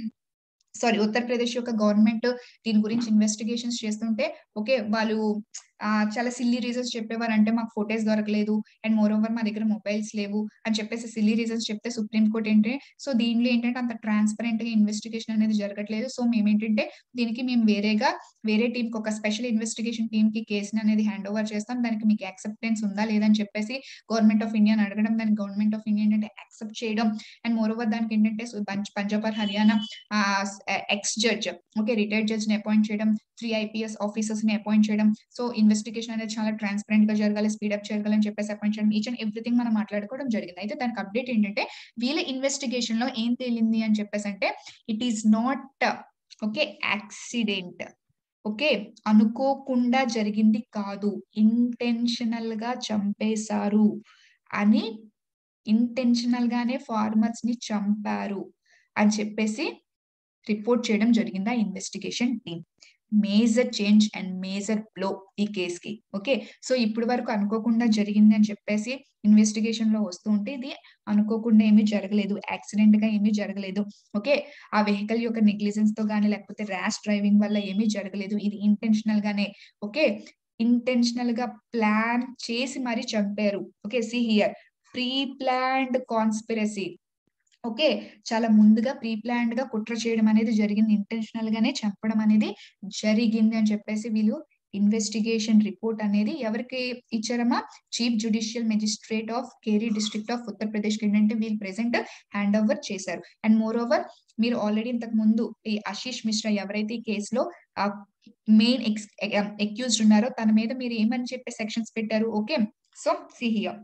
సారీ ఉత్తరప్రదేశ్ యొక్క గవర్నమెంట్ దీని గురించి ఇన్వెస్టిగేషన్స్ చేస్తుంటే ఓకే వాళ్ళు ఆ చాలా సిల్లీ రీజన్స్ చెప్పేవారు అంటే మాకు ఫోటోస్ దొరకలేదు అండ్ మోర్ ఓవర్ మా దగ్గర మొబైల్స్ లేవు అని చెప్పేసి సిల్లీ రీజన్స్ చెప్తే సుప్రీం కోర్ట్ ఏంటంటే సో దీనిలో ఏంటంటే అంత ట్రాన్స్పరెంట్ గా ఇన్వెస్టిగేషన్ అనేది జరగట్లేదు సో మేము ఏంటంటే దీనికి మేము వేరేగా వేరే టీం కి ఒక స్పెషల్ ఇన్వెస్టిగేషన్ టీమ్ కి కేసుని అనేది హ్యాండ్ ఓవర్ చేస్తాం దానికి మీకు యాక్సెప్టెన్స్ ఉందా లేదని చెప్పేసి గవర్నమెంట్ ఆఫ్ ఇండియా అడగడం దానికి గవర్నమెంట్ ఆఫ్ ఇండియా ఏంటంటే యాక్సెప్ట్ చేయడం అండ్ మోర్ ఓవర్ దానికి ఏంటంటే సో పంచ్- Punjab or Haryana ex judge okay retired judge ని అపాయింట్ చేయడం త్రీ ఐపీఎస్ ఆఫీసర్స్ ని అపాయింట్ చేయడం సో ఇన్వెస్టిగేషన్ అనేది చాలా ట్రాన్స్పరెంట్ గా జరగాలి స్పీడప్ చేయాలని చెప్పేసి అపాయింట్ చేయడం ఈచ్ అండ్ ఎవ్రీథింగ్ మనం మాట్లాడుకోవడం జరిగింది అయితే దానికి అప్డేట్ ఏంటంటే వీళ్ళ ఇన్వెస్టిగేషన్ లో ఏం తేలింది అని చెప్పేసి అంటే it is not okay accident okay అనుకోకుండా జరిగింది కాదు ఇంటెన్షనల్ గా చంపేశారు అని ఇంటెన్షనల్ గానే ఫార్మర్స్ ని చంపారు అని చెప్పేసి రిపోర్ట్ చేయడం జరిగింది ఆ investigation team major change and major blow ఈ కేస్ కి ఓకే సో ఇప్పటి వరకు అనుకోకుండా జరిగింది అని చెప్పేసి ఇన్వెస్టిగేషన్ లో వస్తూ ఉంటే ఇది అనుకోకుండా ఏమీ జరగలేదు యాక్సిడెంట్ గా ఏమీ జరగలేదు ఓకే ఆ వెహికల్ యొక్క నెగ్లిజెన్స్ తో గానీ లేకపోతే ర్యాష్ డ్రైవింగ్ వల్ల ఏమీ జరగలేదు ఇది ఇంటెన్షనల్ గానే ఓకే ఇంటెన్షనల్ గా ప్లాన్ చేసి మరి చంపారు okay see here pre planned conspiracy okay చాలా ముందుగా ప్రీ ప్లాన్డ్ గా కుట్ర చేయడం అనేది జరిగింది ఇంటెన్షనల్ గానే చంపడం అనేది జరిగింది అని చెప్పేసి వీళ్ళు ఇన్వెస్టిగేషన్ రిపోర్ట్ అనేది ఎవరికి ఇచ్చారమ్మా chief judicial magistrate of Kheri district of Uttar Pradesh ఏంటంటే వీళ్ళు ప్రెసెంట్ హ్యాండ్ ఓవర్ చేశారు అండ్ మోర్ ఓవర్ మీరు ఆల్రెడీ ఇంతకు ముందు ఈ ఆశీష్ మిశ్రా ఎవరైతే ఈ కేసులో మెయిన్ ఎక్స్ ఎక్యూజ్డ్ ఉన్నారో తన మీద మీరు ఏమని చెప్పే సెక్షన్స్ పెట్టారు ఓకే సో సి హియర్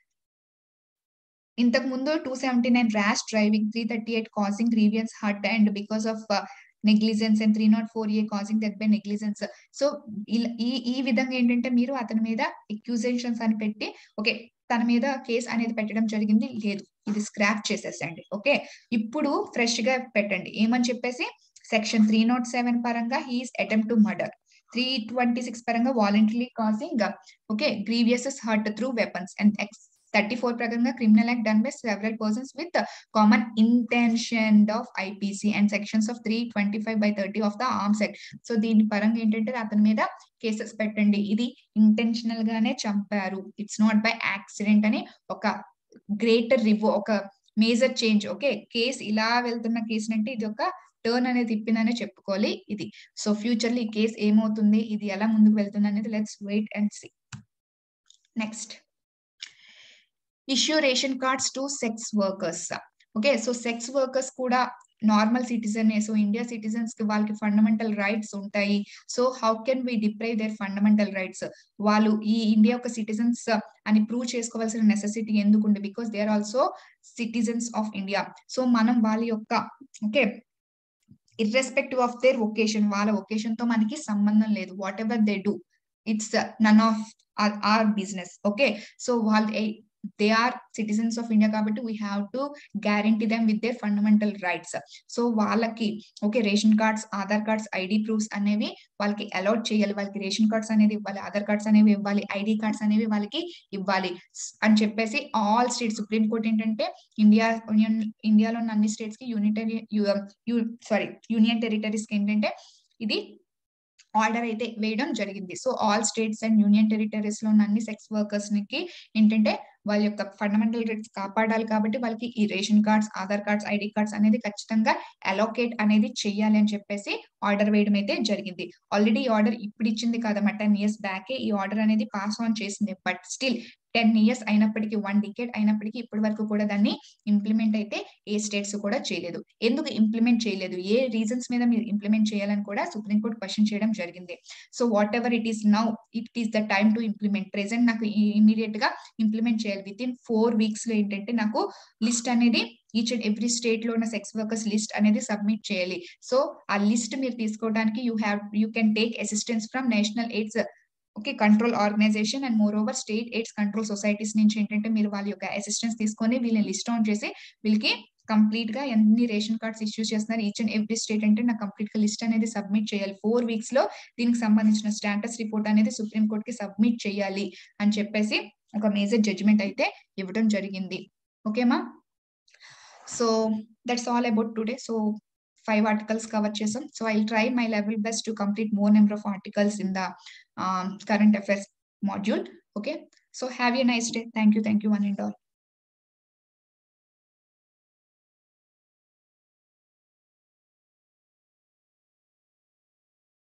ఇంతకు ముందు two seventy nine rash driving three thirty eight causing grievous hurt and because of negligence and three not four A causing death by negligence so ఈ ఈ విధంగా ఏంటంటే మీరు అతని మీద ఎక్యూజేషన్స్ అని పెట్టి ఓకే తన మీద కేసు అనేది పెట్టడం జరిగింది లేదు ఇది స్క్రాప్ చేసేసండి ఓకే ఇప్పుడు ఫ్రెష్ గా పెట్టండి ఏమని చెప్పేసి సెక్షన్ త్రీ నాట్ సెవెన్ పరంగా his attempt to murder three twenty six పరంగా voluntary causing okay grievous hurt through weapons and ex thirty four ప్రకారంగా criminal act done by several persons with common intention of IPC and sections of three twenty five by thirty of the arms act so దీని పరంగా ఏంటంటే అతని మీద cases పెట్టండి ఇది intentional గానే చంపారు ఇట్స్ నాట్ బై యాక్సిడెంట్ అని ఒక గ్రేటర్ రివో ఒక మేజర్ చేంజ్ ఓకే కేసు ఇలా వెళ్తున్న కేసు అంటే ఇది ఒక టర్న్ అనేది తిప్పిందనే చెప్పుకోవాలి ఇది సో ఫ్యూచర్ లో ఈ కేసు ఏమవుతుంది ఇది ఎలా ముందుకు వెళ్తుంది అనేది let's wait and see next issue ration cards to sex workers okay so sex workers కూడా normal citizen so India citizens కి వాళ్ళకి ఫండమెంటల్ రైట్స్ ఉంటాయి so how can we deprive their fundamental rights వాళ్ళు ఈ ఇండియా ఒక citizens అని prove చేసుకోవాల్సిన necessity ఎందుకుంది because they are also citizens of India so మనం వాళ్ళ యొక్క okay irrespective of their vocation వాళ్ళ ఒకేషన్ తో మనకి సంబంధం లేదు whatever they do it's none of our business okay so వాళ్ళు they are citizens of India కాబట్టి we have to guarantee them with their fundamental rights so వాళ్ళకి okay ration cards Aadhaar cards ID proofs అనేవి వాళ్ళకి allot చేయాలి వాళ్ళకి ration cards అనేది ఇవ్వాలి Aadhaar cards అనేవి ఇవ్వాలి ఐడి కార్డ్స్ అనేవి వాళ్ళకి ఇవ్వాలి అని చెప్పేసి ఆల్ స్టేట్ సుప్రీం కోర్ట్ ఏంటంటే ఇండియా యూనియన్ ఇండియాలో ఉన్న అన్ని స్టేట్స్ కి యూనిటరీ సారీ యూనియన్ టెరిటరీస్ కి ఏంటంటే ఇది ఆర్డర్ అయితే వేయడం జరిగింది so all states and union territories లో ఉన్న అన్ని సెక్స్ వర్కర్స్ కి ఏంటంటే వాళ్ళ యొక్క ఫండమెంటల్ రైట్స్ కాపాడాలి కాబట్టి వాళ్ళకి ఈ ration cards Aadhaar cards ID cards అనేది ఖచ్చితంగా అలోకేట్ అనేది చెయ్యాలి అని చెప్పేసి ఆర్డర్ వేయడం అయితే జరిగింది ఆల్రెడీ ఈ ఆర్డర్ ఇప్పుడు ఇచ్చింది కాదమ్మా టెన్ ఇయర్స్ బ్యాకే ఈ ఆర్డర్ అనేది పాస్ ఆన్ చేసింది బట్ స్టిల్ టెన్ ఇయర్స్ అయినప్పటికీ వన్ డికేట్ అయినప్పటికీ ఇప్పటి వరకు కూడా దాన్ని ఇంప్లిమెంట్ అయితే ఏ స్టేట్స్ కూడా చేయలేదు ఎందుకు ఇంప్లిమెంట్ చేయలేదు ఏ రీజన్స్ మీద మీరు ఇంప్లిమెంట్ చేయాలని కూడా సుప్రీంకోర్టు క్వశ్చన్ చేయడం జరిగింది so whatever it is now it is the time to implement present నాకు ఇమీడియట్ గా ఇంప్లిమెంట్ చేయాలి విత్ ఇన్ ఫోర్ వీక్స్ లో ఏంటంటే నాకు లిస్ట్ అనేది ఈచ్ అండ్ ఎవ్రీ స్టేట్ లో ఉన్న సెక్స్ వర్కర్స్ లిస్ట్ అనేది సబ్మిట్ చేయాలి సో ఆ లిస్ట్ మీరు తీసుకోవడానికి you have you can take assistance from national AIDS okay control organisation and more moreover state AIDS control societies నుంచి ఏంటంటే మీరు వాళ్ళ యొక్క అసిస్టెన్స్ తీసుకొని వీళ్ళని లిస్ట్ ఆన్ చేసి వీళ్ళకి కంప్లీట్ గా ఎన్ని రేషన్ కార్డ్స్ ఇష్యూ చేస్తున్నారు ఈచ్ అండ్ ఎవ్రీ స్టేట్ అంటే నాకు కంప్లీట్ గా లిస్ట్ అనేది సబ్మిట్ చేయాలి ఫోర్ వీక్స్ లో దీనికి సంబంధించిన స్టాటస్ రిపోర్ట్ అనేది సుప్రీం కోర్ట్ కి సబ్మిట్ చేయాలి అని చెప్పేసి ఒక మేజర్ జడ్జిమెంట్ అయితే ఇవ్వడం జరిగింది ఓకేమా so that's all about today so five articles cover చేసాం so I try my level best to complete more number of articles in the current affairs module okay so have a nice day thank you thank you one and all